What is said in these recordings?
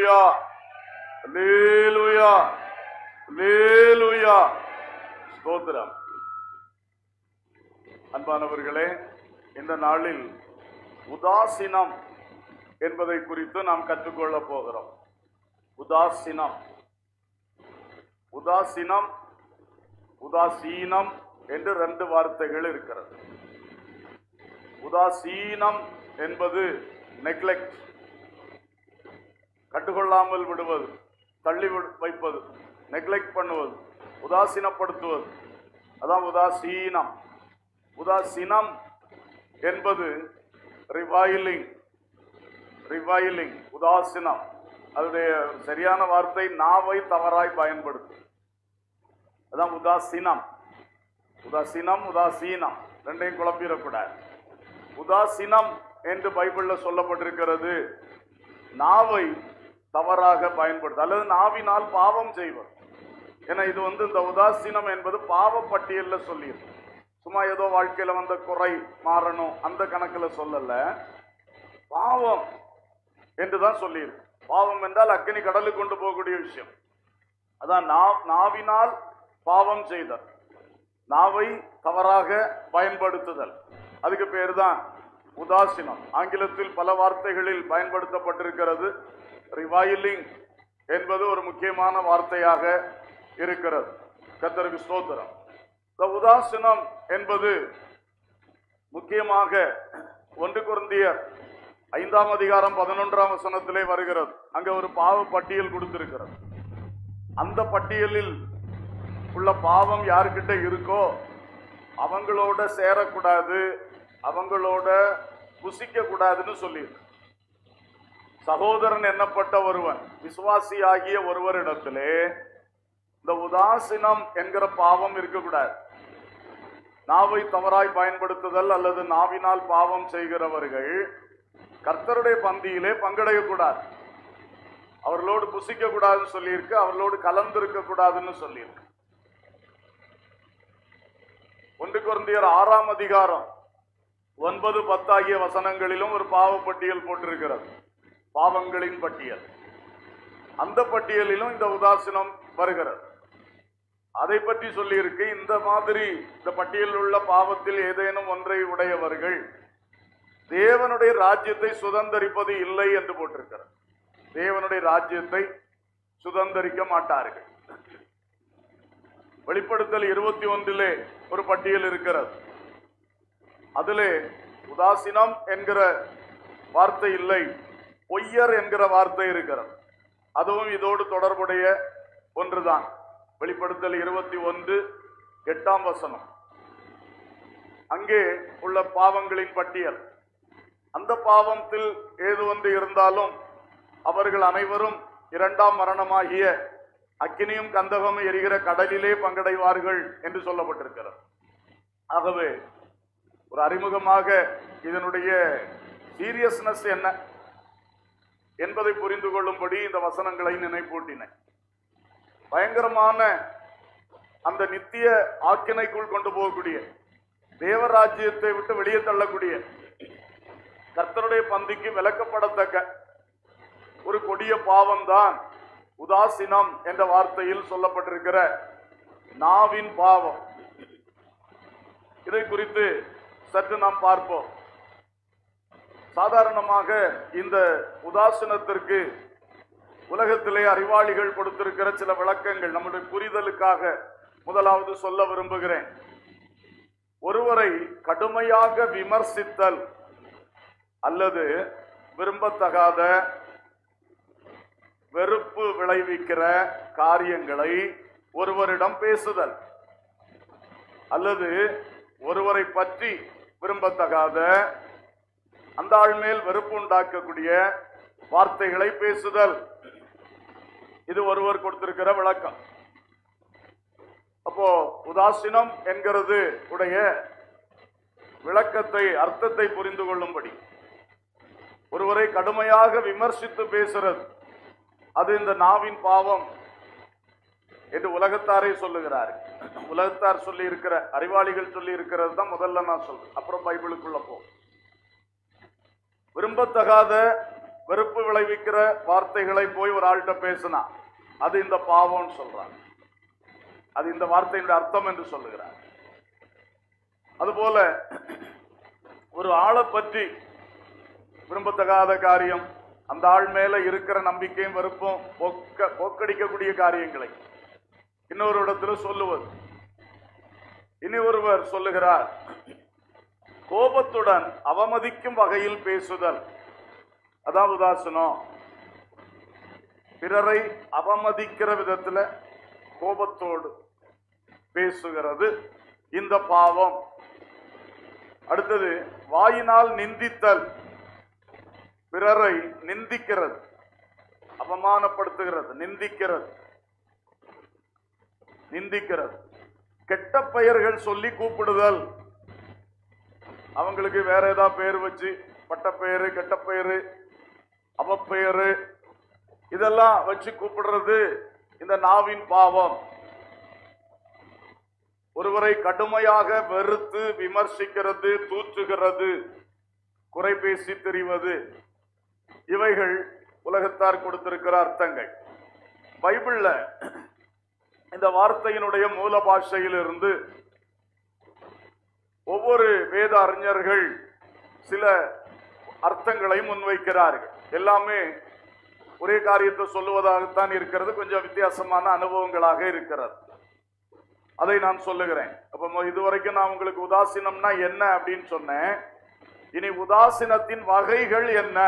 அல்லேலூயா அல்லேலூயா அல்லேலூயா ஸ்தோத்திரம் அன்பானவர்களே இந்த நாளில் உதாசீனம் என்பதை குறித்து நாம் கற்றுக்கொள்ள போகிறோம் உதாசீனம் உதாசீனம் உதாசீனம் என்று ரெண்டு வார்த்தைகள் இருக்கிறது உதாசீனம் என்பது நெக்லெக்ட் கண்டுகொள்ளாமல் விடுவது தள்ளி வி- வைப்பது நெக்லெக்ட் பண்ணுவது உதாசீனப்படுத்துவது அதான் உதாசீனம் உதாசீனம் என்பது ரிவைலிங் ரிவைலிங் உதாசீனம் அதனுடைய சரியான வார்த்தை நாவை தவறாய் பயன்படுத்தும் அதான் உதாசீனம் உதாசீனம் உதாசீனம் ரெண்டையும் குழப்பிடக்கூடாது உதாசீனம் என்று பைபிள்ல சொல்லப்பட்டிருக்கிறது நாவை தவறாக பயன்படுத்த அல்லது நாவினால் பாவம் செய்வது ஏன்னா இது வந்து இந்த உதாசீனம் என்பது பாவ பட்டியல்ல சொல்லியிருக்கு சும்மா ஏதோ வாழ்க்கையில வந்த குறை மாறணும் அந்த கணக்குல சொல்லல பாவம் என்று தான் சொல்லியிருக்கு பாவம் என்றால் அக்கினி கடலுக்கு கொண்டு போகக்கூடிய விஷயம் அதான் நா- நாவினால் பாவம் செய்தல் நாவை தவறாக பயன்படுத்துதல் அதுக்கு பேர் தான் உதாசீனம் ஆங்கிலத்தில் பல வார்த்தைகளில் பயன்படுத்தப்பட்டிருக்கிறது ரிவைலிங் என்பது ஒரு முக்கியமான வார்த்தையாக இருக்கிறது கத்தருக்கு ஸ்தோத்திரம் இந்த உதாசீனம் என்பது முக்கியமாக ஒன்று குருந்தியர் ஐந்தாம் அதிகாரம் பதினொன்றாம் வசனத்திலே வருகிறது அங்க ஒரு பாவ பட்டியல் கொடுத்திருக்கிறது அந்த பட்டியலில் உள்ள பாவம் யாருக்கிட்ட இருக்கோ அவங்களோட சேரக்கூடாது அவங்களோட புசிக்க கூடாதுன்னு சொல்லியிருக்கு சகோதரன் எண்ணப்பட்ட ஒருவன் விசுவாசியாகிய ஒருவரிடத்திலே இந்த உதாசீனம் என்கிற பாவம் இருக்கக்கூடாது நாவை தவறாய் பயன்படுத்துதல் அல்லது நாவினால் பாவம் செய்கிறவர்கள் கர்த்தருடைய பந்தியிலே பங்கடையக்கூடாது அவர்களோடு புசிக்க கூடாதுன்னு சொல்லியிருக்கு அவர்களோடு கலந்திருக்க கூடாதுன்னு சொல்லியிருக்கு ஒன்று குருந்தியர் ஆறாம் அதிகாரம் ஒன்பது பத்தாகிய வசனங்களிலும் ஒரு பாவ பட்டியல் போட்டிருக்கிறது பாவங்களின் பட்டியல் அந்த பட்டியலிலும் இந்த உதாசீனம் வருகிறது அதை பற்றி சொல்லியிருக்கு இந்த மாதிரி இந்த பட்டியலில் உள்ள பாவத்தில் ஏதேனும் ஒன்றை உடையவர்கள் தேவனுடைய ராஜ்யத்தை சுதந்தரிப்பது இல்லை என்று போட்டிருக்கிறது தேவனுடைய ராஜ்யத்தை சுதந்தரிக்க மாட்டார்கள் வெளிப்படுத்தல் இருபத்தி ஒன்றிலே ஒரு பட்டியல் இருக்கிறது அதிலே உதாசீனம் என்கிற வார்த்தை இல்லை பொய்யர் என்கிற வார்த்தை இருக்கிறது அதுவும் இதோடு தொடர்புடைய ஒன்றுதான் வெளிப்படுத்தல் இருபத்தி ஒன்று எட்டாம் வசனம் அங்கே உள்ள பாவங்களின் பட்டியல் அந்த பாவத்தில் ஏது ஒன்று இருந்தாலும் அவர்கள் அனைவரும் இரண்டாம் மரணமாகிய அக்கினியும் கந்தகமும் எரிகிற கடலிலே பங்கடைவார்கள் என்று சொல்லப்பட்டிருக்கிறது ஆகவே ஒரு அறிமுகமாக இதனுடைய சீரியஸ்னஸ் என்ன என்பதை புரிந்து கொள்ளும்படி இந்த வசனங்களை நினைப்பூட்டினேன் பயங்கரமான அந்த நித்திய ஆக்கினைக்குள் கொண்டு போகக்கூடிய தேவராஜ்யத்தை விட்டு வெளியே தள்ளக்கூடிய கர்த்தருடைய பந்திக்கு விலக்கப்படத்தக்க ஒரு கொடிய பாவம்தான் உதாசீனம் என்ற வார்த்தையில் சொல்லப்பட்டிருக்கிற நாவின் பாவம் இதை குறித்து சற்று நாம் பார்ப்போம் சாதாரணமாக இந்த உதாசீனத்திற்கு உலகத்திலே அறிவாளிகள் கொடுத்திருக்கிற சில விளக்கங்கள் நம்முடைய புரிதலுக்காக முதலாவது சொல்ல விரும்புகிறேன் ஒருவரை கடுமையாக விமர்சித்தல் அல்லது விரும்பத்தகாத வெறுப்பு விளைவிக்கிற காரியங்களை ஒருவரிடம் பேசுதல் அல்லது ஒருவரை பற்றி விரும்பத்தகாத அந்த ஆள் மேல் வெறுப்பு உண்டாக்கக்கூடிய வார்த்தைகளை பேசுதல் இது ஒருவர் கொடுத்திருக்கிற விளக்கம் அப்போ உதாசீனம் என்கிறது உடைய விளக்கத்தை அர்த்தத்தை புரிந்து கொள்ளும்படி ஒருவரை கடுமையாக விமர்சித்து பேசுறது அது இந்த நாவின் பாவம் என்று உலகத்தாரே சொல்லுகிறார் உலகத்தார் சொல்லி இருக்கிற அறிவாளிகள் சொல்லி இருக்கிறது தான் முதல்ல நான் சொல்றேன் அப்புறம் பைபிளுக்குள்ள போ விரும்பத்தகாத வெறுப்பு விளைவிக்கிற வார்த்தைகளை போய் ஒரு ஆள்கிட்ட பேசினா அது இந்த பாவம்னு சொல்றாங்க அது இந்த வார்த்தையினுடைய அர்த்தம் என்று சொல்லுகிறார் அதுபோல ஒரு ஆளை பற்றி விரும்பத்தகாத காரியம் அந்த ஆள் மேல இருக்கிற நம்பிக்கையும் வெறுப்பும் போக்க போக்கடிக்கக்கூடிய காரியங்களை இன்னொரு இடத்துல சொல்லுவது இனி ஒருவர் சொல்லுகிறார் கோபத்துடன் அவமதிக்கும் வகையில் பேசுதல் அதான் உதாசனம் பிறரை அவமதிக்கிற விதத்துல கோபத்தோடு பேசுகிறது இந்த பாவம் அடுத்தது வாயினால் நிந்தித்தல் பிறரை நிந்திக்கிறது அவமானப்படுத்துகிறது நிந்திக்கிறது நிந்திக்கிறது கெட்ட பெயர்கள் சொல்லி கூப்பிடுதல் அவங்களுக்கு வேற ஏதாவது பேர் வச்சு பட்டப்பெயரு கெட்ட பெயரு அவப்பெயரு இதெல்லாம் வச்சு கூப்பிடுறது இந்த நாவின் பாவம் ஒருவரை கடுமையாக வெறுத்து விமர்சிக்கிறது தூற்றுகிறது குறை பேசி தெரிவது இவைகள் உலகத்தார் கொடுத்திருக்கிற அர்த்தங்கள் பைபிள்ல இந்த வார்த்தையினுடைய மூல பாஷையிலிருந்து ஒவ்வொரு வேத அறிஞர்கள் சில அர்த்தங்களை முன்வைக்கிறார்கள் எல்லாமே ஒரே காரியத்தை சொல்லுவதாகத்தான் இருக்கிறது கொஞ்சம் வித்தியாசமான அனுபவங்களாக இருக்கிறது அதை நான் சொல்லுகிறேன் அப்ப மொ- இதுவரைக்கும் நான் உங்களுக்கு உதாசீனம்னா என்ன அப்படின்னு சொன்னேன் இனி உதாசீனத்தின் வகைகள் என்ன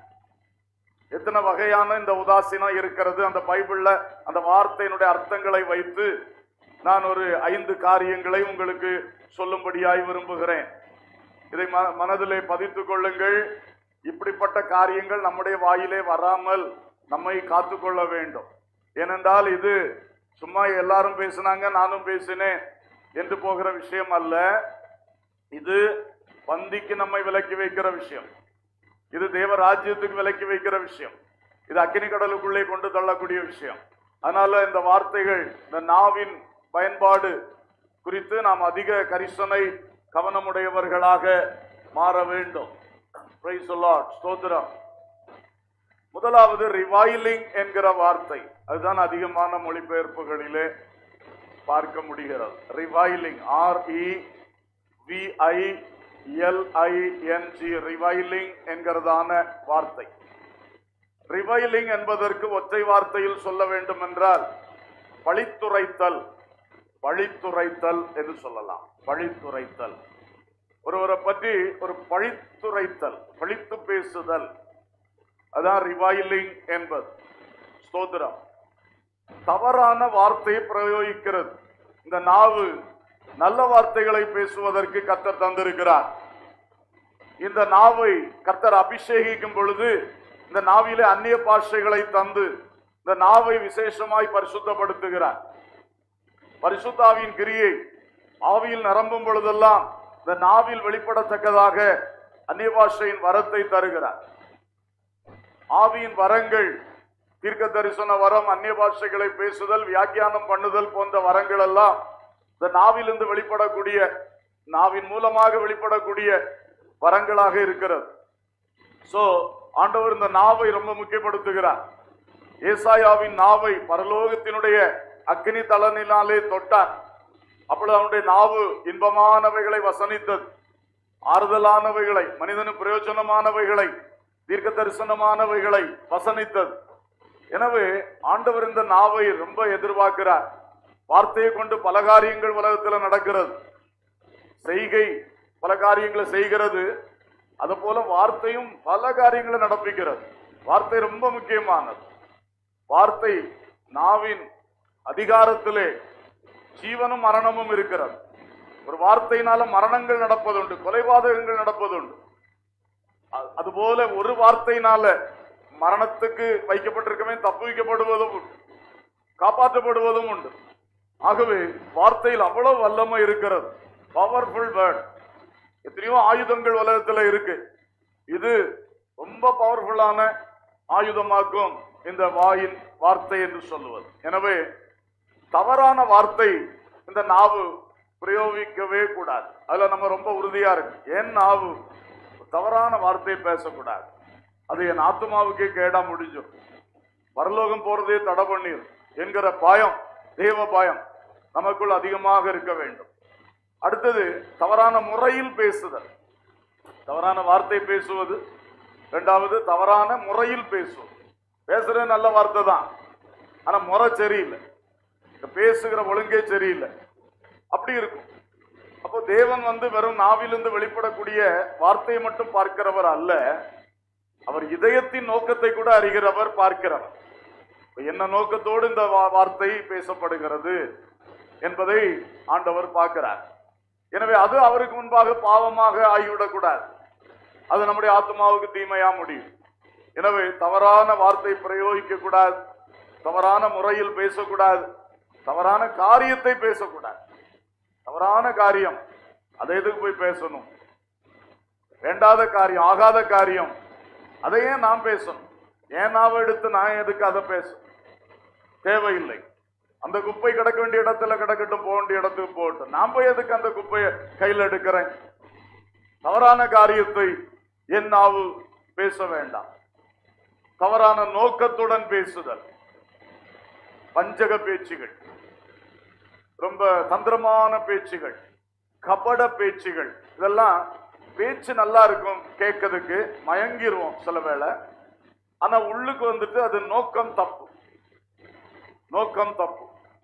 எத்தனை வகையான இந்த உதாசீனம் இருக்கிறது அந்த பைபிள்ல அந்த வார்த்தையினுடைய அர்த்தங்களை வைத்து நான் ஒரு ஐந்து காரியங்களை உங்களுக்கு சொல்லும்படியாய் விரும்புகிறேன் இதை ம- மனதிலே பதித்துக் கொள்ளுங்கள் இப்படிப்பட்ட காரியங்கள் நம்முடைய வாயிலே வராமல் நம்மை காத்துக்கொள்ள வேண்டும் ஏனென்றால் இது சும்மா எல்லாரும் பேசினாங்க நானும் பேசினேன் என்று போகிற விஷயம் அல்ல இது பந்திக்கு நம்மை விலக்கி வைக்கிற விஷயம் இது தேவ ராஜ்யத்துக்கு விலக்கி வைக்கிற விஷயம் இது அக்கினி கடலுக்குள்ளே கொண்டு தள்ளக்கூடிய விஷயம் அதனால இந்த வார்த்தைகள் இந்த நாவின் பயன்பாடு குறித்து நாம் அதிக கரிசனை கவனமுடையவர்களாக மாற வேண்டும் Praise the Lord. ஸ்தோத்திரம் முதலாவது ரிவைலிங் என்கிற வார்த்தை அதுதான் அதிகமான மொழிபெயர்ப்புகளிலே பார்க்க முடிகிறது reviling R E V I L I N G reviling என்கிறதான வார்த்தை ரிவைலிங் என்பதற்கு ஒற்றை வார்த்தையில் சொல்ல வேண்டும் என்றால் பழித்துரைத்தல் பழித்துரைத்தல் என்று சொல்லலாம் பழித்துரைத்தல் ஒருவரை பற்றி ஒரு பழித்துரைத்தல் பழித்து பேசுதல் அதான் ரிவைலிங் என்பது ஸ்தோத்திரம் தவறான வார்த்தையை பிரயோகிக்கிறது இந்த நாவு நல்ல வார்த்தைகளை பேசுவதற்கு கர்த்தர் தந்திருக்கிறார் இந்த நாவை கர்த்தர் அபிஷேகிக்கும் பொழுது இந்த நாவிலே அந்நிய பாஷைகளை தந்து இந்த நாவை விசேஷமாய் பரிசுத்தப்படுத்துகிறார் பரிசுத்தாவின் கிரியை ஆவியில் நிரம்பும் பொழுதெல்லாம் இந்த நாவில் வெளிப்படத்தக்கதாக அந்நிய பாஷையின் வரத்தை தருகிறார் ஆவியின் வரங்கள் தீர்க்க தரிசன வரம் அந்நிய பாஷைகளை பேசுதல் வியாக்கியானம் பண்ணுதல் போன்ற வரங்கள் எல்லாம் இந்த நாவிலிருந்து வெளிப்படக்கூடிய நாவின் மூலமாக வெளிப்படக்கூடிய வரங்களாக இருக்கிறது சோ ஆண்டவர் இந்த நாவை ரொம்ப முக்கியப்படுத்துகிறார் ஏசாயாவின் நாவை பரலோகத்தினுடைய அக்னி தலனினாலே தொட்டார் அப்பொழுது அவனுடைய நாவு இன்பமானவைகளை வசனித்தது ஆறுதலானவைகளை மனிதனுக்கு பிரயோஜனமானவைகளை தீர்க்க தரிசனமானவைகளை வசனித்தது எனவே ஆண்டவர் இந்த நாவை ரொம்ப எதிர்பார்க்கிறார் வார்த்தையை கொண்டு பல காரியங்கள் உலகத்தில் நடக்கிறது செய்கை பல காரியங்களை செய்கிறது அதுபோல வார்த்தையும் பல காரியங்களை நடப்பிக்கிறது வார்த்தை ரொம்ப முக்கியமானது வார்த்தை நாவின் அதிகாரத்திலே ஜீவனும் மரணமும் இருக்கிறது ஒரு வார்த்தையினால மரணங்கள் நடப்பதுண்டு கொலைபாதகங்கள் நடப்பதுண்டு அ- அதுபோல ஒரு வார்த்தையினால மரணத்துக்கு வைக்கப்பட்டிருக்கவே தப்புவிக்கப்படுவதும் உண்டு காப்பாற்றப்படுவதும் உண்டு ஆகவே வார்த்தையில் அவ்வளவு வல்லமை இருக்கிறது பவர்ஃபுல் வேர்ட் எத்தனையோ ஆயுதங்கள் உலகத்துல இருக்கு இது ரொம்ப பவர்ஃபுல்லான ஆயுதமாக்கும் இந்த வாயின் வார்த்தை என்று சொல்லுவது எனவே தவறான வார்த்தை இந்த நாவு பிரயோகிக்கவே கூடாது அதுல நம்ம ரொம்ப உறுதியா இருக்கு ஏன் நாவு தவறான வார்த்தையை பேசக்கூடாது அது என் ஆத்மாவுக்கே கேடா முடிஞ்சிடும் பரலோகம் போறதே தடை பண்ணிரும் என்கிற பயம் தேவ பயம் நமக்குள் அதிகமாக இருக்க வேண்டும் அடுத்தது தவறான முறையில் பேசுதல் தவறான வார்த்தை பேசுவது இரண்டாவது தவறான முறையில் பேசுவது பேசுறது நல்ல வார்த்தை தான் ஆனா முறை சரியில்லை இந்த பேசுகிற ஒழுங்கே சரியில்லை அப்படி இருக்கும் அப்போ தேவன் வந்து வெறும் நாவிலிருந்து வெளிப்படக்கூடிய வார்த்தையை மட்டும் பார்க்கிறவர் அல்ல அவர் இதயத்தின் நோக்கத்தை கூட அறிகிறவர் பார்க்கிறவர் இப்ப என்ன நோக்கத்தோடு இந்த வா- வார்த்தை பேசப்படுகிறது என்பதை ஆண்டவர் பார்க்கிறார் எனவே அது அவருக்கு முன்பாக பாவமாக ஆகிவிடக்கூடாது அது நம்முடைய ஆத்மாவுக்கு தீமையா முடியும் எனவே தவறான வார்த்தை பிரயோகிக்க கூடாது தவறான முறையில் பேசக்கூடாது தவறான காரியத்தை பேசக்கூடாது தவறான காரியம் அதை எதுக்கு போய் பேசணும் வேண்டாத காரியம் ஆகாத காரியம் அதை ஏன் நான் பேசணும் ஏன் நாவை எடுத்து நான் எதுக்கு அதை பேசணும் தேவையில்லை அந்த குப்பை கிடக்க வேண்டிய இடத்துல கிடக்கட்டும் போக வேண்டிய இடத்துக்கு போகட்டும் நான் போய் எதுக்கு அந்த குப்பையை கையில் எடுக்கிறேன் தவறான காரியத்தை என் நாவு பேச வேண்டாம் தவறான நோக்கத்துடன் பேசுதல் பஞ்சக பேச்சுகள் ரொம்ப தந்திரமான பேச்சுகள் கபட பேச்சுகள் இதெல்லாம் பேச்சு நல்லா இருக்கும் கேட்கறதுக்கு மயங்கிருவோம் சில வேளை ஆனா உள்ளுக்கு வந்துட்டு அது நோக்கம் தப்பு நோக்கம் தப்பு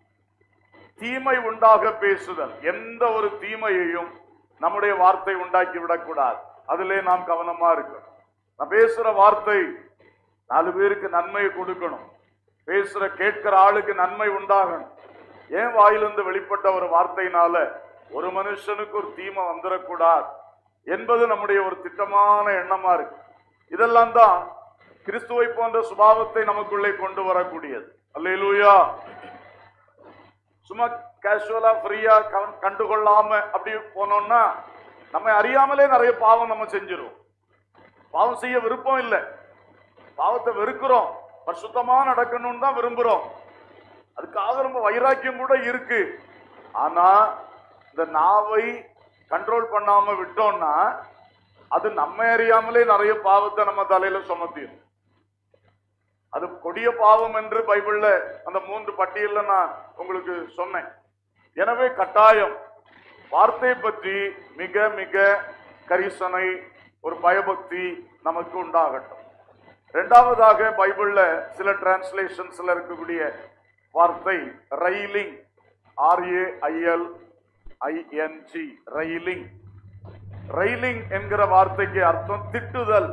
தீமை உண்டாக பேசுதல் எந்த ஒரு தீமையையும் நம்முடைய வார்த்தை உண்டாக்கி விடக்கூடாது அதிலே நாம் கவனமா இருக்கணும் நான் பேசுற வார்த்தை நாலு பேருக்கு நன்மையை கொடுக்கணும் பேசுற கேட்கிற ஆளுக்கு நன்மை உண்டாகணும் ஏன் வாயிலிருந்து வெளிப்பட்ட ஒரு வார்த்தையினால ஒரு மனுஷனுக்கு ஒரு தீமை வந்துடக்கூடாது என்பது நம்முடைய ஒரு திட்டமான எண்ணமா இருக்கு இதெல்லாம் தான் கிறிஸ்துவை போன்ற சுபாவத்தை நமக்குள்ளே கொண்டு வரக்கூடியது அல்லேலூயா சும்மா கேஷுவலா ஃப்ரீயா கண்டுகொள்ளாம அப்படி போனோம்னா நம்ம அறியாமலே நிறைய பாவம் நம்ம செஞ்சிருவோம் பாவம் செய்ய விருப்பம் இல்லை பாவத்தை வெறுக்கிறோம் பரிசுத்தமா நடக்கணும்னு தான் விரும்புறோம் அதுக்காக ரொம்ப வைராக்கியம் கூட இருக்கு ஆனா இந்த நாவை கண்ட்ரோல் பண்ணாம விட்டோம்னா அது நம்ம அறியாமலே நிறைய பாவத்தை நம்ம தலையில சுமத்திடும் அது கொடிய பாவம் என்று பைபிள்ல அந்த மூன்று பட்டியல்ல நான் உங்களுக்கு சொன்னேன் எனவே கட்டாயம் வார்த்தை பற்றி மிக மிக கரிசனை ஒரு பயபக்தி நமக்கு உண்டாகட்டும் இரண்டாவதாக பைபிள்ல சில டிரான்ஸ்லேஷன்ஸ்ல இருக்கக்கூடிய வார்த்தை railing R A I L I N G railing railing என்கிற வார்த்தைக்கு அர்த்தம் திட்டுதல்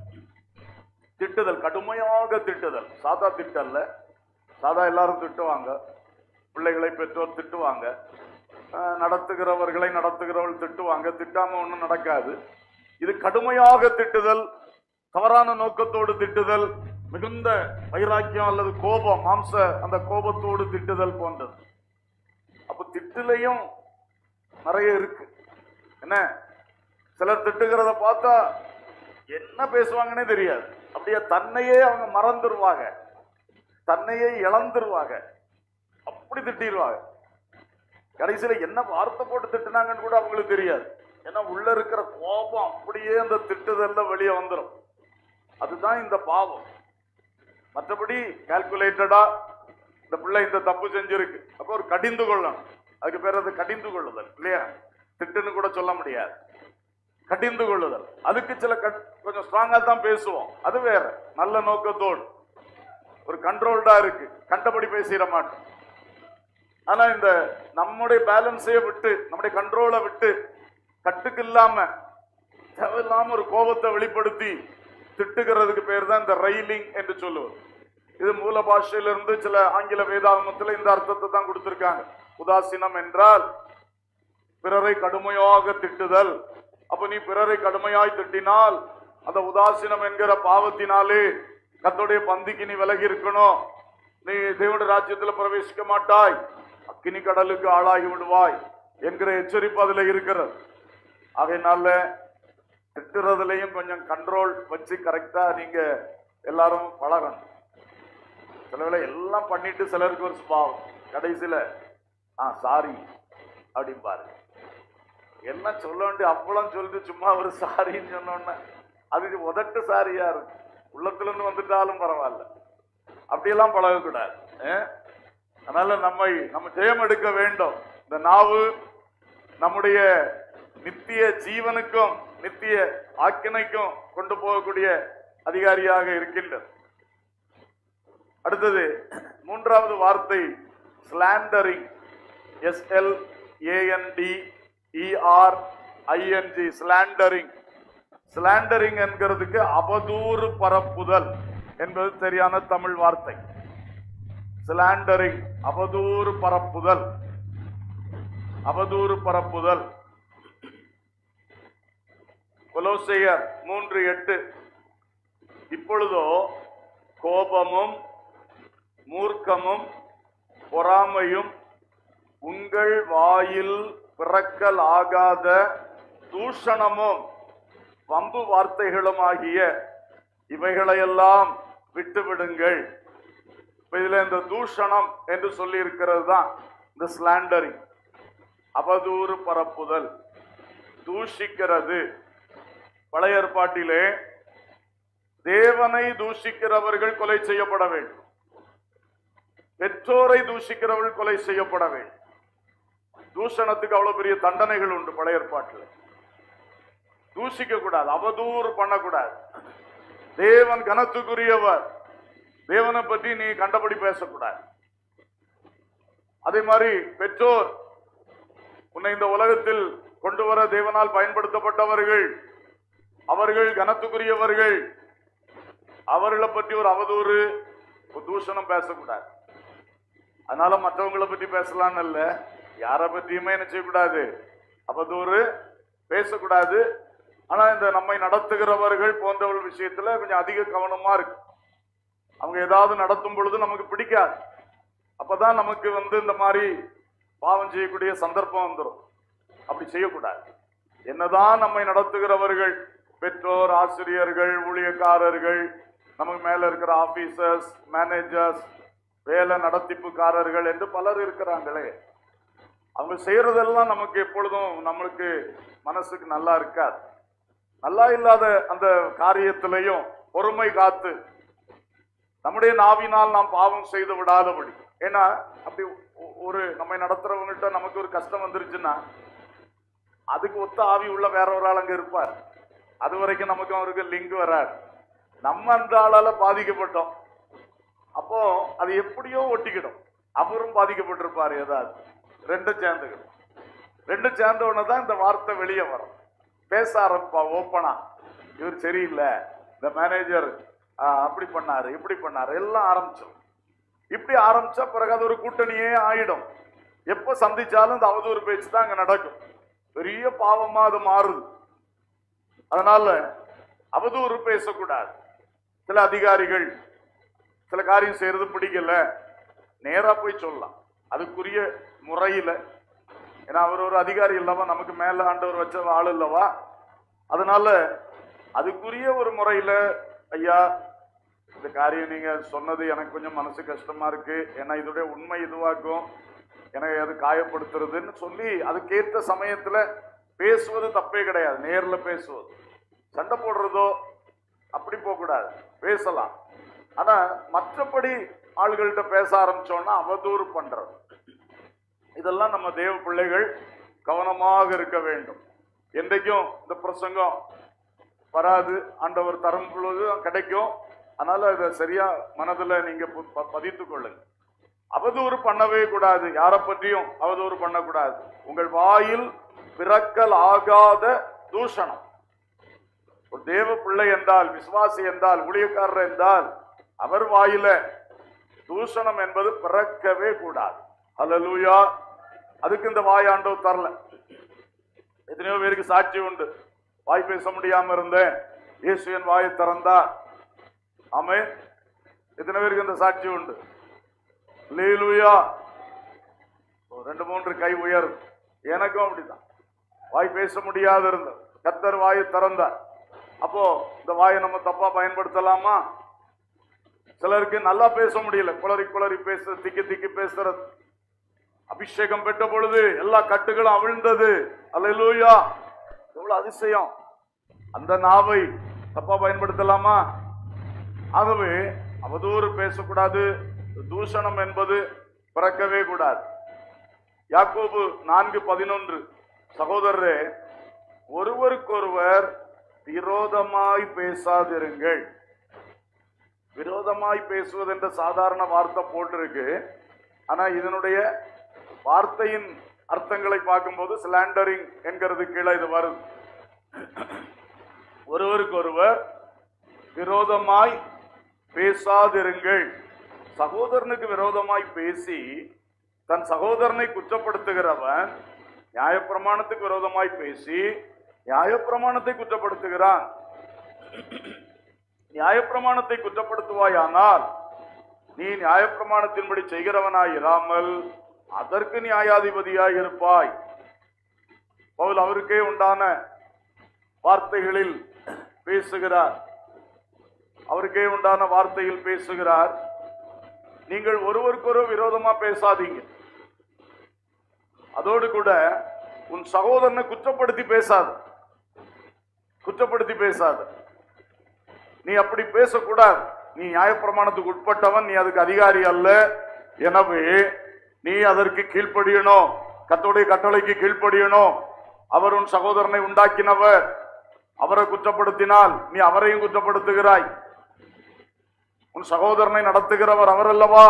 திட்டுதல் கடுமையாக திட்டுதல் சாதா திட்டல்ல சாதா எல்லாரும் திட்டுவாங்க பிள்ளைகளை பெற்றோர் திட்டுவாங்க அஹ், நடத்துகிறவர்களை நடத்துகிறவர்கள் திட்டுவாங்க திட்டாம ஒண்ணும் நடக்காது இது கடுமையாக திட்டுதல் தவறான நோக்கத்தோடு திட்டுதல் மிகுந்த வைராக்கியம் அல்லது கோபம் மாம்ச அந்த கோபத்தோடு திட்டுதல் போன்றது அப்ப திட்டுலையும் நிறைய இருக்கு என்ன சிலர் திட்டுகிறத பார்த்தா என்ன பேசுவாங்கன்னே தெரியாது அப்படியே தன்னையே அவங்க மறந்துருவாங்க தன்னையே இழந்துருவாங்க அப்படி திட்டிடுவாங்க கடைசியில என்ன வார்த்தை போட்டு திட்டுனாங்கன்னு கூட அவங்களுக்கு தெரியாது ஏன்னா உள்ள இருக்கிற கோபம் அப்படியே அந்த திட்டுதல்ல வெளியே வந்துடும் அதுதான் இந்த பாவம் மற்றபடி கால்குலேட்டடா இந்த பிள்ளை இந்த தப்பு செஞ்சிருக்கு அப்போ ஒரு கடிந்து கொள்ளணும் அதுக்கு பேர் அது கடிந்து கொள்ளுதல் இல்லையா திட்டுன்னு கூட சொல்ல முடியாது கடிந்து கொள்ளுதல் அதுக்கு சில கட்- கொஞ்சம் ஸ்ட்ராங்கா தான் பேசுவோம் அது வேற நல்ல நோக்கத்தோடு ஒரு கண்ட்ரோல்டா இருக்கு கண்டபடி பேசிட மாட்டோம் ஆனா இந்த நம்முடைய பேலன்ஸையே விட்டு நம்முடைய கண்ட்ரோலை விட்டு கட்டுக்கு இல்லாம தேவையில்லாம ஒரு கோபத்தை வெளிப்படுத்தி திட்டுகிறதுக்கு பேர் தான் இந்த ரயிலிங் என்று சொல்லுவது இது மூல பாஷையிலிருந்து சில ஆங்கில வேதாகமத்துல இந்த அர்த்தத்தை தான் கொடுத்திருக்காங்க உதாசீனம் என்றால் பிறரை கடுமையாக திட்டுதல் அப்ப நீ பிறரை கடுமையாய் திட்டினால் அந்த உதாசீனம் என்கிற பாவத்தினாலே கர்த்தருடைய பந்திக்கு நீ விலகி இருக்கணும் நீ தேவனுடைய ராஜ்யத்துல பிரவேசிக்க மாட்டாய் அக்கினி கடலுக்கு ஆளாகி விடுவாய் என்கிற எச்சரிப்பு அதுல இருக்கிறது ஆகையினால திட்டுறதுலயும் கொஞ்சம் கண்ட்ரோல் வச்சு கரெக்டா நீங்க எல்லாரும் பழகணும் சில வேளை எல்லாம் பண்ணிட்டு சிலருக்கு ஒரு சுபாவம் கடைசியில ஆ சாரி அப்படிம்பாரு என்ன சொல்ல வேண்டிய அப்பளம் சொல்லிட்டு சும்மா ஒரு சாரின்னு சொன்னோன்னே அது உதட்டு சாரியா இருக்கும் உள்ளத்துல இருந்து வந்துட்டாலும் பரவாயில்ல அப்படியெல்லாம் பழகக்கூடாது அஹ்? அதனால நம்மை நம்ம ஜெயம் எடுக்க வேண்டும் இந்த நாவு நம்முடைய நித்திய ஜீவனுக்கும் நித்திய ஆக்கினைக்கும் கொண்டு போகக்கூடிய அதிகாரியாக இருக்கின்றது அடுத்தது மூன்றாவது வார்த்தை slandering S L A N D E R I N G slandering slandering என்கிறதுக்கு அவதூறு பரப்புதல் என்பது சரியான தமிழ் வார்த்தை ஸ்லாண்டரிங் அவதூறு பரப்புதல் அவதூறு பரப்புதல் கொலோசையர் மூன்று எட்டு இப்பொழுதோ கோபமும் மூர்க்கமும் பொறாமையும் உங்கள் வாயில் பிறக்கல் ஆகாத தூஷணமும் வம்பு வார்த்தைகளும் ஆகிய இவைகளையெல்லாம் விட்டுவிடுங்கள் இப்ப இதுல இந்த தூஷணம் என்று சொல்லி இருக்கிறது தான் இந்த ஸ்லாண்டரிங் அவதூறு பரப்புதல் தூஷிக்கிறது பழைய ஏற்பாட்டிலே தேவனை தூஷிக்கிறவர்கள் கொலை செய்யப்பட வேண்டும் பெற்றோரை தூஷிக்கிறவர்கள் கொலை செய்யப்பட வேண்டும் தூஷணத்துக்கு அவ்வளவு பெரிய தண்டனைகள் உண்டு பழைய ஏற்பாட்டில் தூஷிக்க கூடாது அவதூறு பண்ணக்கூடாது தேவன் கனத்துக்குரியவர் தேவனை பற்றி நீ கண்டபடி பேசக்கூடாது அதே மாதிரி பெற்றோர் உன்னை இந்த உலகத்தில் கொண்டு வர தேவனால் பயன்படுத்தப்பட்டவர்கள் அவர்கள் கனத்துக்குரியவர்கள் அவர்களை பற்றி ஒரு அவதூறு ஒரு தூஷணம் பேசக்கூடாது அதனால மற்றவங்களை பற்றி பேசலாம்னு இல்ல யாரை பற்றியுமே என்ன செய்யக்கூடாது அவதூறு பேசக்கூடாது ஆனா இந்த நம்மை நடத்துகிறவர்கள் போன்றவர்கள் விஷயத்துல கொஞ்சம் அதிக கவனமா இருக்கு அவங்க ஏதாவது நடத்தும் பொழுது நமக்கு பிடிக்காது அப்பதான் நமக்கு வந்து இந்த மாதிரி பாவம் செய்யக்கூடிய சந்தர்ப்பம் வந்துடும் அப்படி செய்யக்கூடாது என்னதான் நம்மை நடத்துகிறவர்கள் பெற்றோர் ஆசிரியர்கள் ஊழியக்காரர்கள் நமக்கு மேல இருக்கிற ஆபீசர்ஸ் மேனேஜர்ஸ் வேலை நடத்திப்புக்காரர்கள் என்று பலர் இருக்கிறாங்களே அவங்க செய்யறதெல்லாம் நமக்கு எப்பொழுதும் நம்மளுக்கு மனசுக்கு நல்லா இருக்காது நல்லா இல்லாத அந்த காரியத்திலையும் பொறுமை காத்து நம்முடைய நாவினால் நாம் பாவம் செய்து விடாதபடி ஏன்னா அப்படி ஒ- ஒரு நம்மை நடத்துறவங்ககிட்ட நமக்கு ஒரு கஷ்டம் வந்துருச்சுன்னா அதுக்கு ஒத்த ஆவி உள்ள வேற ஒரு ஆள் அங்க இருப்பார் அது வரைக்கும் நமக்கு அவருக்கு லிங்க் வராது நம்ம அந்த ஆளால பாதிக்கப்பட்டோம் அப்போ அது எப்படியோ ஒட்டிக்கிடும் அவரும் பாதிக்கப்பட்டிருப்பார் ஏதாவது ரெண்டும் சேர்ந்துக்கிடும் ரெண்டும் சேர்ந்த உடனே தான் இந்த வார்த்தை வெளியே வரும் பேச ஆரம்பிப்பா ஓப்பனா இவர் சரியில்லை இந்த மேனேஜர் அப்படி பண்ணாரு இப்படி பண்ணாரு எல்லாம் ஆரம்பிச்சிடும் இப்படி ஆரம்பிச்சா பிறகு அது ஒரு கூட்டணியே ஆயிடும் எப்ப சந்திச்சாலும் இந்த அவதூறு பேச்சு தான் அங்க நடக்கும் பெரிய பாவமா அது மாறுது அதனால அவதூறு பேசக்கூடாது சில அதிகாரிகள் சில காரியம் செய்யறது பிடிக்கல நேரா போய் சொல்லலாம் அதுக்குரிய முறையில ஏன்னா அவர் ஒரு அதிகாரி இல்லவா நமக்கு மேல ஆண்டவர் வச்ச ஆள் இல்லவா அதனால அதுக்குரிய ஒரு முறையில ஐயா இந்த காரியம் நீங்க சொன்னது எனக்கு கொஞ்சம் மனசு கஷ்டமா இருக்கு ஏன்னா இதோடைய உண்மை இதுவாக்கும் எனக்கு அது காயப்படுத்துறதுன்னு சொல்லி அதுக்கேற்ற சமயத்துல பேசுவது தப்பே கிடையாது நேர்ல பேசுவது சண்டை போடுறதோ அப்படி போகக்கூடாது பேசலாம் ஆனா மற்றபடி ஆள்கள்கிட்ட பேச ஆரம்பிச்சோம்னா அவதூறு பண்றது இதெல்லாம் நம்ம தேவ பிள்ளைகள் கவனமாக இருக்க வேண்டும் என்றைக்கும் இந்த பிரசங்கம் வராது ஆண்டவர் தரும் பொழுது கிடைக்கும் அதனால இதை சரியா மனதுல நீங்க பு- ப- பதித்துக் கொள்ளுங்க அவதூறு பண்ணவே கூடாது யாரை பற்றியும் அவதூறு பண்ணக்கூடாது உங்கள் வாயில் பிறக்கல் ஆகாத தூஷணம் ஒரு தேவ பிள்ளை என்றால் விசுவாசி என்றால் ஊழியக்காரர் என்றால் அவர் வாயில தூஷணம் என்பது பிறக்கவே கூடாது அல்லேலூயா அதுக்கு இந்த வாயாண்டவர் தரல எத்தனையோ பேருக்கு சாட்சி உண்டு வாய் பேச முடியாம இருந்தேன் இயேசு என் வாயை திறந்தார் ஆமே எத்தனை பேருக்கு இந்த சாட்சி உண்டு அல்லேலூயா ஒரு ரெண்டு மூன்று கை உயரும் எனக்கும் அப்படிதான் வாய் பேச முடியாது இருந்தது கத்தர் வாயை திறந்தார் அப்போ இந்த வாயை நம்ம தப்பா பயன்படுத்தலாமா சிலருக்கு நல்லா பேச முடியல குளறி குளறி பேச திக்கி திக்கி பேசுறது அபிஷேகம் பெற்ற பொழுது எல்லா கட்டுகளும் அவிழ்ந்தது அல்லேலூயா எவ்வளவு அதிசயம் அந்த நாவை தப்பா பயன்படுத்தலாமா ஆகவே அவதூறு பேசக்கூடாது தூஷணம் என்பது பிறக்கவே கூடாது யாக்கோபு நான்கு பதினொன்று சகோதரரே ஒருவருக்கொருவர் விரோதமாய் பேசாதிருங்கள் விரோதமாய் பேசுவது என்ற சாதாரண வார்த்தை போட்டிருக்கு ஆனா இதனுடைய வார்த்தையின் அர்த்தங்களை பார்க்கும்போது ஸ்லாண்டரிங் என்கிறது கீழே இது வருது ஒருவருக்கொருவர் விரோதமாய் பேசாதிருங்கள் சகோதரனுக்கு விரோதமாய் பேசி தன் சகோதரனை குற்றப்படுத்துகிறவன் நியாயப்பிரமாணத்துக்கு விரோதமாய் பேசி நியாயப்பிரமாணத்தை குற்றப்படுத்துகிறான் நியாயப்பிரமாணத்தை குற்றப்படுத்துவாயானால் நீ நியாயப்பிரமாணத்தின்படி செய்கிறவனாய் இராமல் அதற்கு நியாயாதிபதியாய் இருப்பாய் பவுல் அவருக்கே உண்டான வார்த்தைகளில் பேசுகிறார் அவருக்கே உண்டான வார்த்தையில் பேசுகிறார் நீங்கள் ஒருவருக்கொரு விரோதமா பேசாதீங்க அதோடு கூட உன் சகோதரனை குற்றப்படுத்தி பேசாத குற்றப்படுத்தி பேசாத நீ அப்படி பேசக்கூடாது நீ நியாயப்பிரமாணத்துக்கு உட்பட்டவன் நீ அதுக்கு அதிகாரி அல்ல எனவே நீ அதற்கு கீழ்ப்படியணும் கத்தோடைய கட்டளைக்கு கீழ்ப்படியணும் அவர் உன் சகோதரனை உண்டாக்கினவர் அவரை குற்றப்படுத்தினால் நீ அவரையும் குற்றப்படுத்துகிறாய் உன் சகோதரனை நடத்துகிறவர் அவர் அல்லவா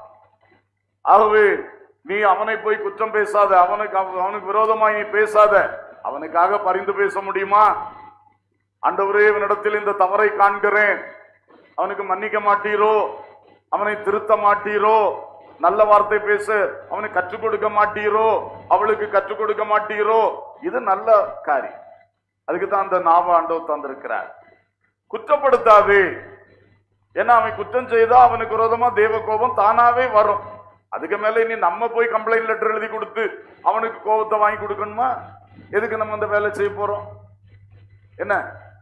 ஆகவே நீ அவனை போய் குற்றம் பேசாத அவனுக்கு அவ- அவனுக்கு விரோதமாய் நீ பேசாத அவனுக்காக பரிந்து பேச முடியுமா ஆண்டவரே இவனிடத்தில் இந்த தவறை காண்கிறேன் அவனுக்கு மன்னிக்க மாட்டீரோ அவனை திருத்த மாட்டீரோ நல்ல வார்த்தை பேச அவனுக்கு கற்றுக் கொடுக்க மாட்டீரோ அவளுக்கு கற்றுக் கொடுக்க மாட்டீரோ இது நல்ல காரியம் அதுக்கு தான் அந்த நாவ ஆண்டவர் தந்திருக்கிறார் குற்றப்படுத்தாதே ஏன்னா அவன் குற்றம் செய்தா அவனுக்கு விரோதமா தேவ கோபம் தானாவே வரும் அதுக்கு மேல இனி நம்ம போய் கம்ப்ளைண்ட் லெட்டர் எழுதி கொடுத்து அவனுக்கு கோபத்தை வாங்கி கொடுக்கணுமா எதுக்கு நம்ம அந்த வேலை செய்ய போறோம் என்ன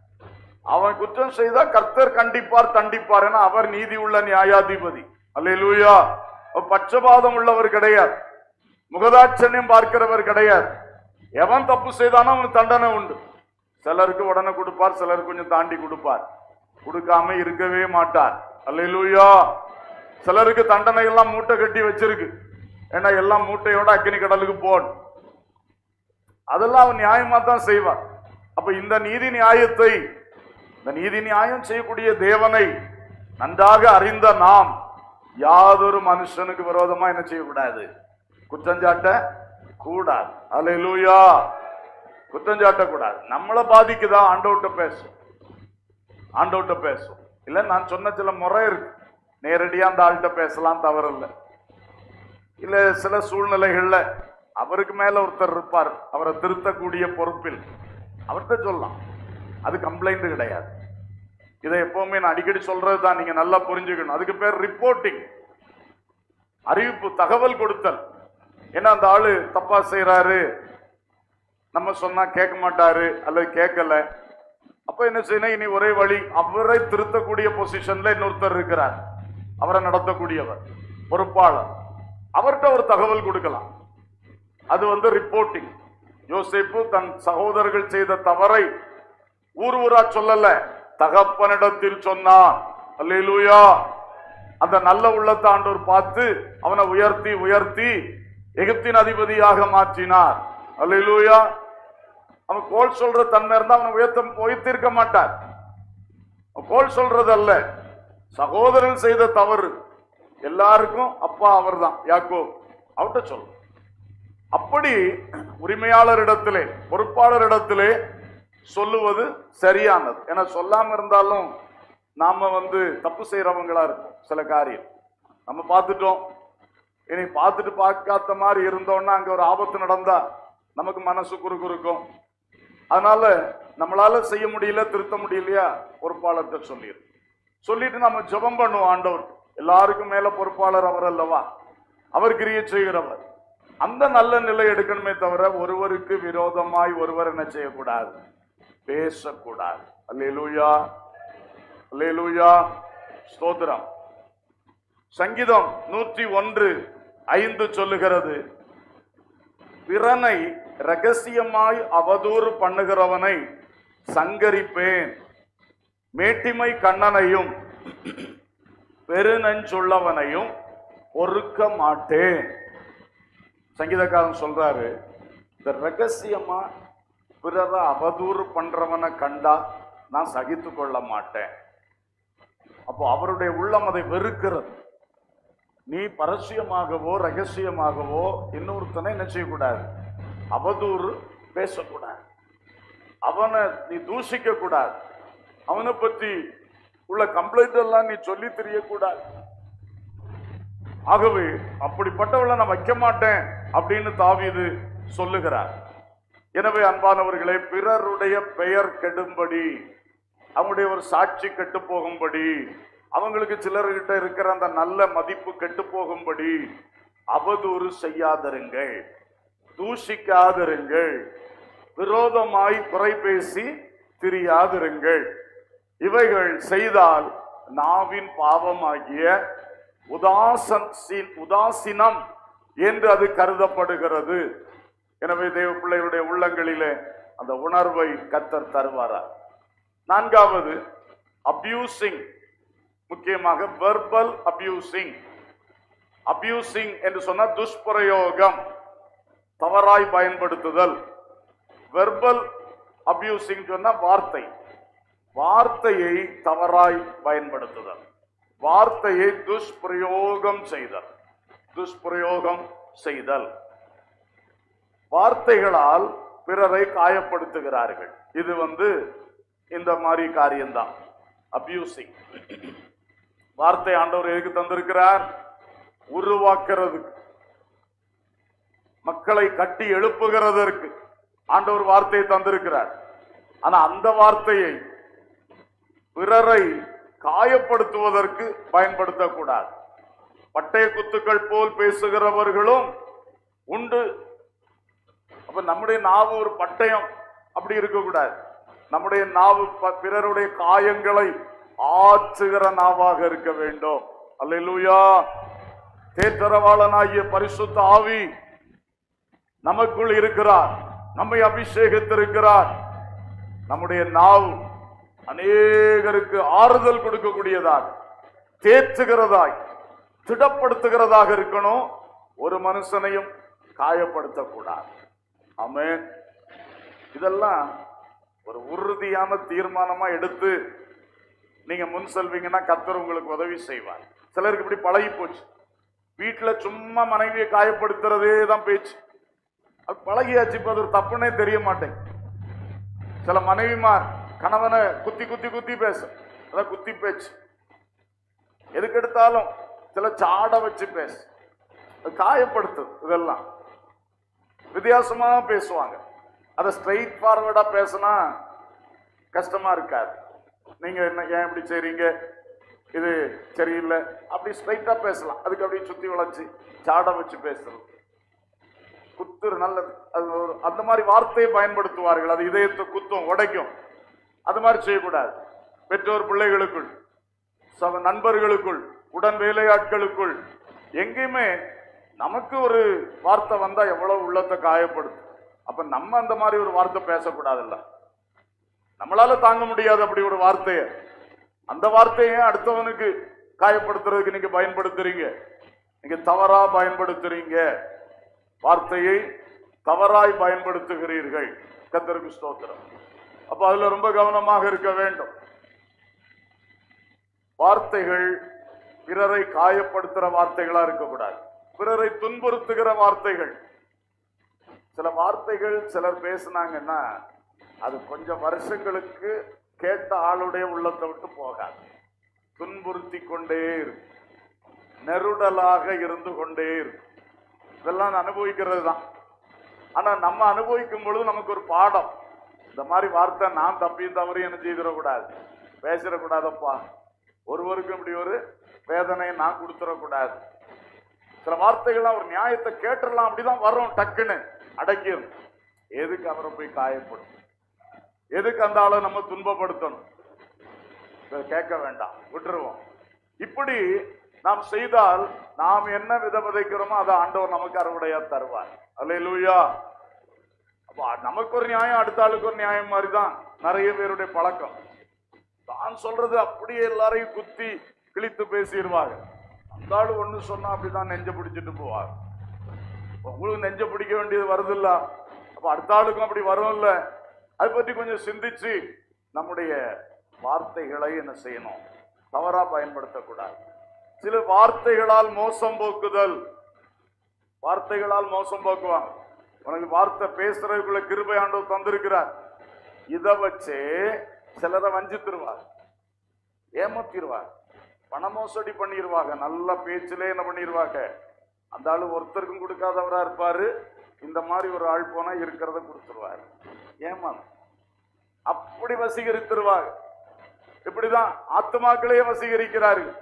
அவன் குற்றம் செய்தா கர்த்தர் கண்டிப்பார் தண்டிப்பார் என அவர் நீதி உள்ள நியாயாதிபதி அல்லேலூயா அவர் பட்சபாதம் உள்ளவர் கிடையாது முகதாட்சண்யம் பார்க்கிறவர் கிடையாது எவன் தப்பு செய்தானோ அவனுக்கு தண்டனை உண்டு சிலருக்கு உடனே கொடுப்பார் சிலருக்கு கொஞ்சம் தாண்டி கொடுப்பார் கொடுக்காம இருக்கவே மாட்டார் அல்லேலூயா சிலருக்கு தண்டனை எல்லாம் மூட்டை கட்டி வச்சிருக்கு ஏன்னா எல்லாம் மூட்டையோட அக்கினி கடலுக்கு போன் அதெல்லாம் அவன் நியாயமா தான் செய்வான் அப்ப இந்த நீதி நியாயத்தை இந்த நீதி நியாயம் செய்யக்கூடிய தேவனை நன்றாக அறிந்த நாம் யாதொரு மனுஷனுக்கு விரோதமா என்ன செய்யக்கூடாது குற்றஞ்சாட்ட கூடாது அல்லேலூயா குற்றஞ்சாட்ட கூடாது நம்மளை பாதிக்குதா ஆண்டவர்கிட்ட பேசும் ஆண்டவர்கிட்ட பேசும் இல்ல நான் சொன்ன சில முறை இருக்கு நேரடியா அந்த ஆள்கிட்ட பேசலாம் தவறில்லை இல்ல சில சூழ்நிலைகள்ல அவருக்கு மேல ஒருத்தர் இருப்பார் அவரை திருத்தக்கூடிய பொறுப்பில் அவர்கிட்ட சொல்லலாம் அது கம்ப்ளைண்ட் கிடையாது இதை எப்பவுமே நான் அடிக்கடி சொல்றது தான் நீங்க நல்லா புரிஞ்சுக்கணும் அதுக்கு பேர் ரிப்போர்ட்டிங் அறிவிப்பு தகவல் கொடுத்தல் ஏன்னா அந்த ஆளு தப்பா செய்யறாரு நம்ம சொன்னா கேட்க மாட்டாரு அல்லது கேட்கல அப்ப என்ன செய்யணும் இனி ஒரே வழி அவரை திருத்தக்கூடிய பொசிஷன்ல இன்னொருத்தர் இருக்கிறார் அவரை நடத்தக்கூடியவர் பொறுப்பாளர் அவர்கிட்ட ஒரு தகவல் கொடுக்கலாம் அது வந்து ரிப்போர்ட்டிங் யோசேப்பு தன் சகோதரர்கள் செய்த தவறை ஊர் ஊரா சொல்லல தகப்பனிடத்தில் சொன்னான் அல்லேலூயா அந்த நல்ல உள்ளத்தை ஆண்டவர் பார்த்து அவனை உயர்த்தி உயர்த்தி எகிப்தின் அதிபதியாக மாற்றினார் அல்லேலூயா அவன் கோல் சொல்ற தன்மை இருந்தா அவனை உயர்த்த உயர்த்திருக்க மாட்டார் அவன் கோல் சொல்றது அல்ல சகோதரன் செய்த தவறு எல்லாருக்கும் அப்பா அவர்தான் யாக்கோ அவர்கிட்ட சொல்லு அப்படி உரிமையாளரிடத்திலே பொறுப்பாளரிடத்திலே சொல்லுவது சரியானது ஏன்னா சொல்லாம இருந்தாலும் நாம வந்து தப்பு செய்யறவங்களா இருக்கும் சில காரியம் நம்ம பார்த்துட்டோம் இனி பார்த்துட்டு பார்க்காத மாதிரி இருந்தோம்னா அங்க ஒரு ஆபத்து நடந்தா நமக்கு மனசு குறுகுறுக்கும் அதனால நம்மளால செய்ய முடியல திருத்த முடியலையா பொறுப்பாளர்கிட்ட சொல்லிடு சொல்லிட்டு நம்ம ஜெபம் பண்ணுவோம் ஆண்டவர் எல்லாருக்கும் மேல பொறுப்பாளர் அவர் அல்லவா அவர் கிரியை செய்கிறவர் அந்த நல்ல நிலை எடுக்கணுமே தவிர ஒருவருக்கு விரோதமாய் ஒருவர் என்ன செய்யக்கூடாது பேசக்கூடாது அல்லேலூயா அல்லேலூயா ஸ்தோத்திரம் சங்கீதம் நூற்றி ஒன்று ஐந்து சொல்லுகிறது பிறனை ரகசியமாய் அவதூறு பண்ணுகிறவனை சங்கரிப்பேன் மேட்டிமை கண்ணனையும் பெருநஞ்சுள்ளவனையும் பொறுக்க மாட்டேன் சங்கீதக்காரன் சொல்றாரு இந்த ரகசியமா பிறரை அவதூறு பண்றவனை கண்டா நான் சகித்து கொள்ள மாட்டேன் அப்போ அவருடைய உள்ளம் அதை வெறுக்கிறது நீ பரஸ்யமாகவோ ரகசியமாகவோ இன்னொருத்தனை என்ன செய்யக்கூடாது அவதூறு பேசக்கூடாது அவனை நீ தூஷிக்க கூடாது அவனை பற்றி உள்ள கம்ப்ளைண்ட் எல்லாம் நீ சொல்லி தெரியக்கூடாது ஆகவே அப்படிப்பட்டவளை நான் வைக்க மாட்டேன் அப்படின்னு தாவீது சொல்லுகிறார் எனவே அன்பானவர்களே பிறருடைய பெயர் கெடும்படி அவங்களுடைய ஒரு சாட்சி கெட்டு போகும்படி அவங்களுக்கு சிலர்கிட்ட இருக்கிற அந்த நல்ல மதிப்பு கெட்டு போகும்படி அவதூறு செய்யாதிருங்கள் தூஷிக்காதிருங்கள் விரோதமாய் குறை பேசி திரியாதிருங்கள் இவைகள் செய்தால் நாவின் பாவமாகிய உதாசன் உதாசீனம் என்று அது கருதப்படுகிறது எனவே தேவ பிள்ளைகளுடைய உள்ளங்களிலே அந்த உணர்வை கத்தர் தருவாரா நான்காவது அபியூசிங் முக்கியமாக வெர்பல் அபியூசிங் அபியூசிங் என்று சொன்ன துஷ்பிரயோகம் தவறாய் பயன்படுத்துதல் வெர்பல் அபியூசிங் சொன்ன வார்த்தை வார்த்தையை தவறாய் பயன்படுத்துதல் வார்த்தையை துஷ்பிரயோகம் செய்தல் துஷ்பிரயோகம் செய்தல் வார்த்தைகளால் பிறரை காயப்படுத்துகிறார்கள் இது வந்து இந்த மாதிரி காரியம்தான் அபியூசிங் வார்த்தை ஆண்டவர் எதுக்கு தந்திருக்கிறார் உருவாக்குறதுக்கு மக்களை கட்டி எழுப்புகிறதற்கு ஆண்டவர் வார்த்தையை தந்திருக்கிறார் ஆனா அந்த வார்த்தையை பிறரை காயப்படுத்துவதற்கு பயன்படுத்தக்கூடாது பட்டய குத்துக்கள் போல் பேசுகிறவர்களும் உண்டு அப்ப நம்முடைய நாவு ஒரு பட்டயம் அப்படி இருக்கக்கூடாது நம்முடைய நாவு ப- பிறருடைய காயங்களை ஆற்றுகிற நாவாக இருக்க வேண்டும் அல்லேலூயா தேற்றரவாளனாகிய பரிசுத்த ஆவி நமக்குள் இருக்கிறார் நம்மை அபிஷேகித்திருக்கிறார் நம்முடைய நாவு அநேகருக்கு ஆறுதல் கொடுக்கக்கூடியதாக தேற்றுகிறதாய் திடப்படுத்துகிறதாக இருக்கணும் ஒரு மனுஷனையும் காயப்படுத்தக்கூடாது ஆமென் இதெல்லாம் ஒரு உறுதியான தீர்மானமா எடுத்து நீங்க முன் செல்வீங்கன்னா கத்தர் உங்களுக்கு உதவி செய்வார் சிலருக்கு இப்படி பழகி போச்சு வீட்டுல சும்மா மனைவியை காயப்படுத்துறதே தான் பேச்சு அது பழகியாச்சு இப்ப அது ஒரு தப்புன்னே தெரிய மாட்டேங்க சில மனைவிமார் கணவனை குத்தி குத்தி குத்தி பேச அதான் குத்தி பேச்சு எதுக்கு எடுத்தாலும் சில சாட வச்சு பேச அது காயப்படுத்துது இதெல்லாம் வித்தியாசமா பேசுவாங்க அதை ஸ்ட்ரைட் ஃபார்வர்டா பேசினா கஷ்டமா இருக்காது நீங்க என்ன ஏன் இப்படி செய்றீங்க இது சரியில்லை அப்படி ஸ்ட்ரைட்டா பேசலாம் அதுக்கு அப்படியே சுத்தி வளைச்சு சாட வச்சு பேசுறது குத்துரு நல்லது அது ஒரு அந்த மாதிரி வார்த்தையை பயன்படுத்துவார்கள் அது இதயத்தை குத்தும் உடைக்கும் அது மாதிரி செய்யக்கூடாது பெற்றோர் பிள்ளைகளுக்குள் சக நண்பர்களுக்குள் உடன் வேலையாட்களுக்குள் எங்கேயுமே நமக்கு ஒரு வார்த்தை வந்தா எவ்வளவு உள்ளத்தை காயப்படுத்தும் அப்ப நம்ம அந்த மாதிரி ஒரு வார்த்தை பேசக்கூடாதுல்ல நம்மளால தாங்க முடியாது அப்படி ஒரு வார்த்தையை அந்த வார்த்தையை அடுத்தவனுக்கு காயப்படுத்துறதுக்கு நீங்க பயன்படுத்துறீங்க நீங்க தவறா பயன்படுத்துறீங்க வார்த்தையை தவறாய் பயன்படுத்துகிறீர்கள் கத்தருக்கு ஸ்தோத்திரம் அப்ப அதுல ரொம்ப கவனமாக இருக்க வேண்டும் வார்த்தைகள் பிறரை காயப்படுத்துற வார்த்தைகளா இருக்கக்கூடாது பிறரை துன்புறுத்துகிற வார்த்தைகள் சில வார்த்தைகள் சிலர் பேசுனாங்கன்னா அது கொஞ்சம் வருஷங்களுக்கு கேட்ட ஆளுடைய உள்ளத்தை விட்டு போகாது துன்புறுத்தி கொண்டே இருக்கும் நெருடலாக இருந்து கொண்டே இருக்கும் இதெல்லாம் அனுபவிக்கிறது தான் ஆனா நம்ம அனுபவிக்கும் பொழுது நமக்கு ஒரு பாடம் இந்த மாதிரி வார்த்தை நான் தப்பியும் தவறையும் என்ன செய்திடக்கூடாது பேசிடக்கூடாதப்பா ஒருவருக்கும் இப்படி ஒரு வேதனையை நான் கொடுத்துடக்கூடாது சில வார்த்தைகள்லாம் ஒரு நியாயத்தை கேட்டுடலாம் அப்படிதான் வரும் டக்குன்னு அடக்கிடும் எதுக்கு அவரை போய் காயப்படும் எதுக்கு அந்த ஆளை நம்ம துன்பப்படுத்தணும் இதை கேட்க வேண்டாம் விட்டுருவோம் இப்படி நாம் செய்தால் நாம் என்ன வித விதைக்கிறோமோ அதை ஆண்டவர் நமக்கு அறுவடையா தருவார் அல்லேலூயா அப்ப நமக்கு ஒரு நியாயம் அடுத்த ஆளுக்கு ஒரு நியாயம் மாதிரி தான் நிறைய பேருடைய பழக்கம் தான் சொல்றது அப்படியே எல்லாரையும் குத்தி கிழித்து பேசிடுவாங்க அந்த ஆளு ஒண்ணு சொன்னா அப்படிதான் நெஞ்ச பிடிச்சிட்டு போவாங்க உங்களுக்கு நெஞ்ச பிடிக்க வேண்டியது வருதில்ல அப்ப அடுத்த ஆளுக்கும் அப்படி வரும்ல அதை பற்றி கொஞ்சம் சிந்திச்சு நம்முடைய வார்த்தைகளை என்ன செய்யணும் தவறா பயன்படுத்தக்கூடாது சில வார்த்தைகளால் மோசம் போக்குதல் வார்த்தைகளால் மோசம் போக்குவாங்க உனக்கு வார்த்தை பேசுறதுக்குள்ள கிருபை ஆண்டவர் தந்திருக்கிறார் இதை வச்சு சிலரை வஞ்சித்திருவார் ஏமாத்திடுவார் பண மோசடி பண்ணிடுவாங்க நல்ல பேச்சிலே என்ன பண்ணிடுவாங்க அந்த ஆளு ஒருத்தருக்கும் கொடுக்காதவரா இருப்பாரு இந்த மாதிரி ஒரு ஆள் போனா இருக்கிறத கொடுத்துருவாரு ஏமா அப்படி வசீகரித்திருவாங்க இப்படிதான் ஆத்மாக்களையே வசீகரிக்கிறார்கள்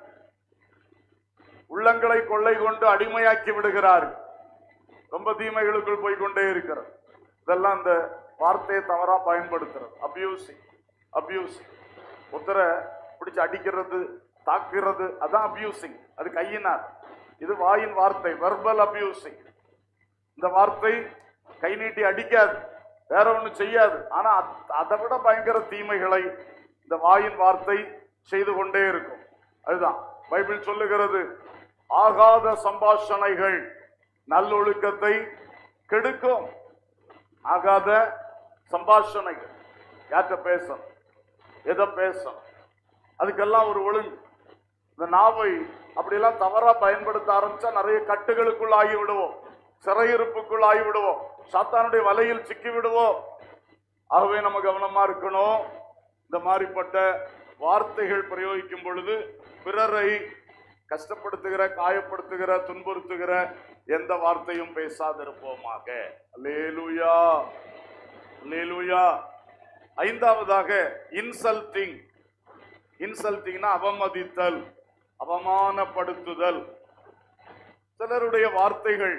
உள்ளங்களை கொள்ளை கொண்டு அடிமையாக்கி விடுகிறார்கள் ரொம்ப தீமைகளுக்குள் போய் கொண்டே இருக்கிறது இதெல்லாம் இந்த வார்த்தையை தவறா பயன்படுத்துறது அபியூசிங் அபியூசிங் ஒருத்தரை பிடிச்சு அடிக்கிறது தாக்குறது அதான் அபியூசிங் அது கையினார் இது வாயின் வார்த்தை வெர்பல் அபியூசிங் இந்த வார்த்தை கை நீட்டி அடிக்காது வேற ஒண்ணு செய்யாது ஆனா அத்- அதை விட பயங்கர தீமைகளை இந்த வாயின் வார்த்தை செய்து கொண்டே இருக்கும் அதுதான் பைபிள் சொல்லுகிறது ஆகாத சம்பாஷணைகள் நல்லொழுக்கத்தை கெடுக்கும் ஆகாத சம்பாஷணைகள் யார்கிட்ட பேசணும் எதை பேசணும் அதுக்கெல்லாம் ஒரு ஒழுங்கு இந்த நாவை அப்படியெல்லாம் தவறா பயன்படுத்த ஆரம்பிச்சா நிறைய கட்டுகளுக்குள் ஆகி விடுவோம் சிறையிருப்புக்குள் ஆகி விடுவோம் சாத்தானுடைய வலையில் சிக்கி விடுவோம் ஆகவே நம்ம கவனமா இருக்கணும் இந்த மாதிரிப்பட்ட வார்த்தைகள் பிரயோகிக்கும் பொழுது பிறரை கஷ்டப்படுத்துகிற காயப்படுத்துகிற துன்புறுத்துகிற எந்த வார்த்தையும் பேசாதிருப்போமாக அல்லேலூயா அல்லேலூயா ஐந்தாவதாக இன்சல்டிங் இன்சல்டிங்னா அவமதித்தல் அவமானப்படுத்துதல் சிலருடைய வார்த்தைகள்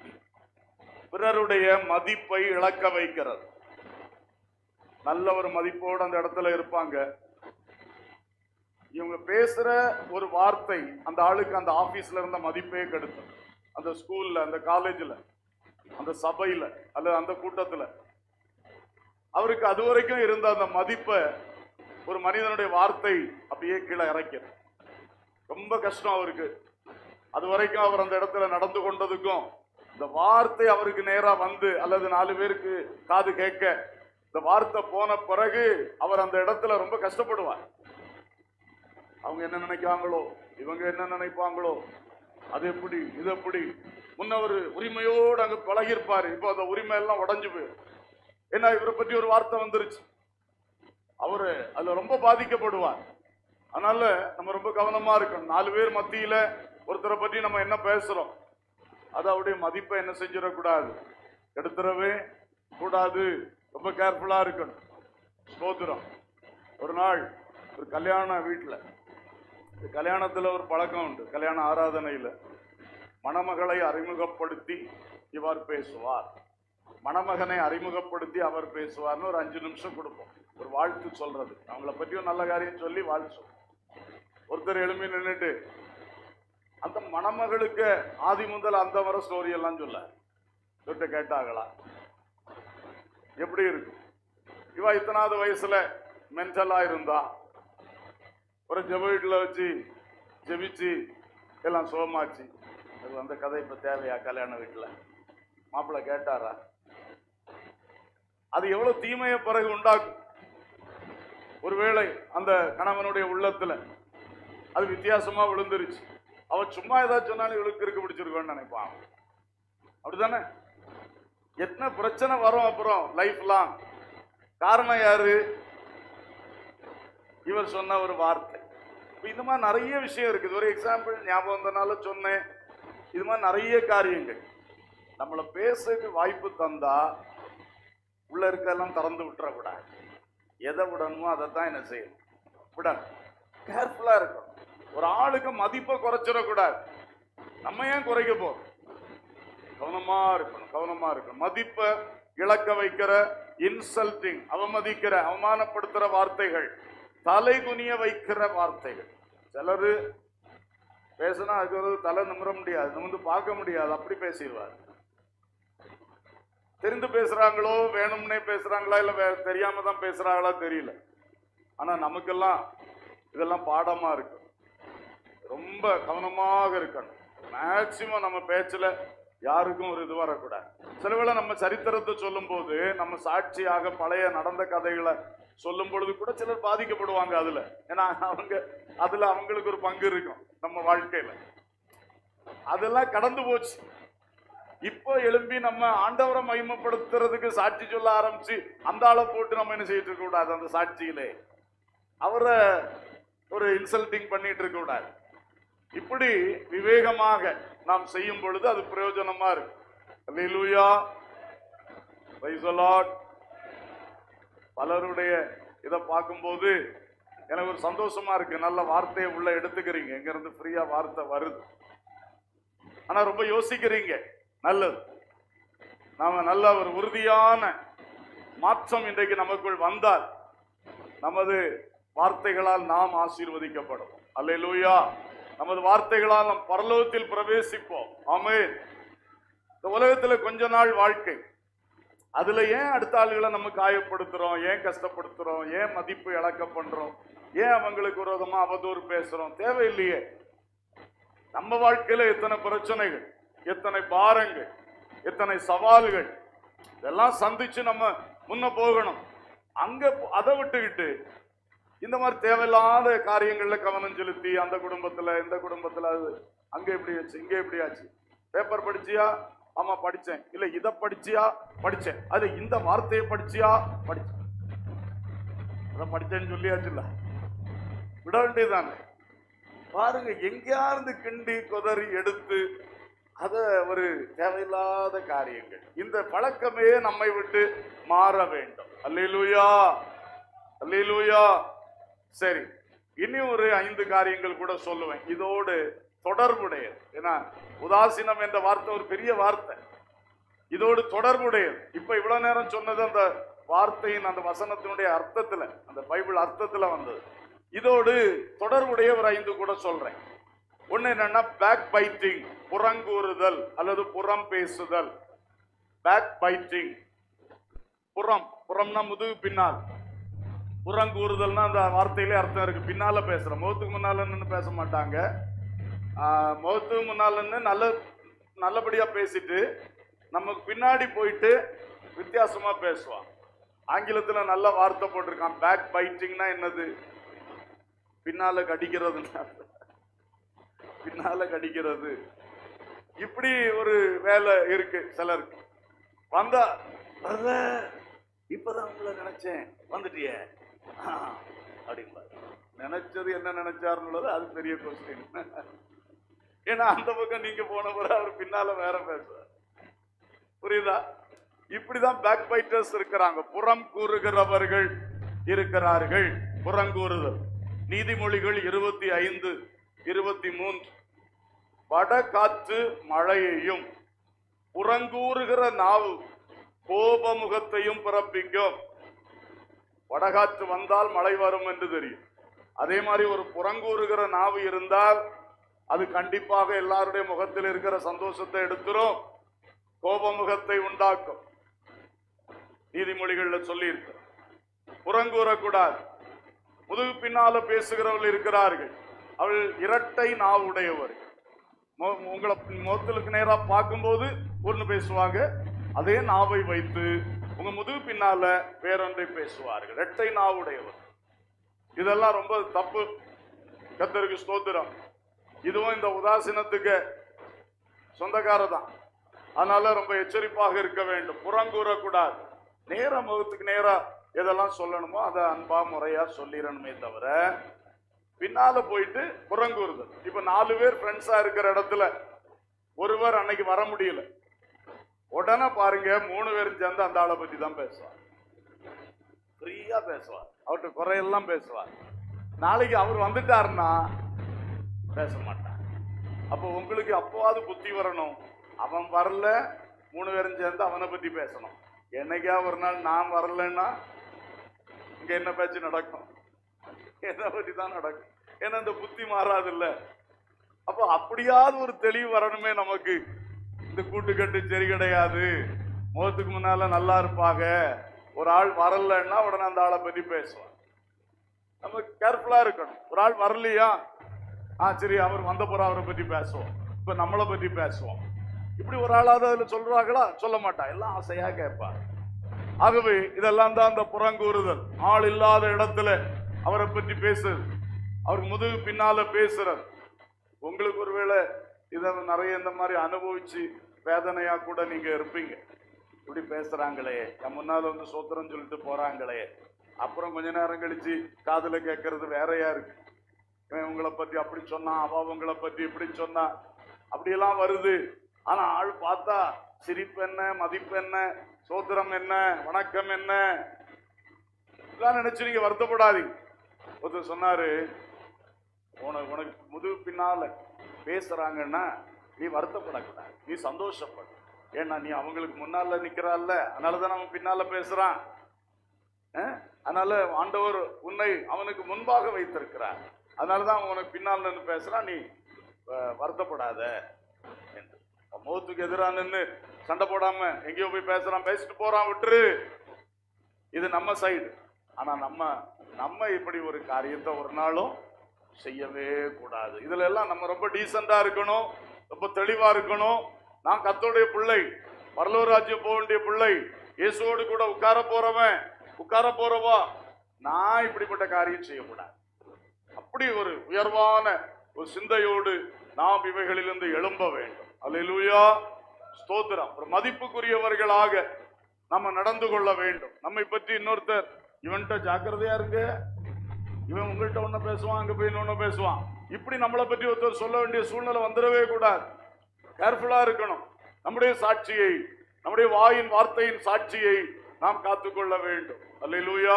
பிறருடைய மதிப்பை இழக்க வைக்கிறது நல்ல ஒரு மதிப்போடு அந்த இடத்துல இருப்பாங்க இவங்க பேசுற ஒரு வார்த்தை அந்த ஆளுக்கு அந்த ஆபீஸ்ல இருந்த மதிப்பே கெடுத்து அந்த ஸ்கூல்ல அந்த காலேஜ்ல அந்த சபையில அல்லது அந்த கூட்டத்துல அவருக்கு அது வரைக்கும் இருந்த அந்த மதிப்பை ஒரு மனிதனுடைய வார்த்தை அப்படியே கீழே இறக்கிறது ரொம்ப கஷ்டம் அவருக்கு அது வரைக்கும் அவர் அந்த இடத்துல நடந்து கொண்டதுக்கும் இந்த வார்த்தை அவருக்கு நேரா வந்து அல்லது நாலு பேருக்கு காது கேட்க இந்த வார்த்தை போன பிறகு அவர் அந்த இடத்துல ரொம்ப கஷ்டப்படுவார் அவங்க என்ன நினைக்காங்களோ இவங்க என்ன நினைப்பாங்களோ அது எப்படி இது எப்படி முன்ன ஒரு உரிமையோடு அங்க பழகியிருப்பாரு இப்போ அந்த உரிமை எல்லாம் உடைஞ்சு போயிடும் ஏன்னா இவரை பற்றி ஒரு வார்த்தை வந்துருச்சு அவரு அதுல ரொம்ப பாதிக்கப்படுவார் அதனால நம்ம ரொம்ப கவனமா இருக்கணும் நாலு பேர் மத்தியில ஒருத்தரை பற்றி நம்ம என்ன பேசுறோம் அது அவருடைய மதிப்பை என்ன செஞ்சிடக்கூடாது எடுத்துடவே கூடாது ரொம்ப கேர்ஃபுல்லா இருக்கணும் ஸ்தோத்திரம் ஒரு நாள் ஒரு கல்யாண வீட்டுல இந்த கல்யாணத்துல ஒரு பழக்கம் உண்டு கல்யாண ஆராதனையில மணமகளை அறிமுகப்படுத்தி இவர் பேசுவார் மணமகனை அறிமுகப்படுத்தி அவர் பேசுவார்னு ஒரு அஞ்சு நிமிஷம் கொடுப்போம் ஒரு வாழ்த்து சொல்றது அவங்கள பற்றியும் நல்ல காரியம் சொல்லி வாழ்த்து சொல்றோம் ஒருத்தர் எழுப்பி நின்னுட்டு அந்த மணமகளுக்கு ஆதி முதல் அந்த வர ஸ்டோரி எல்லாம் சொல்ல சொல்லிட்டு கேட்டாங்களா எப்படி இருக்கும் இவ இத்தனாவது வயசுல மென்டலா இருந்தா ஒரு ஜெப வீட்டுல வச்சு ஜெபிச்சு எல்லாம் சோமாச்சு அது அந்த கதை இப்ப தேவையா கல்யாண வீட்டுல மாப்பிள்ளை கேட்டாரா அது எவ்வளவு தீமையை பிறகு உண்டாக்கும் ஒருவேளை அந்த கணவனுடைய உள்ளத்துல அது வித்தியாசமா விழுந்துருச்சு அவ சும்மா ஏதாவது சொன்னாலும் இவளுக்கு இருக்கு பிடிச்சிருக்கோன்னு நினைப்பான் அப்படிதானே எத்தனை பிரச்சனை வரும் அப்புறம் லைஃப் லாங் காரணம் யாரு இவர் சொன்ன ஒரு வார்த்தை இப்ப இந்த மாதிரி நிறைய விஷயம் இருக்குது ஒரு எக்ஸாம்பிள் ஞாபகம் வந்தனால சொன்னேன் இது மாதிரி நிறைய காரியங்கள் நம்மளை பேசுறதுக்கு வாய்ப்பு தந்தா உள்ள இருக்கெல்லாம் திறந்து விட்டுறக்கூடாது எதை விடணுமோ அதை தான் என்ன செய்யணும் விடணும் கேர்ஃபுல்லா இருக்கணும் ஒரு ஆளுக்கு மதிப்பை குறைச்சிடக்கூடாது நம்ம ஏன் குறைக்க போறோம் கவனமா இருக்கணும் கவனமா இருக்கணும் மதிப்பை இழக்க வைக்கிற இன்சல்டிங் அவமதிக்கிற அவமானப்படுத்துற வார்த்தைகள் தலை குனிய வைக்கிற வார்த்தைகள் சிலரு பேசினா அதுக்கு ஒரு தலை நிமிர முடியாது நிமிர்ந்து பார்க்க முடியாது அப்படி பேசிடுவார் தெரிந்து பேசுறாங்களோ வேணும்னே பேசுறாங்களா இல்ல வே- தெரியாம தான் பேசுறாங்களா தெரியல ஆனா நமக்கெல்லாம் இதெல்லாம் பாடமா இருக்கு ரொம்ப கவனமாக இருக்கணும் மேக்சிமம் நம்ம பேச்சுல யாருக்கும் ஒரு இது வரக்கூடாது சில வேளை நம்ம சரித்திரத்தை சொல்லும் போது நம்ம சாட்சியாக பழைய நடந்த கதைகளை சொல்லும் பொழுது கூட சிலர் பாதிக்கப்படுவாங்க அதுல ஏன்னா அவங்க அதுல அவங்களுக்கு ஒரு பங்கு இருக்கும் நம்ம வாழ்க்கையில அதெல்லாம் கடந்து போச்சு இப்போ எழும்பி நம்ம ஆண்டவரை மகிமைப்படுத்துறதுக்கு சாட்சி சொல்ல ஆரம்பிச்சு அந்த ஆளை போட்டு நம்ம என்ன செய்யிட்டு இருக்க கூடாது அந்த சாட்சியிலே அவரை ஒரு இன்சல்ட்டிங் பண்ணிட்டு இருக்க கூடாது இப்படி விவேகமாக நாம் செய்யும் பொழுது அது பிரயோஜனமா இருக்கு அல்லேலூயா Praise the Lord. பலருடைய இதை பார்க்கும்போது எனக்கு ஒரு சந்தோஷமா இருக்கு நல்ல வார்த்தையை உள்ள எடுத்துக்கிறீங்க எங்க இருந்து ஃப்ரீயா வார்த்தை வருது ஆனா ரொம்ப யோசிக்கிறீங்க நல்லது நாம நல்ல ஒரு உறுதியான மாற்றம் இன்றைக்கு நமக்குள் வந்தால் நமது வார்த்தைகளால் நாம் ஆசீர்வதிக்கப்படும் அல்லேலூயா நமது வார்த்தைகளால் நம் பரலோகத்தில் பிரவேசிப்போம் ஆமென் இந்த உலகத்துல கொஞ்ச நாள் வாழ்க்கை அதுல ஏன் அடுத்த ஆளுகளை நம்ம காயப்படுத்துறோம் ஏன் கஷ்டப்படுத்துறோம் ஏன் மதிப்பு இழக்க பண்றோம் ஏன் அவங்களுக்கு விரோதமா அவதூறு பேசுறோம் தேவையில்லையே நம்ம வாழ்க்கையில எத்தனை பிரச்சனைகள் எத்தனை பாரங்கள் எத்தனை சவால்கள் இதெல்லாம் சந்திச்சு நம்ம முன்ன போகணும் அங்க போ- அதை விட்டுக்கிட்டு இந்த மாதிரி தேவையில்லாத காரியங்கள்ல கவனம் செலுத்தி அந்த குடும்பத்துல இந்த குடும்பத்துல அது அங்க எப்படி ஆச்சு இங்க எப்படி ஆச்சு பேப்பர் படிச்சியா ஆமா படிச்சேன் இல்ல இத படிச்சியா படிச்சேன் அது இந்த வார்த்தையை படிச்சியா படிச்சேன் அத படிச்சேன்னு சொல்லியாச்சுல்ல விட வேண்டியதுதானே பாருங்க எங்கேயாருந்து கிண்டி கொதறி எடுத்து அத ஒரு தேவையில்லாத காரியங்கள் இந்த பழக்கமே நம்மை விட்டு மாற வேண்டும் அல்லேலூயா அல்லேலூயா சரி இனி ஒரு ஐந்து காரியங்கள் கூட சொல்லுவேன் இதோடு தொடர்புடையது ஏன்னா உதாசீனம் என்ற வார்த்தை ஒரு பெரிய வார்த்தை இதோடு தொடர்புடையது இப்ப இவ்வளவு நேரம் சொன்னது அந்த வார்த்தையின் அந்த வசனத்தினுடைய அர்த்தத்துல அந்த பைபிள் அர்த்தத்துல வந்தது இதோடு தொடர்புடைய ஒரு ஐந்து கூட சொல்றேன் ஒண்ணு என்னன்னா பேக் பைட்டிங் புறங்கூறுதல் அல்லது புறம் பேசுதல் பேக் பைட்டிங் புறம் புறம்னா முதுகு பின்னால் புறங்கூறுதல்னா அந்த வார்த்தையிலே அர்த்தம் இருக்கு பின்னால பேசுற முகத்துக்கு முன்னால நின்னு பேச மாட்டாங்க ஆஹ், முகத்துக்கு முன்னால நின்னு நல்ல நல்லபடியா பேசிட்டு நமக்கு பின்னாடி போயிட்டு வித்தியாசமா பேசுவான் ஆங்கிலத்துல நல்ல வார்த்தை போட்டிருக்கான் பேக் பைட்டிங்னா என்னது பின்னால கடிக்கிறது பின்னால கடிக்கிறது இப்படி ஒரு வேலை இருக்கு சிலருக்கு வந்தா brother, இப்பதான் உங்களை நினைச்சேன் வந்துட்டியே ஆ, அப்படிம்பாரு நினைச்சது என்ன நினைச்சாருன்னுള്ളത് அது பெரிய கொஸ்டின் ஏன்னா அந்த பக்கம் நீங்க போன பிறகு அவர் பின்னால வேற பேசுவார் புரியுதா இப்படிதான் பேக் பைட்டர்ஸ் இருக்கிறாங்க புறம் கூறுகிறவர்கள் இருக்கிறார்கள் புறங்கூறுதல் நீதிமொழிகள் இருபத்தி ஐந்து இருபத்தி மூன்று வட காற்று மழையையும் புறங்கூறுகிற நாவு கோபமுகத்தையும் பிறப்பிக்கும் வடகாற்று வந்தால் மழை வரும் என்று தெரியும் அதே மாதிரி ஒரு புறங்கூறுகிற நாவு இருந்தால் அது கண்டிப்பாக எல்லாருடைய முகத்தில் இருக்கிற சந்தோஷத்தை எடுத்துரும் கோபமுகத்தை உண்டாக்கும் நீதிமொழிகள்ல சொல்லி இருக்கு புறங்கூறக்கூடாது முதுகு பின்னால பேசுகிறவர்கள் இருக்கிறார்கள் அவள் இரட்டை நாவுடையவர் மு- உங்களை முகத்திலுக்கு நேரா பார்க்கும்போது ஒன்று பேசுவாங்க அதே நாவை வைத்து உங்க முதுகு பின்னால வேறொன்றை பேசுவார்கள் இரட்டை நாவுடையவர் இதெல்லாம் ரொம்ப தப்பு கத்தருக்கு ஸ்தோத்திரம் இதுவும் இந்த உதாசீனத்துக்கு சொந்தக்கார தான் அதனால ரொம்ப எச்சரிப்பாக இருக்க வேண்டும் புறங்கூறக்கூடாது நேரா முகத்துக்கு நேரா எதெல்லாம் சொல்லணுமோ அதை அன்பா முறையா சொல்லிடணுமே தவிர பின்னால போயிட்டு புறங்கூறுதல் இப்ப நாலு பேர் ஃப்ரெண்ட்ஸா இருக்கிற இடத்துல ஒருவர் அன்னைக்கு வர முடியல உடனே பாருங்க மூணு பேரும் சேர்ந்து அந்த ஆளை பத்தி தான் பேசுவார் ஃப்ரீயா பேசுவார் அவர்கிட்ட குறையெல்லாம் பேசுவார் நாளைக்கு அவர் வந்துட்டாருன்னா பேச மாட்டார் அப்போ உங்களுக்கு அப்போவாது புத்தி வரணும் அவன் வரல மூணு பேரும் சேர்ந்து அவனை பத்தி பேசணும் என்னைக்கா ஒரு நாள் நான் வரலன்னா இங்க என்ன பேச்சு நடக்கும் என்னை பத்தி தான் நடக்கும் ஏன்னா இந்த புத்தி மாறாதுல்ல அப்போ அப்படியாவது ஒரு தெளிவு வரணுமே நமக்கு இந்த கூட்டுக்கட்டு சரி கிடையாது முகத்துக்கு முன்னால நல்லா இருப்பாங்க ஒரு ஆள் வரலன்னா உடனே அந்த ஆளை பத்தி பேசுவான் நம்ம கேர்ஃபுல்லா இருக்கணும் ஒரு ஆள் வரலையா ஆ சரி அவர் வந்த பிறகு அவரை பத்தி பேசுவோம் இப்ப நம்மளை பத்தி பேசுவோம் இப்படி ஒரு ஆளாவது அதுல சொல்றாங்களா சொல்ல மாட்டா எல்லாம் ஆசையா கேட்பா ஆகவே இதெல்லாம் தான் அந்த புறங்கூறுதல் ஆள் இல்லாத இடத்துல அவரை பற்றி பேசுறது அவர் முதுகு பின்னால பேசுறது உங்களுக்கு ஒருவேளை இதை நிறைய இந்த மாதிரி அனுபவிச்சு வேதனையா கூட நீங்க இருப்பீங்க இப்படி பேசுறாங்களே என் முன்னால வந்து சோத்திரம் சொல்லிட்டு போறாங்களே அப்புறம் கொஞ்ச நேரம் கழிச்சு காதுல கேட்கறது வேறையா இருக்கு இவன் உங்களை பத்தி அப்படி சொன்னான் அவ உங்களை பத்தி இப்படி சொன்னா அப்படியெல்லாம் வருது ஆனா ஆள் பார்த்தா சிரிப்பு என்ன மதிப்பு என்ன சோத்திரம் என்ன வணக்கம் என்ன இதெல்லாம் நினைச்சு நீங்க வருத்தப்படாதீங்க ஒருத்தர் சொன்னாரு உனக்கு உனக்கு முதுகு பின்னால பேசுறாங்கன்னா நீ வருத்தப்படக்கூடாது நீ சந்தோஷப்படு ஏன்னா நீ அவங்களுக்கு முன்னால நிக்கிறாள்ல அதனாலதான் அவன் பின்னால பேசுறான் அஹ்? அதனால ஆண்டவர் உன்னை அவனுக்கு முன்பாக வைத்திருக்கிறார் அதனாலதான் அவன் உனக்கு பின்னால் நின்று பேசுறான் நீ அஹ், வருத்தப்படாத என்று முகத்துக்கு எதிராக நின்று சண்டை போடாம எங்கேயோ போய் பேசுறான் பேசிட்டு போறான் விட்டுரு இது நம்ம சைடு ஆனா நம்ம நம்ம இப்படி ஒரு காரியத்தை ஒரு நாளும் செய்யவே கூடாது இதுல எல்லாம் நம்ம ரொம்ப டீசெண்டா இருக்கணும் ரொம்ப தெளிவா இருக்கணும் நான் கத்தோடைய பிள்ளை பரலூர் ராஜ்யம் போக வேண்டிய பிள்ளை இயேசுவோடு கூட உட்கார போறவன் உட்கார போறவா நான் இப்படிப்பட்ட காரியம் செய்யக்கூடாது அப்படி ஒரு உயர்வான ஒரு சிந்தையோடு நாம் இவைகளிலிருந்து எழும்ப வேண்டும் அல்லேலூயா ஸ்தோத்திரம் ஒரு மதிப்புக்குரியவர்களாக நம்ம நடந்து கொள்ள வேண்டும் நம்மை பற்றி இன்னொருத்தர் இவன்கிட்ட ஜாக்கிரதையா இருங்க இவன் உங்கள்கிட்ட ஒண்ணு பேசுவான் அங்க போய் இன்னொன்னு பேசுவான் இப்படி நம்மளை பற்றி ஒருத்தர் சொல்ல வேண்டிய சூழ்நிலை வந்துடவே கூடாது கேர்ஃபுல்லா இருக்கணும் நம்முடைய சாட்சியை நம்முடைய வாயின் வார்த்தையின் சாட்சியை நாம் காத்துக்கொள்ள வேண்டும் அல்லேலூயா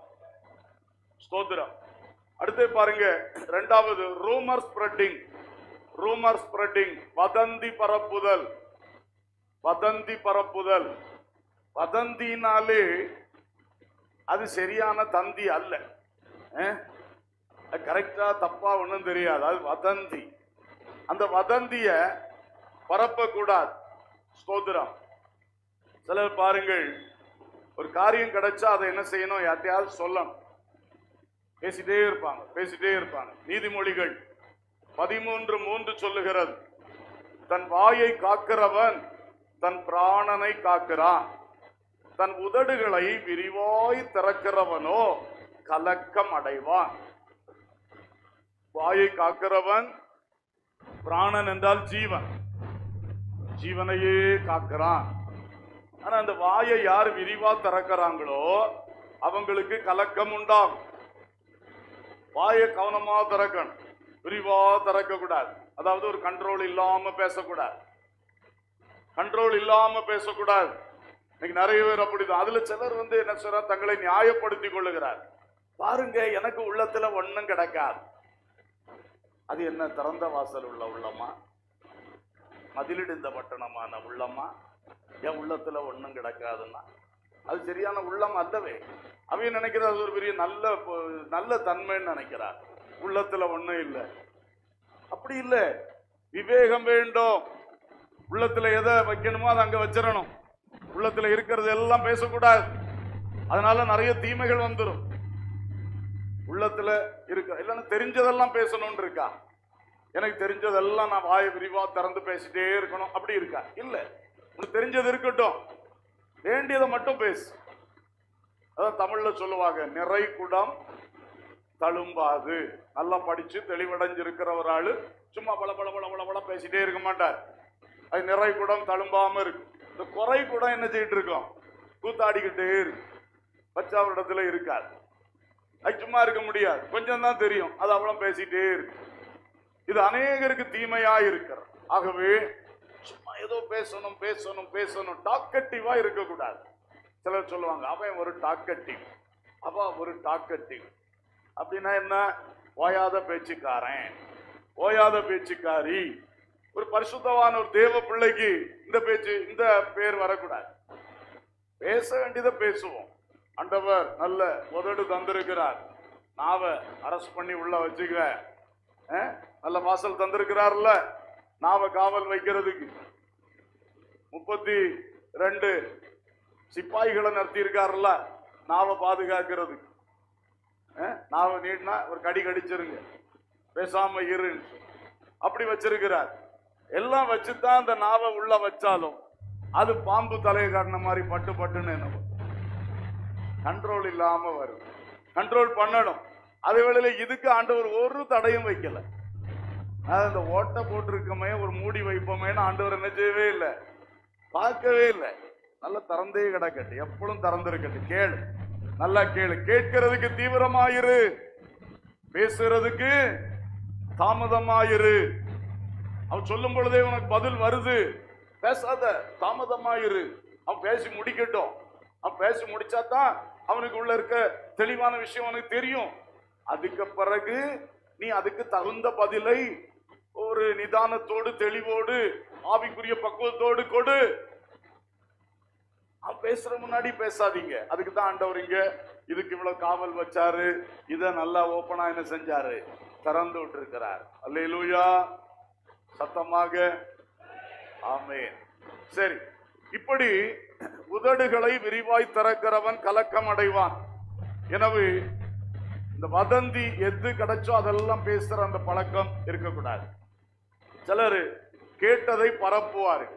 ஸ்தோத்திரம் அடுத்து பாருங்க ரெண்டாவது ரூமர் ஸ்ப்ரெட்டிங் ரூமர் ஸ்ப்ரெட்டிங் வதந்தி பரப்புதல் வதந்தி பரப்புதல் வதந்தினாலே அது சரியான தந்தி அல்ல கரெக்டா தப்பா ஒண்ணும் தெரியாது அது வதந்தி அந்த வதந்திய பரப்பக்கூடாது ஸ்தோத்திரம் சிலர் பாருங்கள் ஒரு காரியம் கிடைச்சா அதை என்ன செய்யணும் யார்ட்டையாவது சொல்லணும் பேசிட்டே இருப்பாங்க பேசிட்டே இருப்பாங்க நீதிமொழிகள் பதிமூன்று மூன்று சொல்லுகிறது தன் வாயை காக்கிறவன் தன் பிராணனை காக்கிறான் தன் உதடுகளை விரிவாய் திறக்கிறவனோ கலக்கம் அடைவான் வாயை காக்கிறவன் பிராணன் என்றால் ஜீவன் ஜீவனையே காக்கிறான் ஆனா அந்த வாயை யார் விரிவா திறக்கிறாங்களோ அவங்களுக்கு கலக்கம் உண்டாகும் வாயை கவனமா திறக்கணும் விரிவா திறக்க கூடாது அதாவது ஒரு கண்ட்ரோல் இல்லாம பேசக்கூடாது கண்ட்ரோல் இல்லாம பேசக்கூடாது இன்னைக்கு நிறைய பேர் அப்படிதான் அதுல சிலர் வந்து என்ன சொல்ற தங்களை நியாயப்படுத்தி கொள்ளுகிறார் பாருங்க எனக்கு உள்ளத்துல ஒண்ணும் கிடைக்காது அது என்ன திறந்த வாசல் உள்ள உள்ளமா மதிலிடிந்த பட்டணமான உள்ளமா என் உள்ளத்துல ஒண்ணும் கிடக்காதுன்னா அது சரியான உள்ளம் அல்லவே அவன் நினைக்கிறது அது ஒரு பெரிய நல்ல பொ- நல்ல தன்மைன்னு நினைக்கிறார் உள்ளத்துல ஒண்ணும் இல்லை அப்படி இல்லை விவேகம் வேண்டும் உள்ளத்துல எதை வைக்கணுமோ அதை அங்க வச்சிடணும் உள்ளத்துல இருக்கிறது எல்லாம் பேசக்கூடாது அதனால நிறைய தீமைகள் வந்துடும் உள்ளத்துல இருக்க இல்லைன்னா தெரிஞ்சதெல்லாம் பேசணும்னு இருக்கா எனக்கு தெரிஞ்சதெல்லாம் நான் வாயை விரிவா திறந்து பேசிட்டே இருக்கணும் அப்படி இருக்கா இல்ல உனக்கு தெரிஞ்சது இருக்கட்டும் வேண்டியதை மட்டும் பேசு அதான் தமிழ்ல சொல்லுவாங்க நிறை குடம் தழும்பாது நல்லா படிச்சு தெளிவடைஞ்சிருக்கிற ஒரு ஆளு சும்மா பல பல பல பல பல பேசிட்டே இருக்க மாட்டார் அது நிறை குடம் தழும்பாம இருக்கு இந்த குறை குடம் என்ன செய்யிட்டு இருக்கோம் கூத்தாடிக்கிட்டே இருக்கு பச்சாவரிடத்துல இருக்காது அது சும்மா இருக்க முடியாது கொஞ்சம் தான் தெரியும் அது அவ்வளவு பேசிட்டே இருக்கு இது அநேகருக்கு தீமையா இருக்கிறது ஆகவே சும்மா ஏதோ பேசணும் பேசணும் பேசணும் டாக்கட்டிவா இருக்கக்கூடாது சிலர் சொல்லுவாங்க அவன் ஒரு டாக்கட்டிவ் அவ ஒரு டாக்கட்டிவ் அப்படின்னா என்ன ஓயாத பேச்சுக்காரன் ஓயாத பேச்சுக்காரி ஒரு பரிசுத்தவான ஒரு தேவ பிள்ளைக்கு இந்த பேச்சு இந்த பேர் வரக்கூடாது பேச வேண்டியதை பேசுவோம் ஆண்டவர் நல்ல உதடு தந்திருக்கிறார் நாவ அரஸ்ட் பண்ணி உள்ள வச்சுக்க அஹ், நல்ல வாசல் தந்திருக்கிறார்ல நாவ காவல் வைக்கிறதுக்கு முப்பத்தி ரெண்டு சிப்பாய்களை நிறுத்தி இருக்காருல்ல நாவ பாதுகாக்கிறதுக்கு அஹ், நாவை நீட்டினா ஒரு கடி கடிச்சிருங்க பேசாம இருன்னு அப்படி வச்சிருக்கிறார் எல்லாம் வச்சுதான் அந்த நாவை உள்ள வச்சாலும் அது பாம்பு தலையை காட்டின மாதிரி பட்டு பட்டுன்னு என்ன கண்ட்ரோல் இல்லாம வருது கண்ட்ரோல் பண்ணணும் அதே வேளையில இதுக்கு ஆண்டவர் ஒரு தடையும் வைக்கல அது அந்த ஓட்டை போட்டிருக்கமே ஒரு மூடி வைப்போமேன்னு ஆண்டவர் என்ன செய்யவே இல்லை பார்க்கவே இல்லை நல்லா திறந்தே கிடக்கட்டு எப்பளும் திறந்திருக்கட்டு கேளு நல்லா கேளு கேட்கிறதுக்கு தீவிரமாயிரு பேசுறதுக்கு தாமதமாயிரு அவன் சொல்லும் பொழுதே உனக்கு பதில் வருது பேசாத தாமதமாயிரு அவன் பேசி முடிக்கட்டும் அவன் பேசி முடிச்சாதான் அவனுக்கு உள்ள இருக்க தெளிவான விஷயம் அவனுக்கு தெரியும் அதுக்கு பிறகு நீ அதுக்கு தகுந்த பதிலை ஒரு நிதானத்தோடு தெளிவோடு ஆவிக்குரிய பக்குவத்தோடு கொடு அவன் பேசுற முன்னாடி பேசாதீங்க அதுக்கு தான் ஆண்டவர் இங்க இதுக்கு இவ்வளவு காவல் வச்சாரு இத நல்லா ஓப்பனா என்ன செஞ்சாரு திறந்து விட்டுருக்கிறார் அல்லேலூயா சத்தமாக ஆமென் சரி இப்படி உதடுகளை விரிவாய் திறக்கிறவன் கலக்கம் அடைவான் எனவே இந்த வதந்தி எது கிடைச்சோ அதெல்லாம் பேசுற அந்த பழக்கம் இருக்கக்கூடாது சிலர் கேட்டதை பரப்புவார்கள்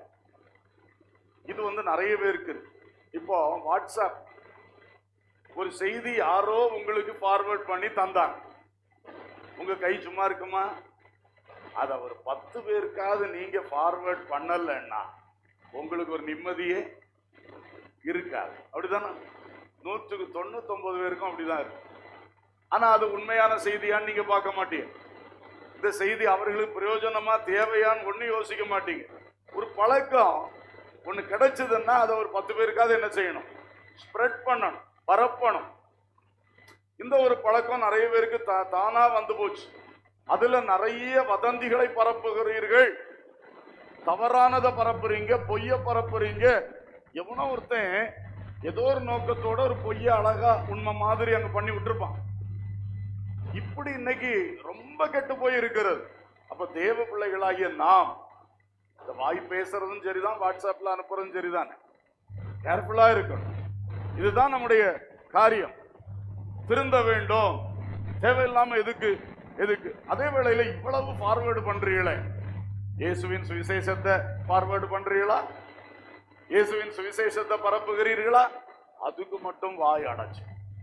இது வந்து நிறைய பேருக்கு இருக்கு. இப்போ வாட்ஸ்அப் ஒரு செய்தி யாரோ உங்களுக்கு ஃபார்வர்ட் பண்ணி தந்தாங்க உங்க கை சும்மா இருக்குமா அத ஒரு பத்து பேருக்காவது நீங்க ஃபார்வர்ட் பண்ணலன்னா உங்களுக்கு ஒரு நிம்மதியே இருக்காது அப்படிதானே நூற்றுக்கு தொண்ணூத்தொன்பது பேருக்கும் அப்படிதான் இருக்கு ஆனா அது உண்மையான செய்தியான்னு நீங்க பார்க்க மாட்டீங்க இந்த செய்தி அவர்களுக்கு பிரயோஜனமா தேவையான்னு ஒண்ணு யோசிக்க மாட்டீங்க ஒரு பழக்கம் ஒண்ணு கிடைச்சதுன்னா அதை ஒரு பத்து பேருக்காவது என்ன செய்யணும் ஸ்ப்ரெட் பண்ணணும் பரப்பணும் இந்த ஒரு பழக்கம் நிறைய பேருக்கு தா- தானா வந்து போச்சு அதுல நிறைய வதந்திகளை பரப்புகிறீர்கள் தவறானதை பரப்புறீங்க பொய்ய பரப்புறீங்க எவனோ ஒருத்தன் ஏதோ ஒரு நோக்கத்தோட ஒரு பொய்ய அழகா உண்மை மாதிரி அங்க பண்ணி விட்டுருப்பான் இப்படி இன்னைக்கு ரொம்ப கெட்டு போய் இருக்கிறது அப்ப தேவ பிள்ளைகளாகிய நாம் இந்த வாய் பேசுறதும் சரிதான் வாட்ஸ்அப்ல அனுப்புறதும் சரிதான் கேர்ஃபுல்லா இருக்கணும் இதுதான் நம்முடைய காரியம் திருந்த வேண்டும் தேவையில்லாம எதுக்கு எதுக்கு அதே வேளையில இவ்வளவு ஃபார்வேர்டு பண்றீங்களே இயேசுவின் சுவிசேஷத்தை ஃபார்வேர்டு பண்றீங்களா இயேசுவின் சுவிசேஷத்தை பரப்புகிறீர்களா அதுக்கு மட்டும் வாய் அடைச்சு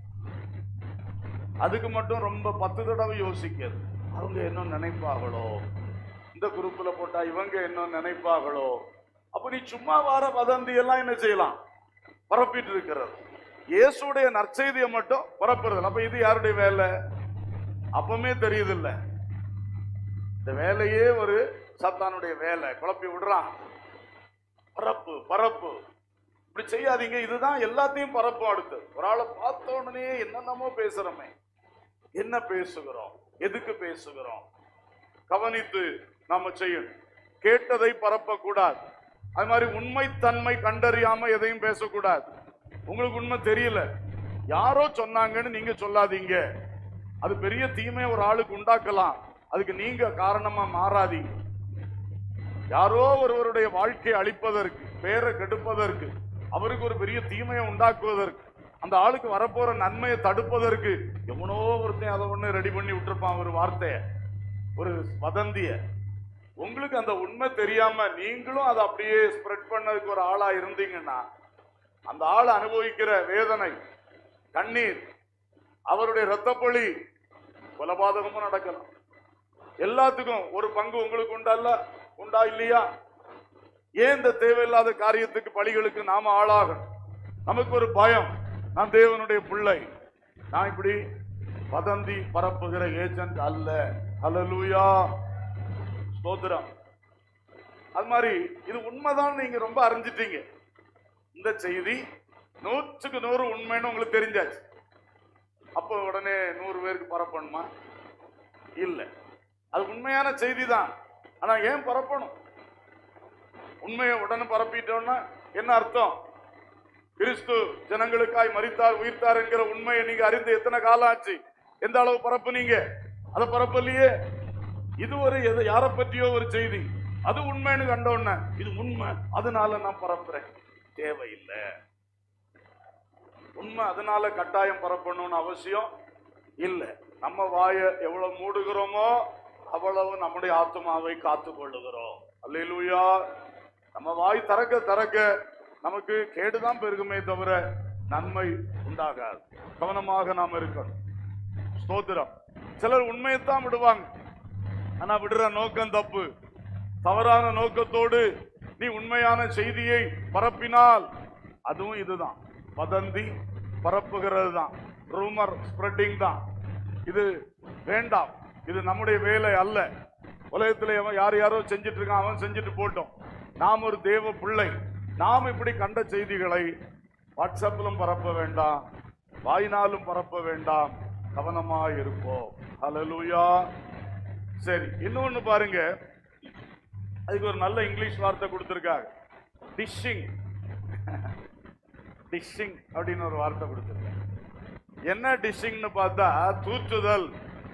அதுக்கு மட்டும் ரொம்ப பத்து தடவை யோசிக்கிறது அவங்க என்ன நினைப்பாங்களோ இந்த குரூப்ல போட்டா இவங்க என்ன நினைப்பாங்களோ அப்ப நீ சும்மா வார வதந்தி எல்லாம் என்ன செய்யலாம் பரப்பிட்டு இருக்கிறது இயேசுடைய நற்செய்தியை மட்டும் பரப்புறது அப்ப இது யாருடைய வேலை அப்பவுமே தெரியுது இல்ல இந்த வேலையே ஒரு சத்தானுடைய வேலை குழப்பி விடுறான் பரப்பு பரப்பு இப்படி செய்யாதீங்க இதுதான் எல்லாத்தையும் பரப்பும் அடுத்து ஒரு ஆளை பார்த்த உடனே என்னென்னமோ பேசுறோமே என்ன பேசுகிறோம் எதுக்கு பேசுகிறோம் கவனித்து நாம செய்யணும் கேட்டதை பரப்பக்கூடாது அது மாதிரி உண்மைத்தன்மை கண்டறியாம எதையும் பேசக்கூடாது உங்களுக்கு உண்மை தெரியல யாரோ சொன்னாங்கன்னு நீங்க சொல்லாதீங்க அது பெரிய தீமை ஒரு ஆளுக்கு உண்டாக்கலாம் அதுக்கு நீங்க காரணமா மாறாதீங்க யாரோ ஒருவருடைய வாழ்க்கையை அழிப்பதற்கு பேரை கெடுப்பதற்கு அவருக்கு ஒரு பெரிய தீமையை உண்டாக்குவதற்கு அந்த ஆளுக்கு வரப்போற நன்மையை தடுப்பதற்கு எவனோ ஒருத்தன் அதை ஒண்ணு ரெடி பண்ணி விட்டுருப்பான் ஒரு வார்த்தைய ஒரு வதந்திய உங்களுக்கு அந்த உண்மை தெரியாம நீங்களும் அதை அப்படியே ஸ்ப்ரெட் பண்ணதுக்கு ஒரு ஆளா இருந்தீங்கன்னா அந்த ஆள் அனுபவிக்கிற வேதனை கண்ணீர் அவருடைய இரத்தப்பொழி கொலபாதகமும் நடக்கலாம் எல்லாத்துக்கும் ஒரு பங்கு உங்களுக்கு உண்டல்ல உண்டா இல்லையா ஏன் இந்த தேவையில்லாத காரியத்துக்கு பலிகளுக்கு நாம ஆளாகணும் நமக்கு ஒரு பயம் நான் தேவனுடைய பிள்ளை நான் இப்படி வதந்தி பரப்புகிற ஏஜென்ட் அல்ல ஹalleluya ஸ்தோத்திரம் அது மாதிரி இது உண்மைதான் நீங்க ரொம்ப அறிஞ்சிட்டீங்க இந்த செய்தி நூற்றுக்கு நூறு உண்மைன்னு உங்களுக்கு தெரிஞ்சாச்சு அப்போ உடனே நூறு பேருக்கு பரப்பணுமா இல்லை அது உண்மையான செய்தி தான் ஆனா ஏன் பரப்பணும் உண்மையை உடனே பரப்பிட்டோம்னா என்ன அர்த்தம் கிறிஸ்து ஜனங்களுக்காய் மரித்தார் உயிர்த்தார் என்கிற உண்மையை நீங்க அறிந்து எத்தனை காலம் ஆச்சு எந்த அளவு பரப்புனீங்க அதை பரப்பலையே இது ஒரு எது யாரை பற்றியோ ஒரு செய்தி அது உண்மைன்னு கண்டோன்ன இது உண்மை அதனால நான் பரப்புறேன் தேவையில்லை உண்மை அதனால கட்டாயம் பரப்பணும்னு அவசியம் இல்ல நம்ம வாயை எவ்வளவு மூடுகிறோமோ அவ்வளவு நம்முடைய ஆத்மாவை காத்து கொள்ளுகிறோம் அல்லேலூயா நம்ம வாய் திறக்க திறக்க நமக்கு கேடுதான் பெருகுமே தவிர நன்மை உண்டாகாது கவனமாக நாம் இருக்கணும் ஸ்தோத்திரம் சிலர் உண்மையைத்தான் விடுவாங்க ஆனா விடுற நோக்கம் தப்பு தவறான நோக்கத்தோடு நீ உண்மையான செய்தியை பரப்பினால் அதுவும் இதுதான் வதந்தி பரப்புகிறது தான் ரூமர் ஸ்ப்ரெட்டிங் தான் இது வேண்டாம் இது நம்முடைய வேலை அல்ல உலகத்துல எவன் யார் யாரோ செஞ்சுட்டு இருக்கான் அவன் செஞ்சுட்டு போட்டோம் நாம் ஒரு தேவ பிள்ளை நாம் இப்படி கண்ட செய்திகளை வாட்ஸ்அப்பிலும் பரப்ப வேண்டாம் வாயினாலும் பரப்ப வேண்டாம் கவனமாய் இருப்போம் ஹalleluya சரி இன்னொன்னு பாருங்க அதுக்கு ஒரு நல்ல இங்கிலீஷ் வார்த்தை கொடுத்திருக்காங்க டிஷ்ஷிங் டிஷ்ஷிங் அப்படின்னு ஒரு வார்த்தை கொடுத்திருக்காங்க என்ன டிஷ்ஷிங்னு பார்த்தா தூற்றுதல்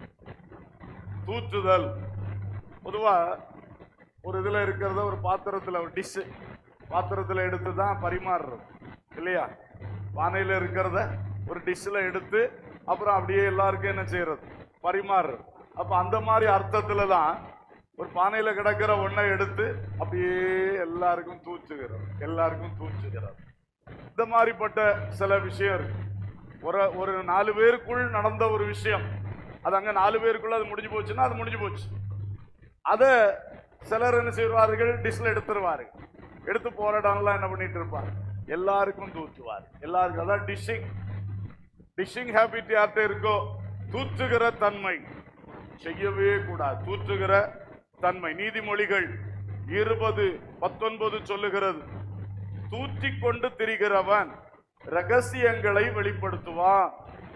தூற்றுதல் பொதுவா ஒரு இதுல இருக்கிறத ஒரு பாத்திரத்துல ஒரு டிஷ் பாத்திரத்துல எடுத்து தான் பரிமாறுறது இல்லையா பானையில இருக்கிறத ஒரு டிஷ்ல எடுத்து அப்புறம் அப்படியே எல்லாருக்கும் என்ன செய்யறது பரிமாறுறது அப்ப அந்த மாதிரி அர்த்தத்துல தான் ஒரு பானையில கிடக்கிற ஒன்றை எடுத்து அப்படியே எல்லாருக்கும் தூச்சுகிறது எல்லாருக்கும் தூச்சுகிறது இந்த மாதிரிப்பட்ட சில விஷயம் இருக்கு ஒரு ஒரு நாலு பேருக்குள் நடந்த ஒரு விஷயம் அது அங்க நாலு பேருக்குள்ள அது முடிஞ்சு போச்சுன்னா அது முடிஞ்சு போச்சு அதை சிலர் என்ன செய்வார்கள் டிஷ்ல எடுத்துருவாரு எடுத்து போற இடம்லாம் என்ன பண்ணிட்டு இருப்பாரு எல்லாருக்கும் தூத்துவார் எல்லாருக்கும் அதான் டிஷ்ஷிங் டிஷ்ஷிங் ஹேபிட் யார்கிட்ட இருக்கோ தூற்றுகிற தன்மை செய்யவே கூடாது தூற்றுகிற தன்மை நீதிமொழிகள் இருபது பத்தொன்பது சொல்லுகிறது தூற்றிக் கொண்டு திரிகிறவன் ரகசியங்களை வெளிப்படுத்துவான்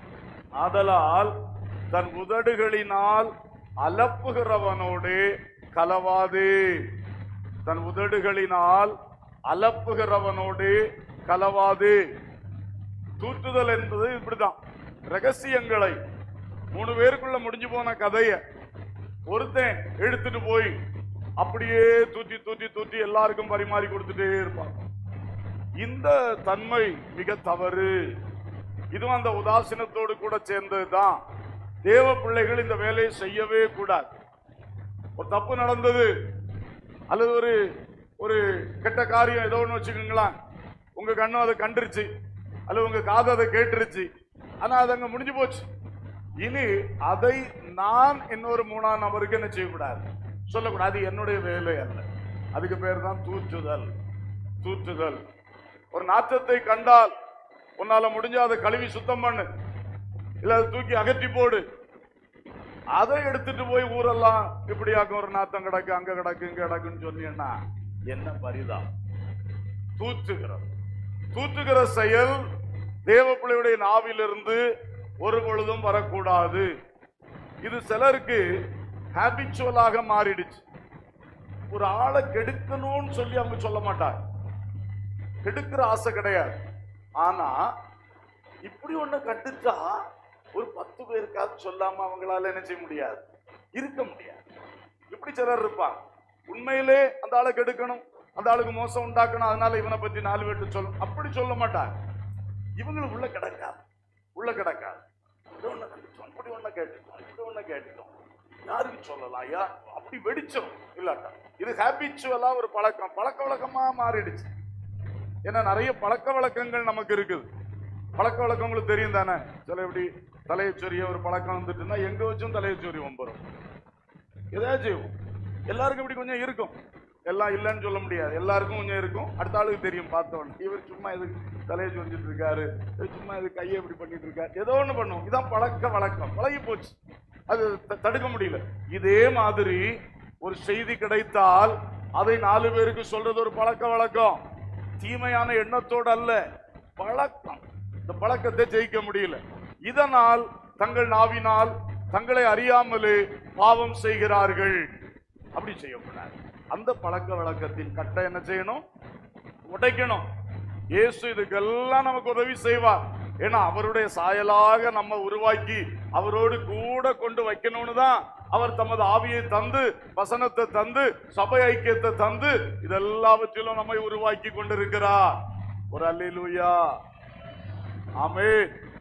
ஆதலால் தன் உதடுகளினால் அலப்புகிறவனோடு கலவாதே தன் உதடுகளினால் அலப்புகிறவனோடு கலவாதே தூற்றுதல் என்பது இப்படிதான் ரகசியங்களை மூணு பேருக்குள்ள முடிஞ்சு போன கதைய ஒருத்தன் எடுத்துட்டு போய் அப்படியே தூத்தி தூத்தி தூத்தி எல்லாருக்கும் பரிமாறி கொடுத்துட்டே இருப்பான் இந்த தன்மை மிக தவறு இதுவும் அந்த உதாசீனத்தோடு கூட சேர்ந்ததுதான் தேவ பிள்ளைகள் இந்த வேலையை செய்யவே கூடாது ஒரு தப்பு நடந்தது அல்லது ஒரு ஒரு கெட்ட காரியம் ஏதோ ஒன்று வச்சுக்கோங்களேன் உங்க கண்ணும் அதை கண்டுருச்சு அல்லது உங்க காது அதை கேட்டுருச்சு ஆனா அது அங்க முடிஞ்சு போச்சு இனி அதை நான் இன்னொரு மூணாம் நபருக்கு என்ன செய்யக்கூடாது சொல்லக்கூடாது அது என்னுடைய வேலை அல்ல அதுக்கு பேர் தான் தூற்றுதல் தூற்றுதல் ஒரு நாற்றத்தை கண்டால் உன்னால முடிஞ்ச அதை கழுவி சுத்தம் பண்ணு இல்ல அதை தூக்கி அகற்றி போடு அதை எடுத்துட்டு போய் ஊரெல்லாம் இப்படியாக்கும் ஒரு நாத்தம் கிடக்கு அங்க கிடக்கு இங்க கிடக்குன்னு சொன்னீங்கன்னா என்ன பரிதா தூற்றுகிறது தூற்றுகிற செயல் தேவ பிள்ளையுடைய நாவிலிருந்து ஒரு பொழுதும் வரக்கூடாது இது சிலருக்கு ஹேபிச்சுவலாக மாறிடுச்சு ஒரு ஆளை கெடுக்கணும்னு சொல்லி அவங்க சொல்ல மாட்டாங்க கெடுக்கிற ஆசை கிடையாது ஆனா இப்படி ஒண்ணு கண்டுச்சா ஒரு பத்து பேருக்காவது சொல்லாம அவங்களால என்ன செய்ய முடியாது இருக்க முடியாது இப்படி சிலர் இருப்பாங்க உண்மையிலே அந்த ஆளை கெடுக்கணும் அந்த ஆளுக்கு மோசம் உண்டாக்கணும் அதனால இவனை பத்தி நாலு பேர்ட்டு சொல்லணும் அப்படி சொல்ல மாட்டாங்க இவங்களுக்கு உள்ள கிடக்காது உள்ள கிடக்காது இப்படி ஒண்ணு கண்டுச்சோம் இப்படி ஒண்ணு கேட்டுட்டோம் இப்படி ஒண்ணு கேட்டுட்டோம் யாருக்கு சொல்லலாம் யா அப்படி வெடிச்சோம் இல்லாட்டா இது ஹேபிச்சுவலா ஒரு பழக்கம் பழக்க வழக்கமா மாறிடுச்சு ஏன்னா நிறைய பழக்க வழக்கங்கள் நமக்கு இருக்குது பழக்க வழக்கம் உங்களுக்கு தெரியும் தானே சில இப்படி தலையை சொரிய ஒரு பழக்கம் வந்துட்டுன்னா எங்க வச்சும் தலையை சொறி வம்பரும் ஏதாச்சும் எல்லாருக்கும் இப்படி கொஞ்சம் இருக்கும் எல்லாம் இல்லைன்னு சொல்ல முடியாது எல்லாருக்கும் கொஞ்சம் இருக்கும் அடுத்த ஆளுக்கு தெரியும் பார்த்தவொன்னு இவர் சும்மா இது தலையை சொரிஞ்சிட்டு இருக்காரு இவர் சும்மா இது கையை இப்படி பண்ணிட்டு இருக்காரு ஏதோ ஒண்ணு பண்ணுவோம் இதான் பழக்க வழக்கம் பழகி போச்சு அது த- தடுக்க முடியல இதே மாதிரி ஒரு செய்தி கிடைத்தால் அதை நாலு பேருக்கு சொல்றது ஒரு பழக்க வழக்கம் தீமையான எண்ணத்தோடு அல்ல பழக்கம் இந்த பழக்கத்தை ஜெயிக்க முடியல இதனால் தங்கள் நாவினால் தங்களை அறியாமலே பாவம் செய்கிறார்கள் அப்படி செய்யக்கூடாது அந்த பழக்க வழக்கத்தின் கட்டை என்ன செய்யணும் உடைக்கணும் இயேசு இதுக்கெல்லாம் நமக்கு உதவி செய்வார் ஏன்னா அவருடைய சாயலாக நம்ம உருவாக்கி அவரோடு கூட கொண்டு வைக்கணும்னு தான் அவர் தமது ஆவியை தந்து வசனத்தை தந்து சபை ஐக்கியத்தை தந்து இதெல்லாவற்றிலும் நம்மை உருவாக்கி கொண்டிருக்கிறார் ஒரு அல்லேலூயா ஆமென்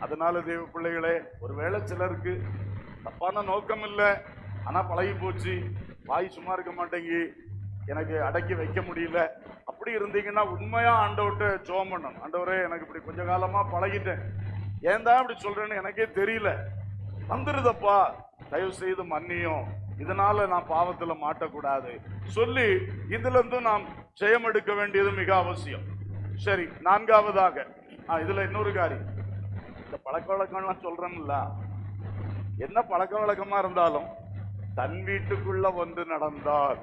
அதனால தேவ பிள்ளைகளே ஒருவேளை சிலருக்கு தப்பான நோக்கம் இல்லை ஆனா பழகி போச்சு வாய் சும்மா இருக்க மாட்டேங்கி எனக்கு அடக்கி வைக்க முடியல அப்படி இருந்தீங்கன்னா உண்மையா ஆண்டவர்கிட்ட ஜோம் பண்ணணும் ஆண்டவரே எனக்கு இப்படி கொஞ்ச காலமா பழகிட்டேன் ஏன் தான் இப்படி சொல்றேன்னு எனக்கே தெரியல வந்துருதப்பா தயவு செய்து மன்னியும் இதனால நான் பாவத்துல மாட்டக்கூடாது சொல்லி இதுல இருந்தும் நாம் ஜெயம் எடுக்க வேண்டியது மிக அவசியம் சரி நான்காவதாக ஆ, இதுல இன்னொரு காரியம் இந்த பழக்க வழக்கம்லாம் சொல்றேன்ல என்ன பழக்க வழக்கமா இருந்தாலும் தன் வீட்டுக்குள்ள ஒன்று நடந்தால்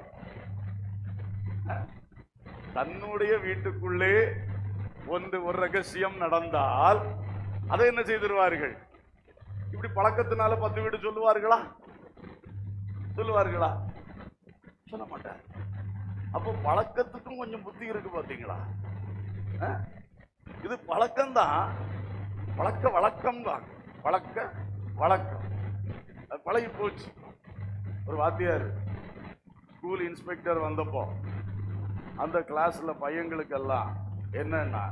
தன்னுடைய வீட்டுக்குள்ளே ஒன்று ஒரு ரகசியம் நடந்தால் அதை என்ன செய்திருவார்கள் இப்படி பழக்கத்தினால பத்து வீடு சொல்லுவார்களா சொல்லுவார்களா சொல்ல மாட்டார் அப்போ பழக்கத்துக்கும் கொஞ்சம் புத்தி இருக்கு பாத்தீங்களா ஆ? இது பழக்கம்தான் பழக்க வழக்கம் தான் பழக்க வழக்கம் அது பழகி போச்சு ஒரு வாத்தியார் ஸ்கூல் இன்ஸ்பெக்டர் வந்தப்போ அந்த கிளாஸ்ல பையங்களுக்கெல்லாம் என்னன்னா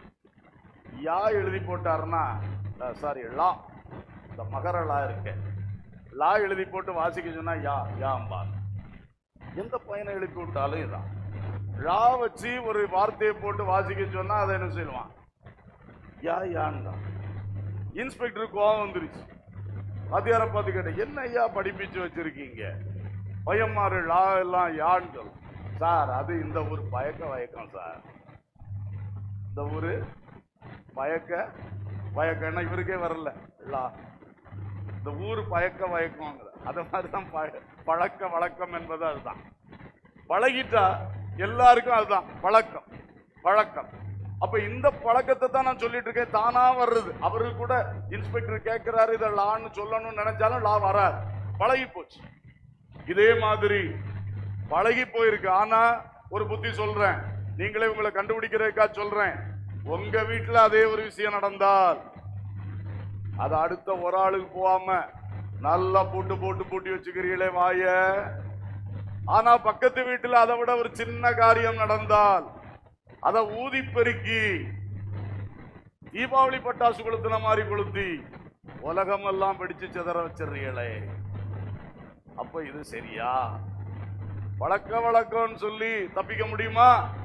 யா எழுதி போட்டாருன்னா சாரி லா இந்த மகர லா இருக்கு லா எழுதி போட்டு வாசிக்க சொன்னா யா யாம்பா எந்த பையனை எழுப்பி விட்டாலும் இதான் லா வச்சு ஒரு வார்த்தையை போட்டு வாசிக்க சொன்னா அதை என்ன செய்வான் யா யான் தான் இன்ஸ்பெக்டர் கோவம் வந்துருச்சு வாத்தியாரை பார்த்து கேட்டேன் என்ன ஐயா படிப்பிச்சு வச்சிருக்கீங்க பையன்மாரு லா எல்லாம் யான்னு சொல்லும் சார் அது இந்த ஊர் பயக்க வயக்கம் சார் இந்த ஊரு பயக்க வயக்கம்னா இவருக்கே வரல லா இந்த ஊர் பயக்க வயக்கம் அது மாதிரி தான் பழ- பழக்க வழக்கம் என்பது அதுதான் பழகிட்டா எல்லாருக்கும் அதுதான் பழக்கம் பழக்கம் அப்ப இந்த பழக்கத்தை தான் நான் சொல்லிட்டு இருக்கேன் தானா வர்றது அவரு கூட இன்ஸ்பெக்டர் கேட்கிறாரு இதை லான்னு சொல்லணும்னு நினைச்சாலும் லா வராது பழகி போச்சு இதே மாதிரி பழகி போயிருக்கு ஆனா ஒரு புத்தி சொல்றேன் நீங்களே உங்களை கண்டுபிடிக்கிறதுக்கா சொல்றேன் உங்க வீட்டுல அதே ஒரு விஷயம் நடந்தால் அது அடுத்த ஒரு ஆளுக்கு போகாம நல்லா பூட்டு போட்டு பூட்டி வச்சுக்கிறீங்களே வாய ஆனா பக்கத்து வீட்டுல அதை விட ஒரு சின்ன காரியம் நடந்தால் அதை ஊதி பெருக்கி தீபாவளி பட்டாசு கொளுத்துன மாதிரி கொளுத்தி உலகம் எல்லாம் வெடிச்சு சிதற வச்சிடுறீங்களே அப்ப இது சரியா வழக்க வழக்கம்னு சொல்லி தப்பிக்க முடியுமா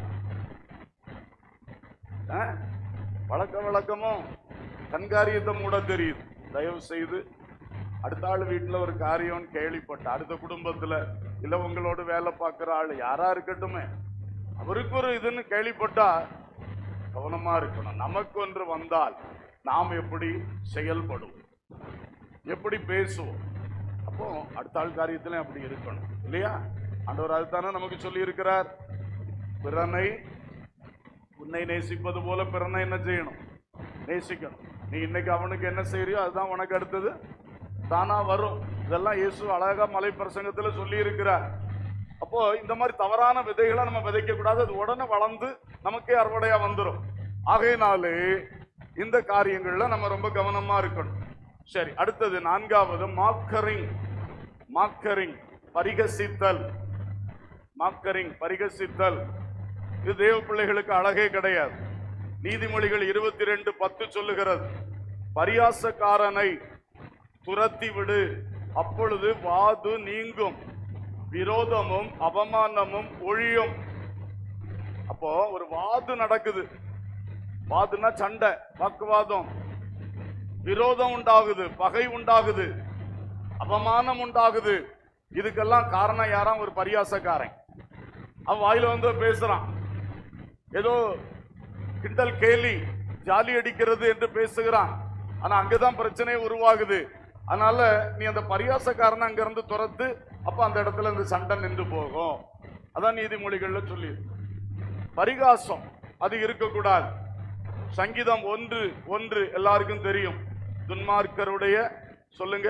ஆ? வழக்க வழக்கமும் கண்காரியத்தை மூட தெரியுது தயவு செய்து அடுத்த ஆள் வீட்டுல ஒரு காரியம் கேள்விப்பட்ட அடுத்த குடும்பத்துல இல்ல உங்களோட வேலை பார்க்கிற ஆள் யாரா இருக்கட்டுமே அவருக்கு ஒரு இதுன்னு கேள்விப்பட்டா கவனமா இருக்கணும் நமக்கு ஒன்று வந்தால் நாம் எப்படி செயல்படுவோம் எப்படி பேசுவோம் அப்போ அடுத்த ஆள் காரியத்திலும் அப்படி இருக்கணும் இல்லையா ஆண்டவர் அதுதானே நமக்கு சொல்லி இருக்கிறார் பிறனை உன்னை நேசிப்பது போல பிறனை என்ன செய்யணும் நேசிக்கணும் நீ இன்னைக்கு அவனுக்கு என்ன செய்யறியோ அதுதான் உனக்கு அடுத்தது தானா வரும் இதெல்லாம் இயேசு அழகா மலை பிரசங்கத்துல சொல்லி இருக்கிறார் அப்போ இந்த மாதிரி தவறான விதைகளை நம்ம விதைக்க கூடாது அது உடனே வளர்ந்து நமக்கே அறுவடையா வந்துடும் ஆகையினாலே இந்த காரியங்கள்ல நம்ம ரொம்ப கவனமா இருக்கணும் சரி அடுத்தது நான்காவது மாக்கரிங் மாக்கரிங் பரிகசித்தல் மாக்கரிங் பரிகசித்தல் இது தேவ பிள்ளைகளுக்கு அழகே கிடையாது நீதிமொழிகள் இருபத்தி ரெண்டு பத்து சொல்லுகிறது பரியாசக்காரனை துரத்தி விடு அப்பொழுது வாது நீங்கும் விரோதமும் அவமானமும் ஒழியும் அப்போ ஒரு வாது நடக்குது வாதுன்னா சண்டை வாக்குவாதம் விரோதம் உண்டாகுது பகை உண்டாகுது அவமானம் உண்டாகுது இதுக்கெல்லாம் காரணம் யாராம் ஒரு பரியாசக்காரன் அவன் வாயில வந்து பேசுறான் ஏதோ கிண்டல் கேலி ஜாலி அடிக்கிறது என்று பேசுகிறான் ஆனா அங்கதான் பிரச்சனை உருவாகுது அதனால நீ அந்த பரியாசக்காரனை அங்க இருந்து துரத்து அப்ப அந்த இடத்துல இந்த சண்டை நின்று போகும் அதான் நீதிமொழிகள்ல சொல்லி பரிகாசம் அது இருக்கக்கூடாது சங்கீதம் ஒன்று ஒன்று எல்லாருக்கும் தெரியும் துன்மார்க்கருடைய சொல்லுங்க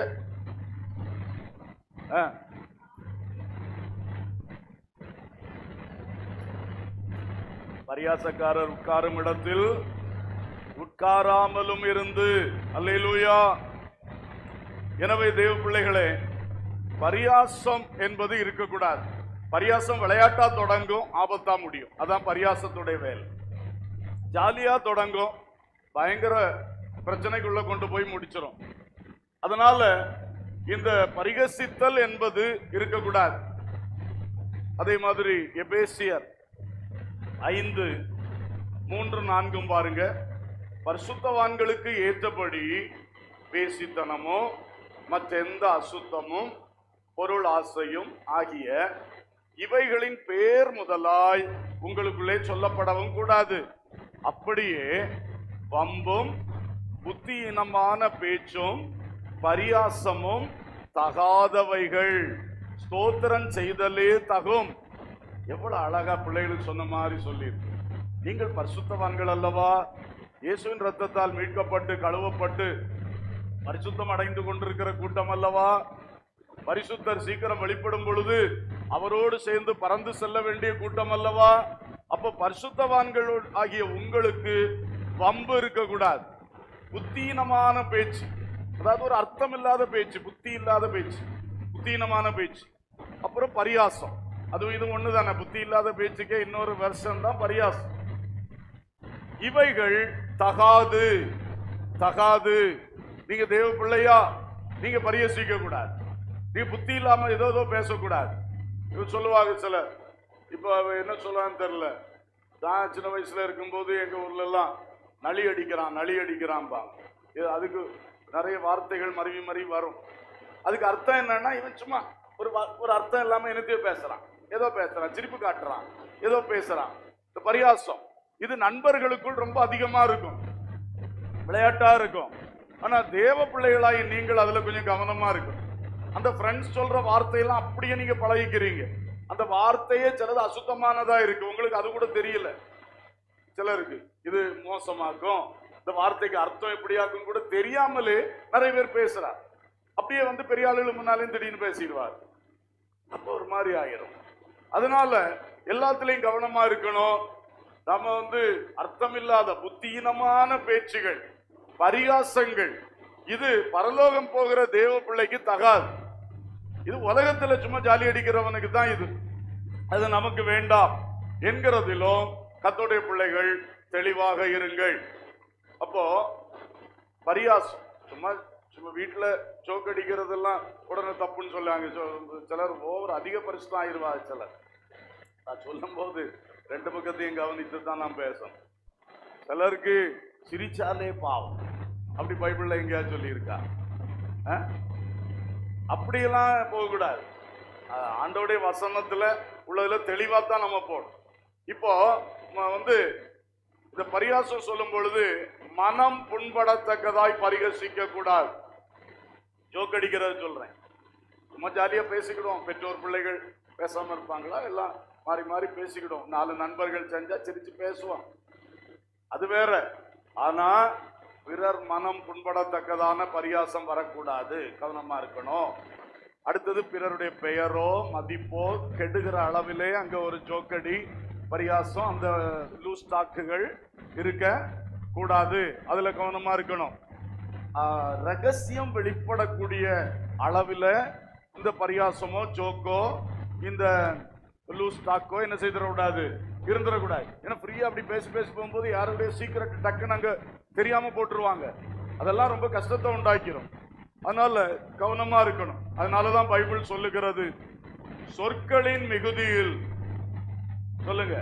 ஆ. பரியாசக்காரர் உட்காரும் இடத்தில் உட்காராமலும் இருந்து அல்லேலூயா எனவே தேவ பிள்ளைகளே பரியாசம் என்பது இருக்கக்கூடாது பரியாசம் விளையாட்டா தொடங்கும் ஆபத்தா முடியும் அதான் பரியாசத்துடைய வேலை ஜாலியா தொடங்கும் பயங்கர பிரச்சனைக்குள்ள கொண்டு போய் முடிச்சிரும் அதனால இந்த பரிகசித்தல் என்பது இருக்கக்கூடாது அதே மாதிரி எபேசியர் ஐந்து மூன்று நான்கும் பாருங்க பரிசுத்தவான்களுக்கு ஏற்றபடி பேசித்தனமோ மற்றெந்த அசுத்தமும் பொருள் ஆசையும் ஆகிய இவைகளின் பேர் முதலாய் உங்களுக்குள்ளே சொல்லப்படவும் கூடாது அப்படியே வம்பும் புத்தியினமான பேச்சும் பரியாசமும் தகாதவைகள் ஸ்தோத்திரம் செய்தலே தகும் எவ்வளவு அழகா பிள்ளைகளுக்கு சொன்ன மாதிரி சொல்லியிருக்கு நீங்கள் பரிசுத்தவான்கள் அல்லவா இயேசுவின் ரத்தத்தால் மீட்கப்பட்டு கழுவப்பட்டு பரிசுத்தம் அடைந்து கொண்டிருக்கிற கூட்டம் அல்லவா பரிசுத்தர் சீக்கிரம் வெளிப்படும் பொழுது அவரோடு சேர்ந்து பறந்து செல்ல வேண்டிய கூட்டம் அல்லவா அப்ப பரிசுத்தவான்கள் ஆகிய உங்களுக்கு வம்பு இருக்கக்கூடாது புத்தீனமான பேச்சு அதாவது ஒரு அர்த்தம் இல்லாத பேச்சு புத்தி இல்லாத பேச்சு புத்தீனமான பேச்சு அப்புறம் பரியாசம் அதுவும் இது ஒண்ணுதானே புத்தி இல்லாத பேச்சுக்கே இன்னொரு வெர்ஷன் தான் பரியாசம் இவைகள் தகாது தகாது நீங்க தேவ பிள்ளையா நீங்க பரியசிக்க கூடாது நீங்க புத்தி இல்லாம ஏதோ ஏதோ பேசக்கூடாது இவங்க சொல்லுவாங்க சில இப்ப அவ என்ன சொல்லுவான்னு தெரியல நான் சின்ன வயசுல இருக்கும்போது எங்க ஊர்ல எல்லாம் நளி அடிக்கிறான் நளி அடிக்கிறான்பாங்க இது அதுக்கு நிறைய வார்த்தைகள் மருவி மருவி வரும் அதுக்கு அர்த்தம் என்னன்னா இவன் சும்மா ஒரு வா- ஒரு அர்த்தம் இல்லாம என்னத்தையோ பேசுறான் ஏதோ பேசுறான் சிரிப்பு காட்டுறான் ஏதோ பேசுறான் இந்த பரியாசம் இது நண்பர்களுக்குள் ரொம்ப அதிகமா இருக்கும் விளையாட்டா இருக்கும் ஆனா தேவ பிள்ளைகளாகி நீங்கள் அதுல கொஞ்சம் கவனமா இருக்கும் அந்த ஃப்ரெண்ட்ஸ் சொல்ற வார்த்தையெல்லாம் அப்படியே நீங்க பழகிக்கிறீங்க அந்த வார்த்தையே சிலது அசுத்தமானதா இருக்கு உங்களுக்கு அது கூட தெரியல சிலருக்கு இது மோசமாக்கும் இந்த வார்த்தைக்கு அர்த்தம் எப்படியாக்கும் கூட தெரியாமலே நிறைய பேர் பேசுறார் அப்படியே வந்து பெரிய ஆளுகள் முன்னாலே திடீர்னு பேசிடுவார் அப்போ ஒரு மாதிரி ஆயிரும் அதனால எல்லாத்துலயும் கவனமா இருக்கணும் நம்ம வந்து அர்த்தமில்லாத புத்தியீனமான பேச்சுகள் பரிகாசங்கள் இது பரலோகம் போகிற தேவ பிள்ளைக்கு தகாது இது உலகத்துல சும்மா ஜாலி அடிக்கிறவனுக்கு தான் இது அது நமக்கு வேண்டாம் என்கிறதிலும் கத்தோடைய பிள்ளைகள் தெளிவாக இருங்கள் அப்போ பரியாசம் சும்மா சும்மா வீட்டுல சோக்கு அடிக்கிறதெல்லாம் உடனே தப்புன்னு சொல்லுவாங்க சொ- சிலர் ஓவர் அதிக பரிசுத்தம் ஆயிருவா சிலர் நான் சொல்லும் போது ரெண்டு பக்கத்தையும் கவனித்து தான் நான் பேசணும் சிலருக்கு சிரிச்சாலே பாவம் அப்படி பைபிள்ல எங்கேயாவது சொல்லியிருக்கா ஆ? அப்படியெல்லாம் போகக்கூடாது அஹ் ஆண்டவருடைய வசனத்துல உள்ளதுல தெளிவா தான் நம்ம போகணும் இப்போ ம- வந்து இந்த பரிகாசம் சொல்லும் பொழுது மனம் புண்படத்தக்கதாய் பரிகசிக்க கூடாது ஜோக் அடிக்கிறத சொல்றேன் சும்மா ஜாலியா பேசிக்கிடுவோம் பெற்றோர் பிள்ளைகள் பேசாம இருப்பாங்களா எல்லாம் மாறி மாறி பேசிக்கிடுவோம் நாலு நண்பர்கள் செஞ்சா சிரிச்சு பேசுவோம் அது வேற ஆனா பிறர் மனம் புண்படத்தக்கதான பரியாசம் வரக்கூடாது கவனமா இருக்கணும் அடுத்தது பிறருடைய பெயரோ மதிப்போ கெடுகிற அளவிலே அங்க ஒரு ஜோக்கடி பரியாசம் அந்த லூஸ் டாக்குகள் இருக்க கூடாது அதுல கவனமா இருக்கணும் ஆஹ், ரகசியம் வெளிப்படக்கூடிய அளவில் இந்த பரியாசமோ ஜோக்கோ இந்த லூஸ் டாக்கோ என்ன செய்திடக்கூடாது இருந்துடக்கூடாது ஏன்னா ஃப்ரீயா அப்படி பேசி பேசி போகும்போது யாருடைய சீக்கிரட் டக்குன்னு அங்க தெரியாம போட்டுருவாங்க அதெல்லாம் ரொம்ப கஷ்டத்தை உண்டாக்கிரும் அதனால கவனமா இருக்கணும் அதனாலதான் பைபிள் சொல்லுகிறது சொற்களின் மிகுதியில் சொல்லுங்க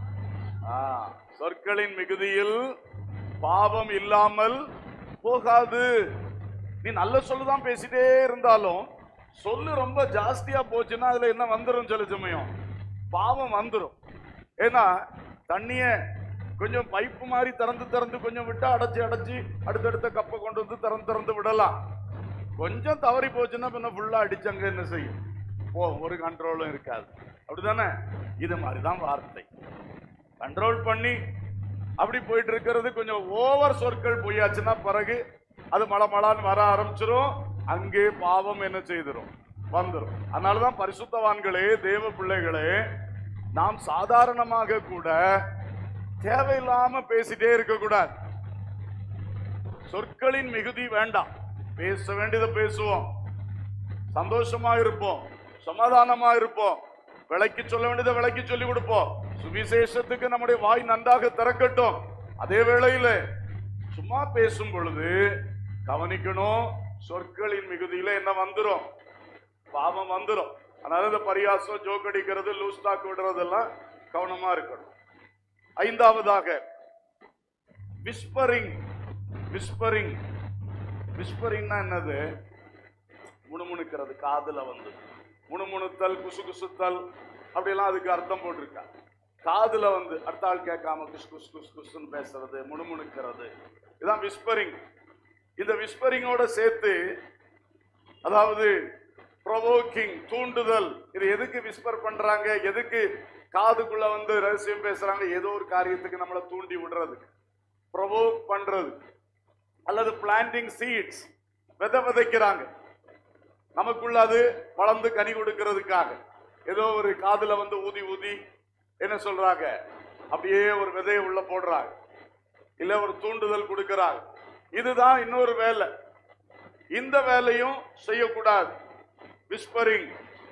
ஆ, சொற்களின் மிகுதியில் பாவம் இல்லாமல் போகாது நீ நல்ல சொல்லுதான் பேசிட்டே இருந்தாலும் சொல்லு ரொம்ப ஜாஸ்தியா போச்சுன்னா அதுல என்ன வந்துரும் சில சமயம் பாவம் வந்துரும் ஏன்னா தண்ணிய கொஞ்சம் பைப்பு மாதிரி திறந்து திறந்து கொஞ்சம் விட்டா அடைச்சு அடைச்சு அடுத்தடுத்த கப்பை கொண்டு வந்து திறந்து திறந்து விடலாம் கொஞ்சம் தவறி போச்சுன்னா பின்ன ஃபுல்லா அடிச்சங்க என்ன செய்யும் போ ஒரு கண்ட்ரோலும் இருக்காது அப்படிதானே இது மாதிரி தான் வார்த்தை கண்ட்ரோல் பண்ணி அப்படி போயிட்டு இருக்கிறது கொஞ்சம் ஓவர் சொற்கள் போயாச்சுன்னா பிறகு அது மளமளான்னு வர ஆரம்பிச்சிரும் அங்கே பாவம் என்ன செய்திரும் வந்துரும் அதனாலதான் பரிசுத்தவான்களே தேவ பிள்ளைகளே நாம் சாதாரணமாக கூட தேவையில்லாம பேசிட்டே இருக்க கூடாது சொற்களின் மிகுதி வேண்டாம் பேச வேண்டியதை பேசுவோம் சந்தோஷமா இருப்போம் சமாதானமா இருப்போம் விளக்கி சொல்ல வேண்டியதை விளக்கி சொல்லி கொடுப்போம் சுவிசேஷத்துக்கு நம்முடைய வாய் நன்றாக திறக்கட்டும் அதே வேளையில சும்மா பேசும் பொழுது கவனிக்கணும் சொற்களின் மிகுதியில என்ன வந்துரும் பாவம் வந்துரும் அதனால இந்த பரியாசம் ஜோக் அடிக்கிறது லூஸ் டாக் விடுறதெல்லாம் கவனமா இருக்கணும் ஐந்தாவதாக விஸ்பரிங் விஸ்பரிங் விஸ்பரிங்னா என்னது முணுமுணுக்கிறது காதுல வந்து முணுமுணுத்தல் குசு குசுத்தல் அப்படியெல்லாம் அதுக்கு அர்த்தம் போட்டிருக்கா காதுல வந்து அடுத்த ஆள் கேட்காம குஸ் குஸ் குஸ் குஸ்ன்னு பேசுறது முணுமுணுக்கிறது இதான் விஸ்பரிங் இந்த விஸ்பரிங்கோட சேர்த்து அதாவது ப்ரொவோக்கிங் தூண்டுதல் இது எதுக்கு விஸ்பர் பண்றாங்க எதுக்கு காதுக்குள்ள வந்து ரகசியம் பேசுறாங்க ஏதோ ஒரு காரியத்துக்கு நம்மளை தூண்டி விடுறதுக்கு ப்ரொவோக் பண்றது அல்லது பிளான்டிங் சீட்ஸ் விதை விதைக்கிறாங்க நமக்குள்ள அது வளர்ந்து கனி கொடுக்கிறதுக்காக ஏதோ ஒரு காதுல வந்து ஊதி ஊதி என்ன சொல்றாங்க அப்படியே ஒரு விதையை உள்ள போடுறாங்க இல்ல ஒரு தூண்டுதல் கொடுக்கிறாங்க இதுதான் இன்னொரு வேலை இந்த வேலையும் செய்யக்கூடாது விஸ்பரிங்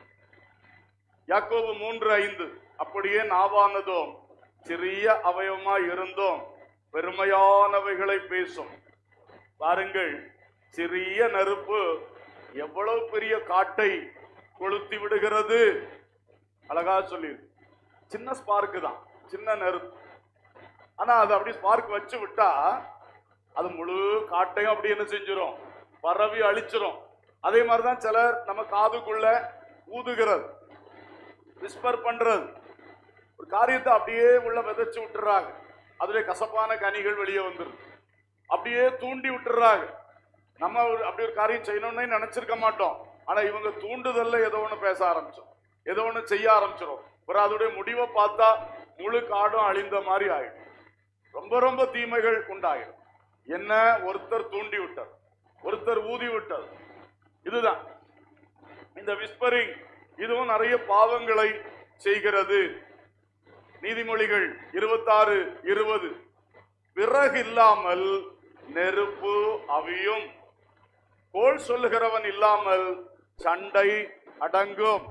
யாக்கோபு மூன்று ஐந்து அப்படியே நாவானதும் சிறிய அவயவமாய் இருந்தோம் பெருமையானவைகளை பேசும் பாருங்கள் சிறிய நெருப்பு எவ்வளவு பெரிய காட்டை கொளுத்தி விடுகிறது அழகா சொல்லி சின்ன ஸ்பார்க்கு தான் சின்ன நெருப்பு ஆனா அது அப்படி ஸ்பார்க் வச்சு விட்டா அது முழு காட்டையும் அப்படி என்ன செஞ்சிரும் பரவி அழிச்சிரும் அதே மாதிரிதான் சிலர் நம்ம காதுக்குள்ள ஊதுகிறது விஸ்பர் பண்றது ஒரு காரியத்தை அப்படியே உள்ள விதைச்சு விட்டுறாங்க அதுல கசப்பான கனிகள் வெளியே வந்துருது அப்படியே தூண்டி விட்டுறாங்க நம்ம ஒரு அப்படி ஒரு காரியம் செய்யணும்னே நினைச்சிருக்க மாட்டோம் ஆனா இவங்க தூண்டுதல்ல ஏதோ ஒண்ணு பேச ஆரம்பிச்சோம் ஏதோ ஒண்ணு செய்ய ஆரம்பிச்சிடும் அப்புறம் அதோடைய முடிவை பார்த்தா முழு காடும் அழிந்த மாதிரி ஆயிடும் ரொம்ப ரொம்ப தீமைகள் உண்டாயிடும் என்ன ஒருத்தர் தூண்டி விட்டார் ஒருத்தர் ஊதி விட்டார் இதுதான் இந்த விஸ்பரிங் இதுவும் நிறைய பாவங்களை செய்கிறது நீதிமொழிகள் இருபத்தாறு இருபது விறகு இல்லாமல் நெருப்பு அவியும் கோல் சொல்லுகிறவன் இல்லாமல் சண்டை அடங்கும்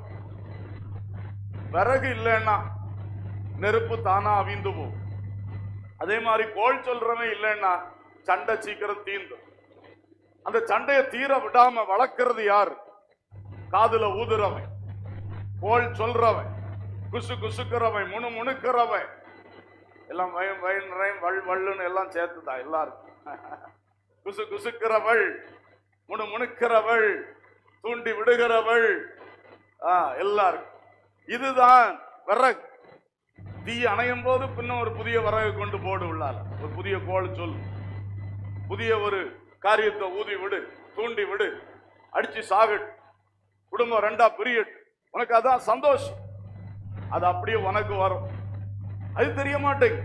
விறகு இல்லைன்னா நெருப்பு தானா அவிந்து போகும் அதே மாதிரி கோல் சொல்றவன் இல்லைன்னா சண்டை சீக்கிரம் தீந்தும் அந்த சண்டையை தீர விடாம வளர்க்கறது யாரு காதுல ஊதுறவன் கோல் சொல்றவன் குசு குசுக்கிறவன் முணு முணுக்கிறவன் எல்லாம் வயன் வயன் ரயம் வள் வள்ளுன்னு எல்லாம் சேர்த்துதான் எல்லாரும் குசு குசுக்கிறவள் முணு முணுக்கிறவள் தூண்டி விடுகிறவள் ஆ எல்லாரும் இதுதான் விறகு தீ அணையும் போது பின்னும் ஒரு புதிய விறகு கொண்டு போடு உள்ளால ஒரு புதிய கோல் சொல் புதிய ஒரு காரியத்தை ஊதி விடு தூண்டி விடு அடிச்சு சாகட் குடும்பம் ரெண்டா பிரியட் உனக்கு அதான் சந்தோஷம் அது அப்படியே உனக்கு வரும் அது தெரிய மாட்டேங்குது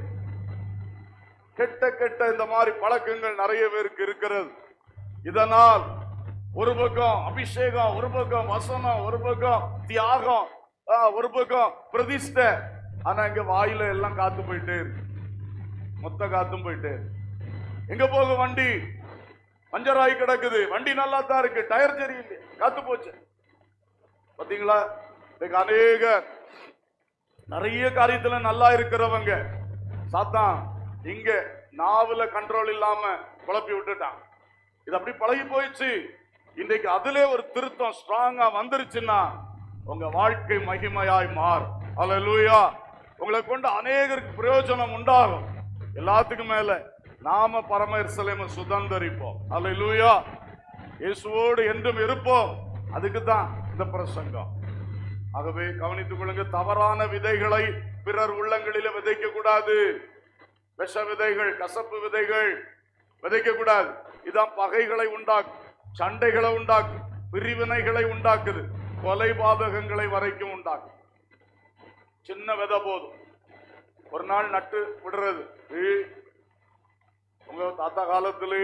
கெட்ட கெட்ட இந்த மாதிரி பழக்கங்கள் நிறைய பேருக்கு இருக்கிறது இதனால் ஒரு பக்கம் அபிஷேகம் ஒரு பக்கம் வசனம் ஒரு பக்கம் தியாகம் ஆ, ஒரு பக்கம் பிரதிஷ்டை ஆனா இங்க வாயில எல்லாம் காத்து போயிட்டே இருக்கு மொத்த காத்தும் போயிட்டே இருக்கு. எங்க போகும் வண்டி பஞ்சராய் கிடக்குது வண்டி நல்லா தான் இருக்கு டயர் சரியில்லை காத்து போச்சு பாத்தீங்களா இன்னைக்கு அநேக நிறைய காரியத்துல நல்லா இருக்கிறவங்க சாத்தான் இங்க நாவுல கண்ட்ரோல் இல்லாம குழப்பி விட்டுட்டான் இது அப்படி பழகி போயிடுச்சு இன்றைக்கு அதிலே ஒரு திருத்தம் ஸ்ட்ராங்கா வந்துருச்சுன்னா உங்க வாழ்க்கை மகிமையாய் மாறும் அல்லேலூயா உங்களை கொண்டு அநேகருக்கு பிரயோஜனம் உண்டாகும் எல்லாத்துக்கும் மேல நாம பரம எருசலேமை சுதந்தரிப்போம் அல்லேலூயா இயேசுவோடு என்றும் இருப்போம் அதுக்கு தான் இந்த பிரசங்கம் ஆகவே கவனித்துக் கொள்ளுங்க தவறான விதைகளை பிறர் உள்ளங்களில விதைக்க கூடாது விஷ விதைகள் கசப்பு விதைகள் விதைக்க கூடாது இதான் பகைகளை உண்டாக்கும் சண்டைகளை உண்டாக்கும் பிரிவினைகளை உண்டாக்குது கொலை பாதகங்களை வரைக்கும் உண்டாக்கும் சின்ன விதை போதும் ஒரு நாள் நட்டு விடுறது ஏய், உங்க தாத்தா காலத்திலே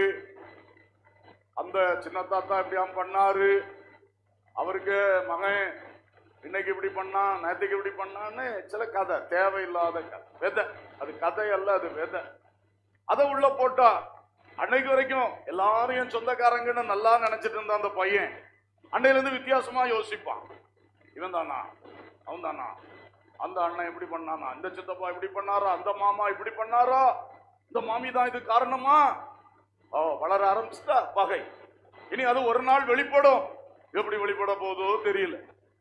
அந்த சின்ன தாத்தா இப்படியாம் பண்ணாரு அவருக்கு மகன் இன்னைக்கு இப்படி பண்ணா நேற்றுக்கு இப்படி பண்ணான்னு சில கதை தேவையில்லாத கதை விதை அது கதை அல்ல அது விதை அதை உள்ள போட்டா அன்னைக்கு வரைக்கும் எல்லாரும் என் சொந்தக்காரங்கன்னு நல்லா நினைச்சிட்டு இருந்த அந்த பையன் அன்னையில இருந்து வித்தியாசமா யோசிப்பான் இவன் தானா அவன் தானா அந்த அண்ணன் இப்படி பண்ணானா இந்த சித்தப்பா இப்படி பண்ணாரா அந்த மாமா இப்படி பண்ணாரா இந்த மாமி தான் இது காரணமா ஓ வளர ஆரம்பிச்சுட்டா பகை இனி அது ஒரு நாள் வெளிப்படும் எப்படி வெளிப்பட போதோ தெரியல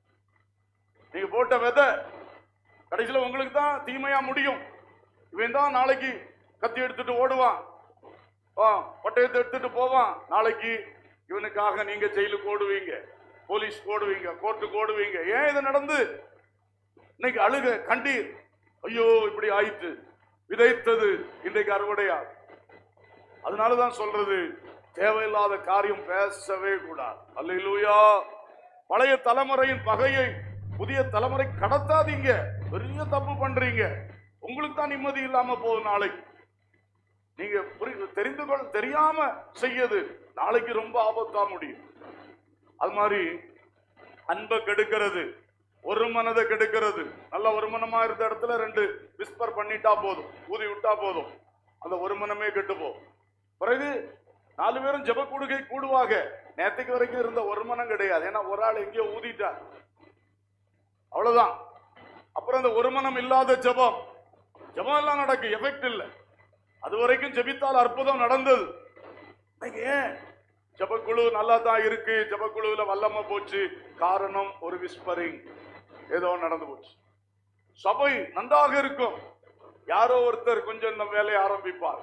நீங்க போட்ட விதை கடைசியில உங்களுக்கு தான் தீமையா முடியும் இவன் தான் நாளைக்கு கத்தி எடுத்துட்டு ஓடுவான் ஆ, பட்டயத்தை எடுத்துட்டு போவான் நாளைக்கு இவனுக்காக நீங்க ஜெயிலுக்கு ஓடுவீங்க போலீஸ் ஓடுவீங்க கோர்ட்டுக்கு ஓடுவீங்க ஏன் இது நடந்து இன்னைக்கு அழுக கண்டீர் ஐயோ இப்படி ஆயிற்று விதைத்தது இன்றைக்கு அறுவடையா அதனாலதான் சொல்றது தேவையில்லாத காரியம் பேசவே கூடாது அல்லேலூயா பழைய தலைமுறையின் பகையை புதிய தலைமுறை கடத்தாதீங்க பெரிய தப்பு பண்றீங்க உங்களுக்கு தான் நிம்மதி இல்லாம போகுது நாளைக்கு நீங்க புரி- தெரிந்து கொள் தெரியாம செய்யது நாளைக்கு ரொம்ப ஆபத்தா முடியும் அது மாதிரி அன்பை கெடுக்கிறது ஒரு மனதை கெடுக்கிறது நல்ல ஒரு மனமா இருந்த இடத்துல ரெண்டு விஸ்பர் பண்ணிட்டா போதும் ஊதி விட்டா போதும் அந்த ஒரு மனமே கெட்டு போகும் பிறகு நாலு பேரும் ஜெப கூடுகை கூடுவாங்க நேத்துக்கு வரைக்கும் இருந்த ஒரு மனம் கிடையாது ஏன்னா ஒரு ஆள் எங்கேயோ ஊதிட்டார் அவ்வளவுதான் அப்புறம் அந்த ஒரு மனம் இல்லாத ஜெபம் ஜெபம் எல்லாம் நடக்கு எஃபெக்ட் இல்லை அது வரைக்கும் ஜெபித்தால் அற்புதம் நடந்தது இன்னைக்கு ஏன் ஜெபக்குழு நல்லா தான் இருக்கு ஜெபக்குழுவில் வல்லம போச்சு காரணம் ஒரு விஸ்பரிங் ஏதோ நடந்து போச்சு சபை நன்றாக இருக்கும் யாரோ ஒருத்தர் கொஞ்சம் இந்த வேலையை ஆரம்பிப்பார்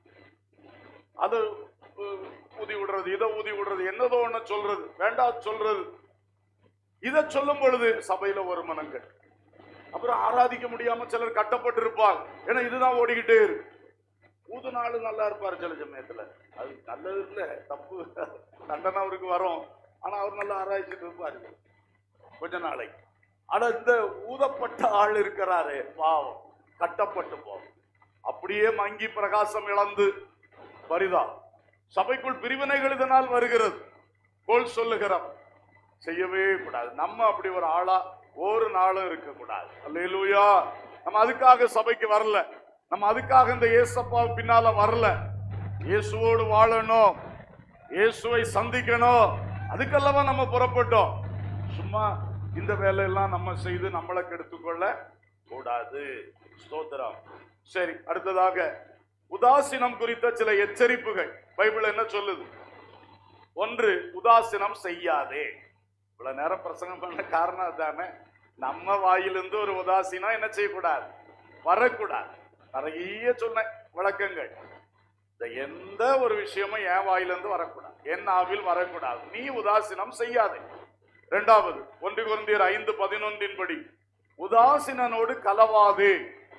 அது உ- ஊதி விடுறது இதை ஊதி விடுறது என்னதோ ஒண்ணு சொல்றது வேண்டாம் சொல்றது இதை சொல்லும் பொழுது சபையில ஒரு மனங்கள் அப்புறம் ஆராதிக்க முடியாம சிலர் கட்டப்பட்டிருப்பாங்க ஏன்னா இதுதான் ஓடிக்கிட்டே இருக்கு ஊது நாள் நல்லா இருப்பார் சில சமயத்துல அது நல்லது இல்ல தப்பு தண்டனை அவருக்கு வரும் ஆனா அவர் நல்லா ஆராய்ச்சிட்டு இருப்பாரு கொஞ்ச நாளைக்கு ஆனா இந்த ஊதப்பட்ட ஆள் இருக்கிறாரு பாவம் கட்டப்பட்டு போகும் அப்படியே மங்கி பிரகாசம் இழந்து பரிதா சபைக்குள் பிரிவினைகள் இதனால் வருகிறது கோல் சொல்லுகிறோம் செய்யவே கூடாது நம்ம அப்படி ஒரு ஆளா ஒரு நாளும் இருக்க கூடாது அல்லேலூயா நம்ம அதுக்காக சபைக்கு வரல நம்ம அதுக்காக இந்த இயேசப்பா பின்னால வரல இயேசுவோடு வாழணும் இயேசுவை சந்திக்கணும் அதுக்கல்லவா நம்ம புறப்பட்டோம் சும்மா இந்த வேலையெல்லாம் நம்ம செய்து நம்மளை கெடுத்துக்கொள்ள கூடாது ஸ்தோத்திரம் சரி அடுத்ததாக உதாசீனம் குறித்த சில எச்சரிப்புகள் பைபிள் என்ன சொல்லுது ஒன்று உதாசீனம் செய்யாதே இவ்வளவு நேரம் பிரசங்கம் பண்ண காரணம் அதானே நம்ம வாயிலிருந்து ஒரு உதாசீனம் என்ன செய்யக்கூடாது வரக்கூடாது நிறைய சொன்ன விளக்கங்கள் இந்த எந்த ஒரு விஷயமும் என் வாயிலிருந்து வரக்கூடாது என் நாவில் வரக்கூடாது நீ உதாசீனம் செய்யாதே இரண்டாவது ஒன்று குருந்தியர் ஐந்து பதினொன்றின் படி உதாசீனனோடு கலவாதே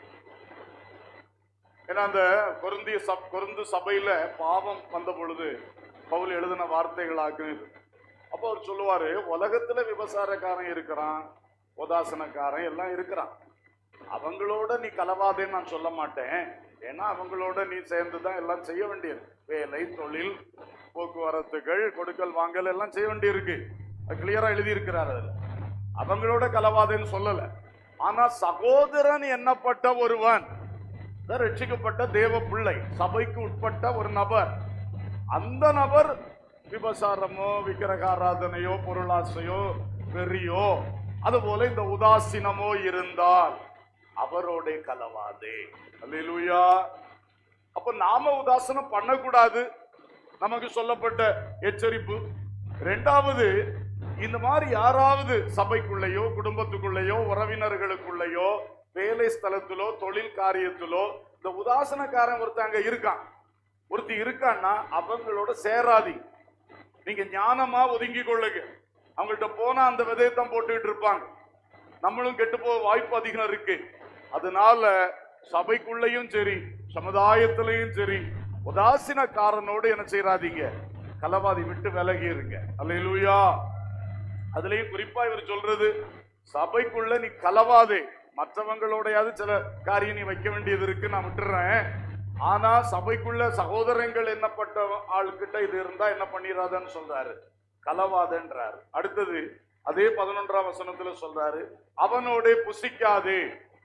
ஏன்னா அந்த கொருந்திய சப் கொருந்து சபையில பாவம் வந்த பொழுது பவுல் எழுதின வார்த்தைகளாக இது அப்போ அவர் சொல்லுவாரு உலகத்துல விபசாரக்காரன் இருக்கிறான் உதாசனக்காரன் எல்லாம் இருக்கிறான் அவங்களோட நீ கலவாதேன்னு நான் சொல்ல மாட்டேன் ஏன்னா அவங்களோட நீ சேர்ந்து தான் எல்லாம் செய்ய வேண்டியது வேலை தொழில் போக்குவரத்துகள் கொடுக்கல் வாங்கல் எல்லாம் செய்ய வேண்டியிருக்கு அது கிளியரா எழுதி இருக்கிறார் அதுல அவங்களோட கலவாதேன்னு சொல்லல ஆனா சகோதரன் எண்ணப்பட்ட ஒருவன் தான் ரட்சிக்கப்பட்ட தேவ பிள்ளை சபைக்கு உட்பட்ட ஒரு நபர் அந்த நபர் விபசாரமோ விக்கிரகாராதனையோ பொருளாசையோ வெறியோ அதுபோல இந்த உதாசீனமோ இருந்தால் அவரோட கலவாதே அல்லேலூயா அப்ப நாம உதாசனம் பண்ணக்கூடாது நமக்கு சொல்லப்பட்ட எச்சரிப்பு ரெண்டாவது இந்த மாதிரி யாராவது சபைக்குள்ளேயோ குடும்பத்துக்குள்ளேயோ உறவினர்களுக்குள்ளேயோ வேலை ஸ்தலத்திலோ தொழில் காரியத்திலோ இந்த உதாசனக்காரன் ஒருத்தங்க இருக்கான் ஒருத்தி இருக்கான்னா அவங்களோட சேராதி நீங்க ஞானமா ஒதுங்கி கொள்ளுங்க அவங்கள்ட்ட போனா அந்த விதையத்தான் போட்டுக்கிட்டு இருப்பாங்க நம்மளும் கெட்டு போக வாய்ப்பு அதிகம் இருக்கு அதனால சபைக்குள்ளேயும் சரி சமுதாயத்திலையும் சரி உதாசீனக்காரனோடு என்ன செய்யறாதீங்க கலவாதி விட்டு விலகி இருங்க அல்லேலூயா அதுலயும் குறிப்பா இவர் சொல்றது சபைக்குள்ள நீ கலவாதே மற்றவங்களோடையாவது சில காரியம் நீ வைக்க வேண்டியது இருக்கு நான் விட்டுறேன் ஆனா சபைக்குள்ள சகோதரங்கள் என்னப்பட்ட ஆள்கிட்ட இது இருந்தா என்ன பண்ணிடாதன்னு சொல்றாரு கலவாதன்றாரு அடுத்தது அதே பதினொன்றாம் வசனத்துல சொல்றாரு அவனோட புசிக்காதே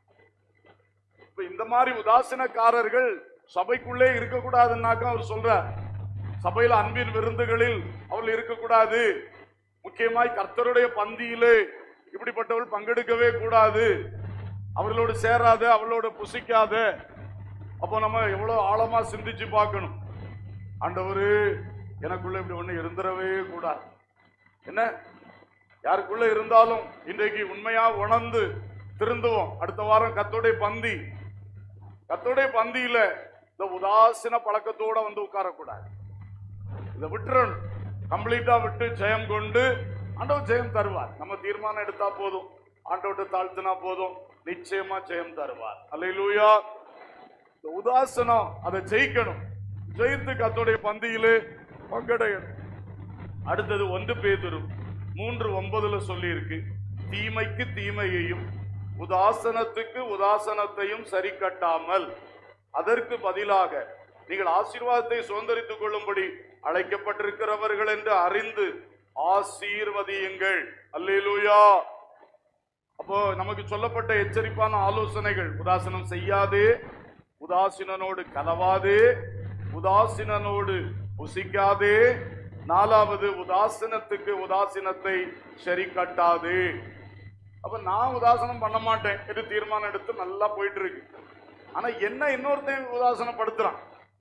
இப்ப இந்த மாதிரி உதாசீனக்காரர்கள் சபைக்குள்ளே இருக்கக்கூடாதுன்னாக்கா அவர் சொல்றார் சபையில அன்பின் விருந்துகளில் அவள் இருக்கக்கூடாது முக்கியமாய் கர்த்தருடைய பந்தியிலே இப்படிப்பட்டவள் பங்கெடுக்கவே கூடாது அவர்களோடு சேராத அவளோட புசிக்காத அப்போ நம்ம எவ்வளவு ஆழமா சிந்திச்சு பார்க்கணும் ஆண்டவரு எனக்குள்ள இப்படி ஒண்ணு இருந்துடவே கூடாது என்ன யாருக்குள்ள இருந்தாலும் இன்றைக்கு உண்மையா உணர்ந்து திருந்துவோம் அடுத்த வாரம் கத்தோடைய பந்தி கத்தோடைய பந்தியில இந்த உதாசீன பழக்கத்தோட வந்து உட்காரக்கூடாது இதை விட்டுறணும் கம்ப்ளீட்டா விட்டு ஜெயம் கொண்டு ஆண்டவர் ஜெயம் தருவார் நம்ம தீர்மானம் எடுத்தா போதும் ஆண்டவர்கிட்ட தாழ்த்தினா போதும் நிச்சயமா ஜெயம் தருவார் அல்லேலூயா இந்த உதாசனம் அதை ஜெயிக்கணும் ஜெயித்து கத்தோடைய பந்தியிலே பங்கடையணும் அடுத்தது ஒன்று பேதுரு மூன்று ஒன்பதுல சொல்லி இருக்கு தீமைக்கு தீமையையும் உதாசனத்துக்கு உதாசனத்தையும் சரி கட்டாமல் அதற்கு பதிலாக நீங்கள் ஆசீர்வாதத்தை சுதந்திரித்துக் கொள்ளும்படி அழைக்கப்பட்டிருக்கிறவர்கள் என்று அறிந்து ஆசீர்வதியுங்கள் அல்லேலூயா அப்போ நமக்கு சொல்லப்பட்ட எச்சரிப்பான ஆலோசனைகள் உதாசனம் செய்யாதே உதாசீனனோடு கலவாதே உதாசீனனோடு புசிக்காதே நாலாவது உதாசீனத்துக்கு உதாசீனத்தை சரி கட்டாதே அப்ப நான் உதாசனம் பண்ண மாட்டேன் என்று தீர்மானம் எடுத்து நல்லா போயிட்டு இருக்கு ஆனா என்ன இன்னொருத்தையும் உதாசனப்படுத்துறான்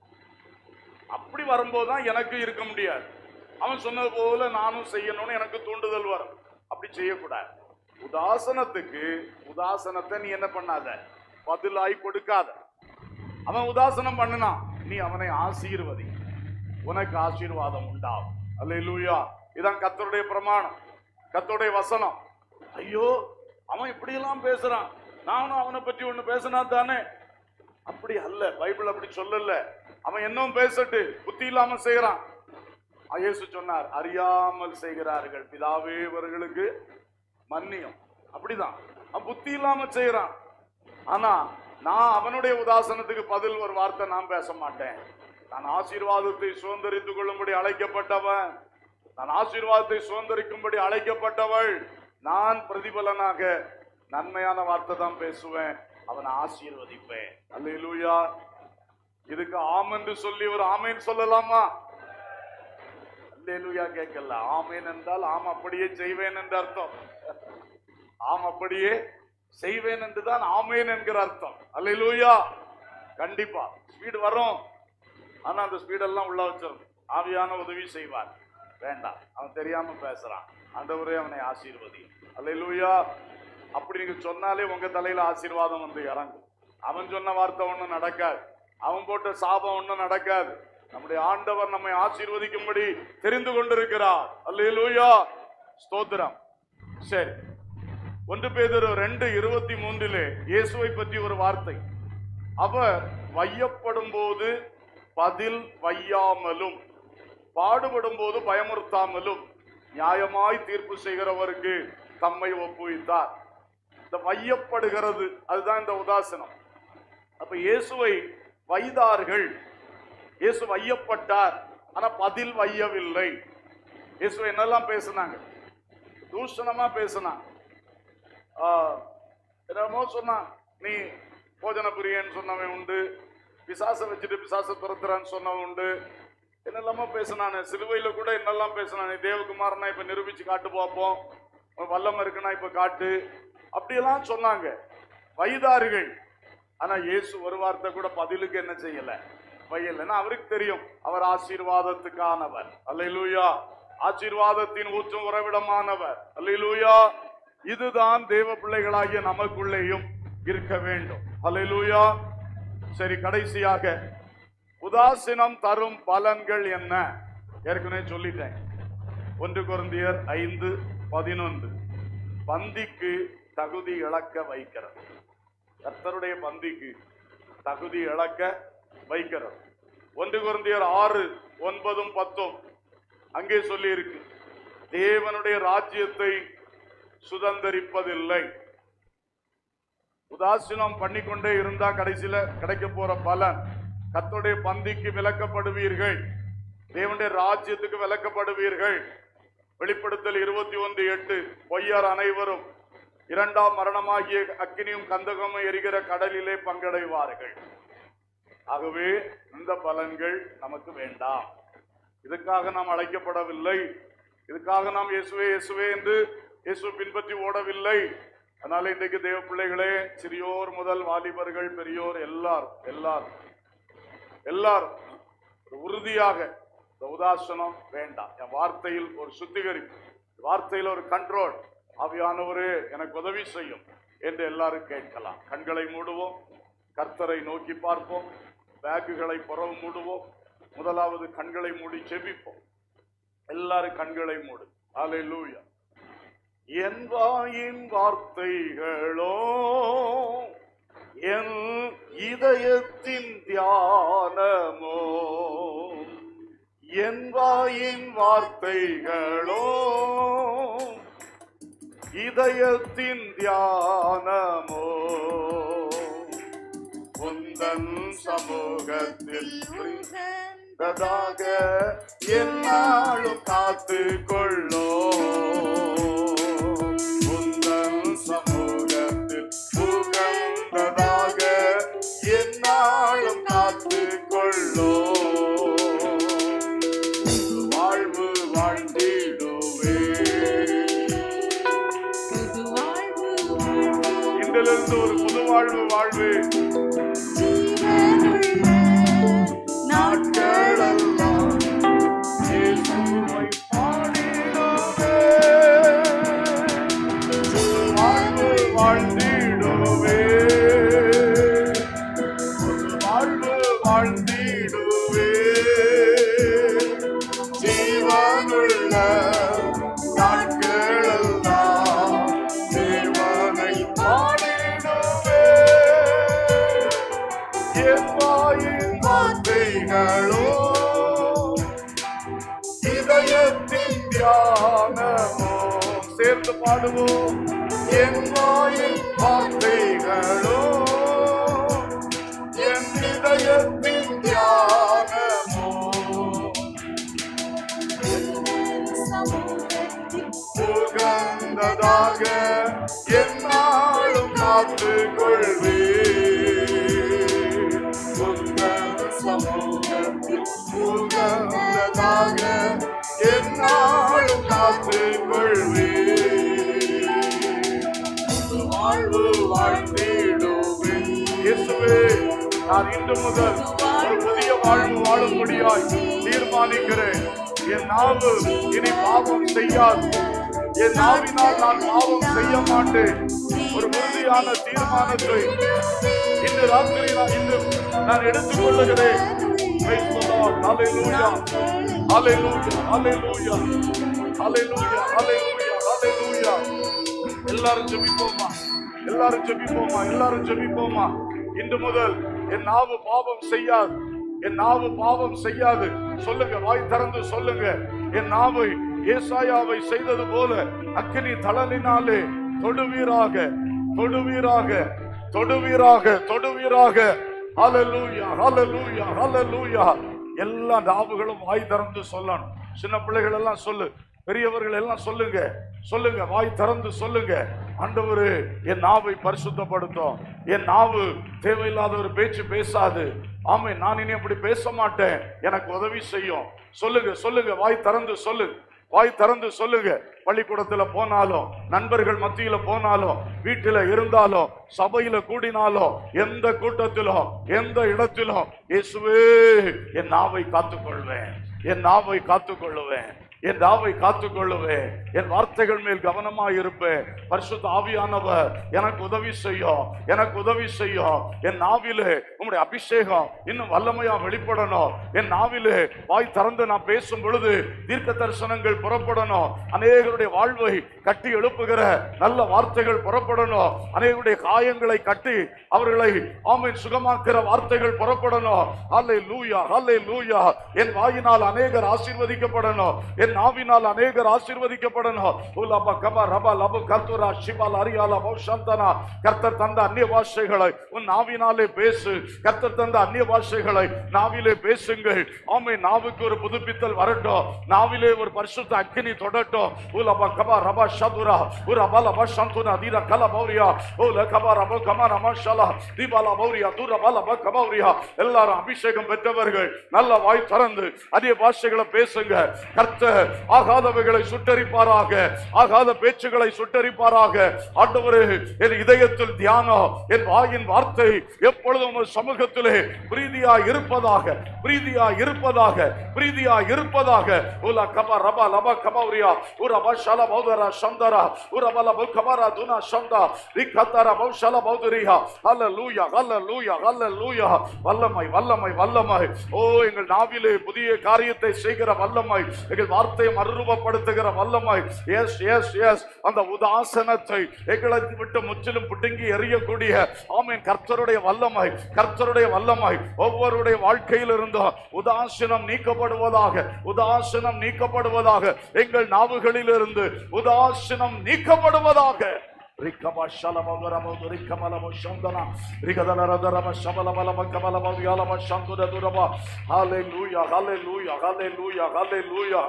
அப்படி வரும்போது தான் எனக்கு இருக்க முடியாது அவன் சொன்னது போல நானும் செய்யணும்னு எனக்கு தூண்டுதல் வரும் அப்படி செய்யக்கூடாது உதாசனத்துக்கு உதாசனத்தை நீ என்ன பண்ணாத பதிலாய் கொடுக்காத அவன் உதாசனம் பண்ணினான் நீ அவனை ஆசீர்வதி உனக்கு ஆசீர்வாதம் உண்டாகும் அல்லேலூயா இதான் கத்தருடைய பிரமாணம் கத்தருடைய வசனம் ஐயோ அவன் இப்படியெல்லாம் பேசுறான் நானும் அவனை பற்றி ஒண்ணு பேசினா தானே அப்படி அல்ல பைபிள் அப்படி சொல்லல அவன் இன்னும் பேசட்டு புத்தி இல்லாம செய்யறான் இயேசு சொன்னார் அறியாமல் செய்கிறார்கள் பிதாவே இவர்களுக்கு மன்னியும் அப்படிதான் அவன் புத்தி இல்லாம செய்யறான் ஆனா நான் அவனுடைய உதாசனத்துக்கு பதில் ஒரு வார்த்தை நான் பேச மாட்டேன் நான் ஆசீர்வாதத்தை சுதந்திரித்துக் கொள்ளும்படி அழைக்கப்பட்டவன் நான் ஆசீர்வாதத்தை சுதந்திரிக்கும்படி அழைக்கப்பட்டவள் நான் பிரதிபலனாக நன்மையான வார்த்தை தான் பேசுவேன் அவனை ஆசீர்வதிப்பேன் அல்லேலூயா இதுக்கு ஆம் என்று சொல்லி ஒரு ஆமேன் சொல்லலாமா அல்லேலூயா கேட்கல ஆமேன் என்றால் ஆம் அப்படியே செய்வேன் என்று அர்த்தம் ஆம் அப்படியே செய்வேன் என்று தான் ஆமேன் என்கிற அர்த்தம் அல்லேலூயா கண்டிப்பா ஸ்பீடு வரும் ஆனா அந்த ஸ்பீடெல்லாம் உள்ள வச்சிடணும் ஆவியான உதவி செய்வார் வேண்டாம் அவன் தெரியாம பேசுறான் ஆண்டவரே அவனை ஆசீர்வதி அல்லேலூயா அப்படி நீங்க சொன்னாலே உங்க தலையில ஆசீர்வாதம் வந்து இறங்கும் அவன் சொன்ன வார்த்தை ஒண்ணும் நடக்காது அவன் போட்ட சாபம் ஒண்ணும் நடக்காது நம்முடைய ஆண்டவர் நம்மை ஆசீர்வதிக்கும்படி தெரிந்து கொண்டிருக்கிறார் அல்லேலூயா ஸ்தோத்திரம் சரி ஒன்று பேதர் ரெண்டு இருபத்தி மூன்றிலே இயேசுவை பற்றி ஒரு வார்த்தை அவர் வையப்படும் போது பதில் வையாமலும் பாடுபடும் போது பயமுறுத்தாமலும் நியாயமாய் தீர்ப்பு செய்கிறவருக்கு தம்மை ஒப்புவித்தார் இந்த வையப்படுகிறது அதுதான் இந்த உதாசனம் அப்ப இயேசுவை வைதார்கள் இயேசு வையப்பட்டார் ஆனா பதில் வையவில்லை இயேசு என்னெல்லாம் பேசுனாங்க தூஷணமா பேசினான் ஆஹ், என்னமோ சொன்னான் நீ போஜன பிரியன்னு சொன்னவன் உண்டு பிசாசை வச்சுட்டு பிசாசை துரத்துறான்னு சொன்னவன் உண்டு என்னெல்லாமோ பேசினானு சிலுவையில கூட என்னெல்லாம் பேசினானே தேவகுமாரனா இப்ப நிரூபிச்சு காட்டு பார்ப்போம் உன் வல்லம் இருக்குன்னா இப்ப காட்டு அப்படியெல்லாம் சொன்னாங்க வைதார்கள் ஆனா இயேசு ஒரு வார்த்தை கூட பதிலுக்கு என்ன செய்யல வையலன்னா அவருக்கு தெரியும் அவர் ஆசீர்வாதத்துக்கானவர் அல்லேலூயா ஆசீர்வாதத்தின் ஊற்றும் உறவிடமானவர் அல்லேலூயா இதுதான் தேவ பிள்ளைகளாகிய நமக்குள்ளேயும் இருக்க வேண்டும் அல்லேலூயா சரி கடைசியாக உதாசீனம் தரும் பலன்கள் என்ன ஏற்கனவே சொல்லிட்டேன் ஒன்று குருந்தியர் ஐந்து பதினொன்று பந்திக்கு தகுதி இழக்க வைக்கிறது கர்த்தருடைய பந்திக்கு தகுதி இழக்க வைக்கிறது ஒன்று குருந்தியர் ஆறு ஒன்பதும் பத்தும் அங்கே சொல்லி இருக்கு தேவனுடைய ராஜ்யத்தை சுதந்தரிப்பதில்லை உதாசீனம் பண்ணிக்கொண்டே இருந்தா கடைசியில கிடைக்க போற பலன் கர்த்தருடைய பந்திக்கு விலக்கப்படுவீர்கள் தேவனுடைய ராஜ்யத்துக்கு விலக்கப்படுவீர்கள் வெளிப்படுத்தல் இருபத்தி ஒன்று எட்டு பொய்யார் அனைவரும் இரண்டாம் மரணமாகிய அக்கினியும் கந்தகமும் எரிகிற கடலிலே பங்கடைவார்கள் ஆகவே இந்த பலன்கள் நமக்கு வேண்டாம் இதுக்காக நாம் அழைக்கப்படவில்லை இதுக்காக நாம் இயேசுவே இயேசுவே என்று இயேசு பின்பற்றி ஓடவில்லை அதனால இன்றைக்கு தேவ பிள்ளைகளே சிறியோர் முதல் வாலிபர்கள் பெரியோர் எல்லாரும் எல்லாரும் எல்லாரும் உறுதியாக இந்த உதாசனம் வேண்டாம் என் வார்த்தையில் ஒரு சுத்திகரிப்பு வார்த்தையில் ஒரு கண்ட்ரோல் ஆவியானவரே எனக்கு உதவி செய்யும் என்று எல்லாரும் கேட்கலாம் கண்களை மூடுவோம் கர்த்தரை நோக்கி பார்ப்போம் பேக்குகளை புறவு மூடுவோம் முதலாவது கண்களை மூடி செபிப்போம் எல்லாரும் கண்களை மூடு அல்லேலூயா என் வாயின் வார்த்தைகளோ என் இதயத்தின் தியானமோ என் வாயின் வார்த்தைகளோ இதயத்தின் தியானமோ உந்தன் சமூகத்தில் உகந்ததாக என்னாலும் காத்து கொள்ளோ உந்தன் சமூகத்தில் உகந்ததாக என்னாலும் காத்து கொள்ளோ வாழ்வு வாழ்ந்திடுவே புது வாழ்வு வாழ்வு இன்றிலிருந்து ஒரு புது வாழ்வு வாழ்வு ஜீவனுள்ள நாட்களெல்லாம் இயேசுவை பாடிடுவே. புது வாழ்வு வாழ்ந்திடுவே. புது வாழ்வு வாழ்ந்திடுவே. ஜீவனுள்ள நாட்களெல்லாம் தேவனை பாடிடுவே. என் வாயின் வார்த்தைகளோ இதயத்தின் தியானமோ சேர்ந்து பாடுவோம் என் வாயின் வார்த்தைகளோ என் இதயத்தின் தியானமோ சமூகத்தில் உகந்ததாக என்னாலும் காத்து கொள்வே உங்கள் சமூகத்தில் உகந்ததாக என்னாலும் காத்து கொள்வே வாழ்வு வாழ்ந்திடுவே இயேசுவே நான் இன்று முதல் ஒரு புதிய வாழ்வு வாழும்படியாய் தீர்மானிக்கிறேன் என் நாவு இனி பாவம் செய்யாது என் நாவினால் நான் பாவம் செய்ய மாட்டேன் ஒரு உறுதியான தீர்மானத்தை இன்று ராத்திரி நான் இன்று நான் எடுத்துக் கொள்ளுகிறேன் Praise the Lord. Hallelujah. Hallelujah. Hallelujah. Hallelujah. Hallelujah. Hallelujah. எல்லாரும் ஜெபிப்போமா எல்லாரும் ஜெபிப்போமா எல்லாரும் ஜெபிப்போமா இன்று முதல் என் நாவு பாவம் செய்யாது என் நாவு பாவம் செய்யாது சொல்லுங்க வாய் திறந்து சொல்லுங்க என் நாவை ஏசாயாவை செய்தது போல அக்கினி தளலினாலே தொடுவீராக தொடுவீராக தொடுவீராக தொடுவீராக ஹalleluya ஹalleluya ஹalleluya எல்லா நாவுகளும் வாய் திறந்து சொல்லணும் சின்ன பிள்ளைகள் எல்லாம் சொல்லு பெரியவர்கள் எல்லாம் சொல்லுங்க சொல்லுங்க வாய் திறந்து சொல்லுங்க ஆண்டவரு என் நாவை பரிசுத்தப்படுத்தும் என் நாவு தேவையில்லாத ஒரு பேச்சு பேசாது ஆமை நான் இனி அப்படி பேச மாட்டேன் எனக்கு உதவி செய்யும் சொல்லுங்க சொல்லுங்க வாய் திறந்து சொல்லு வாய் திறந்து சொல்லுங்க பள்ளிக்கூடத்துல போனாலும் நண்பர்கள் மத்தியில போனாலும் வீட்டில இருந்தாலும் சபையில கூடினாலும் எந்த கூட்டத்திலும் எந்த இடத்திலும் இயேசுவே என் நாவை காத்துக்கொள்வேன் என் நாவை காத்துக்கொள்ளுவேன் என் நாவை காத்துக்கொள்ளுவேன் என் வார்த்தைகள் மேல் கவனமா இருப்பேன் பரிசுத்த ஆவியானவர் எனக்கு உதவி செய்யும் எனக்கு உதவி செய்யும் என் நாவிலே உம்முடைய அபிஷேகம் இன்னும் வல்லமையா வெளிப்படணும் என் நாவிலே வாய் திறந்து நான் பேசும் பொழுது தீர்க்க தரிசனங்கள் புறப்படணும் அநேகருடைய வாழ்வை கட்டி எழுப்புகிற நல்ல வார்த்தைகள் புறப்படணும் அநேகருடைய காயங்களை கட்டி அவர்களை ஆமை சுகமாக்குற வார்த்தைகள் புறப்படணும் ஹல்லே லூயா ஹல்லே லூயா என் வாயினால் அநேகர் ஆசீர்வதிக்கப்படணும் என் நாவினால் அநேகர் ஆசீர்வதிக்கப்படணும் உலப கப ரப லபு கத்துரா சிபால் அரியால பௌஷந்தனா கர்த்தர் தந்த அந்நிய பாஷைகளை உன் நாவினாலே பேசு கர்த்தர் தந்த அந்நிய பாஷைகளை நாவிலே பேசுங்கள் ஆமை நாவுக்கு ஒரு புதுப்பித்தல் வரட்டும் நாவிலே ஒரு பரிசுத்த அக்கினி தொடட்டும் உலப கப ரப சதுரா ஒரு அபல பஷந்துனா தீர கல பௌரியா உல கப ரப கம நமஷலா தீபால பௌரியா தூர பல ப கபௌரியா எல்லாரும் அபிஷேகம் பெற்றவர்கள் நல்ல வாய் திறந்து அதே பாஷைகளை பேசுங்க கர்த்தர் ஆகாதவைகளை சுட்டரிப்பாராக ஆகாத பேச்சுகளை சுட்டரிப்பாராக ஆண்டவரே என் இதயத்தில் தியானம் என் வாயின் வார்த்தை எப்பொழுதும் உமது சமூகத்திலே பிரீதியா இருப்பதாக பிரீதியா இருப்பதாக பிரீதியா இருப்பதாக உல கப ரப லப கபௌரியா உர பஷல பௌதரா சந்தரா உர பல கபரா துனா சந்தா ரிக்கத்தர பௌஷல பௌதரியா ஹalleluya ஹalleluya ஹalleluya வல்லமை வல்லமை வல்லமை ஓ எங்கள் நாவிலே புதிய காரியத்தை செய்கிற வல்லமை எங்கள் வார்த்தையை மறுரூபப்படுத்துகிற வல்லமை எஸ் எஸ் எஸ் அந்த உதாசனத்தை எங்களை விட்டு முற்றிலும் பிடுங்கி எறியக்கூடிய ஆமீன் கர்த்தருடைய வல்லமை கர்த்தருடைய வல்லமை ஒவ்வொருடைய வாழ்க்கையில் இருந்தும் உதாசீனம் நீக்கப்படுவதாக உதாசீனம் நீக்கப்படுவதாக எங்கள் நாவுகளில் இருந்து உதாசீனம் நீக்கப்படுவதாக ரிக்கப ஷலபவரம துரிக்கமலம சந்தன ரிகதலரதரம ஷபலபலம கமலம வியாலம சந்துர துரப ஹalleluya hallelujah hallelujah hallelujah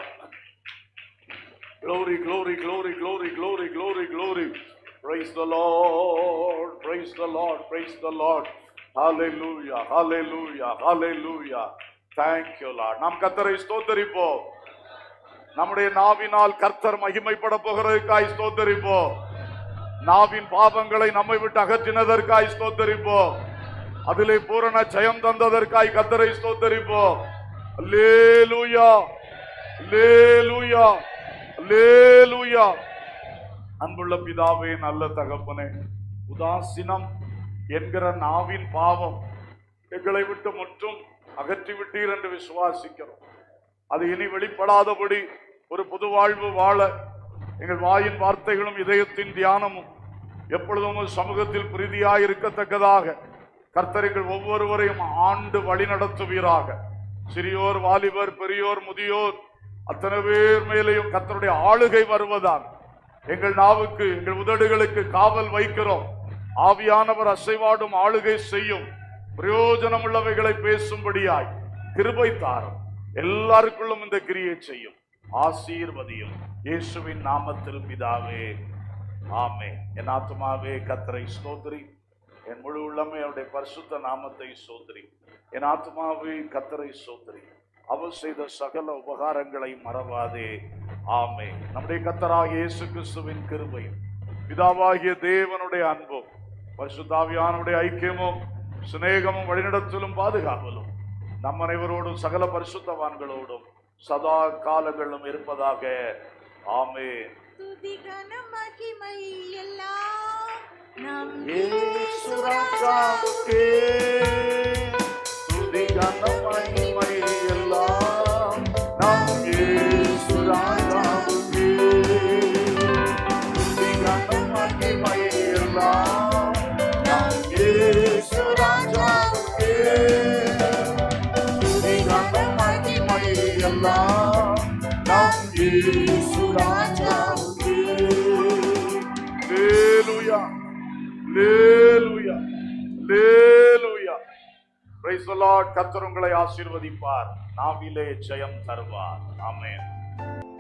Glory, glory, glory, glory, glory, glory, glory. Praise the Lord, praise the Lord, praise the Lord. Hallelujah, hallelujah, hallelujah. Thank you, Lord. நாம் கத்தரை ஸ்தோத்தரிப்போம் நம்முடைய நாவினால் கர்த்தர் மகிமைப்பட போகிறதுக்காய் ஸ்தோத்தரிப்போம் நாவின் பாவங்களை நம்மை விட்டு அகற்றினதற்காய் ஸ்தோத்தரிப்போம் அதிலே பூரண ஜெயம் தந்ததற்காய் கத்தரை ஸ்தோத்தரிப்போம் அல்லேலூயா அல்லேலூயா அல்லேலூயா அன்புள்ள பிதாவே நல்ல தகப்பனே உதாசீனம் என்கிற நாவின் பாவம் எங்களை விட்டு முற்றும் அகற்றி விட்டீர் என்று விசுவாசிக்கிறோம் அது இனி வெளிப்படாதபடி ஒரு புது வாழ்வு வாழ எங்கள் வாயின் வார்த்தைகளும் இதயத்தின் தியானமும் எப்பொழுதும் உமது சமூகத்தில் பிரீதியாய் இருக்கத்தக்கதாக கர்த்தர் எங்கள் ஒவ்வொருவரையும் ஆண்டு வழி நடத்துவீராக சிறியோர் வாலிபர் பெரியோர் முதியோர் அத்தனை பேர் மேலேயும் கர்த்தருடைய ஆளுகை வருவதால் எங்கள் நாவுக்கு எங்கள் உதடுகளுக்கு காவல் வைக்கிறோம் ஆவியானவர் அசைவாடும் ஆளுகை செய்யும் பிரயோஜனம் உள்ளவைகளை பேசும்படியாய் கிருபை தாரும் எல்லாருக்குள்ளும் இந்த கிரியை செய்யும் ஆசீர்வதியும் இயேசுவின் நாமத்தில் பிதாவே ஆமே என் ஆத்துமாவே கத்தரை ஸ்தோத்திரி என் முழு உள்ளமே அவருடைய பரிசுத்த நாமத்தை சோதரி என் ஆத்மாவே கத்தரை சோதரி அவர் செய்த சகல உபகாரங்களை மறவாதே ஆமே நம்முடைய கத்தராகிய இயேசு கிறிஸ்துவின் கிருபையும் பிதாவாகிய தேவனுடைய அன்பும் பரிசுத்தாவியானுடைய ஐக்கியமும் சிநேகமும் வழிநடத்தலும் பாதுகாவலும் நம் அனைவரோடும் சகல பரிசுத்தவான்களோடும் சதா காலங்களும் இருப்பதாக ஆமே துதி கன மகிமை எல்லாம் நம் இயேசுராஜாவுக்கே துதி கனம் மகிமை எல்லாம் நம் இயேசுராஜாவுக்கே. துதி கனம் மகிமை எல்லாம் நம் இயேசுராஜாவுக்கே. துதி கனம் மகிமை எல்லாம் நம் இயேசுராஜாவுக்கே. Hallelujah. Hallelujah. Hallelujah. Praise the Lord. கர்த்தர் உங்களை ஆசீர்வதிப்பார் நாவிலே ஜெயம் தருவார் ஆமென்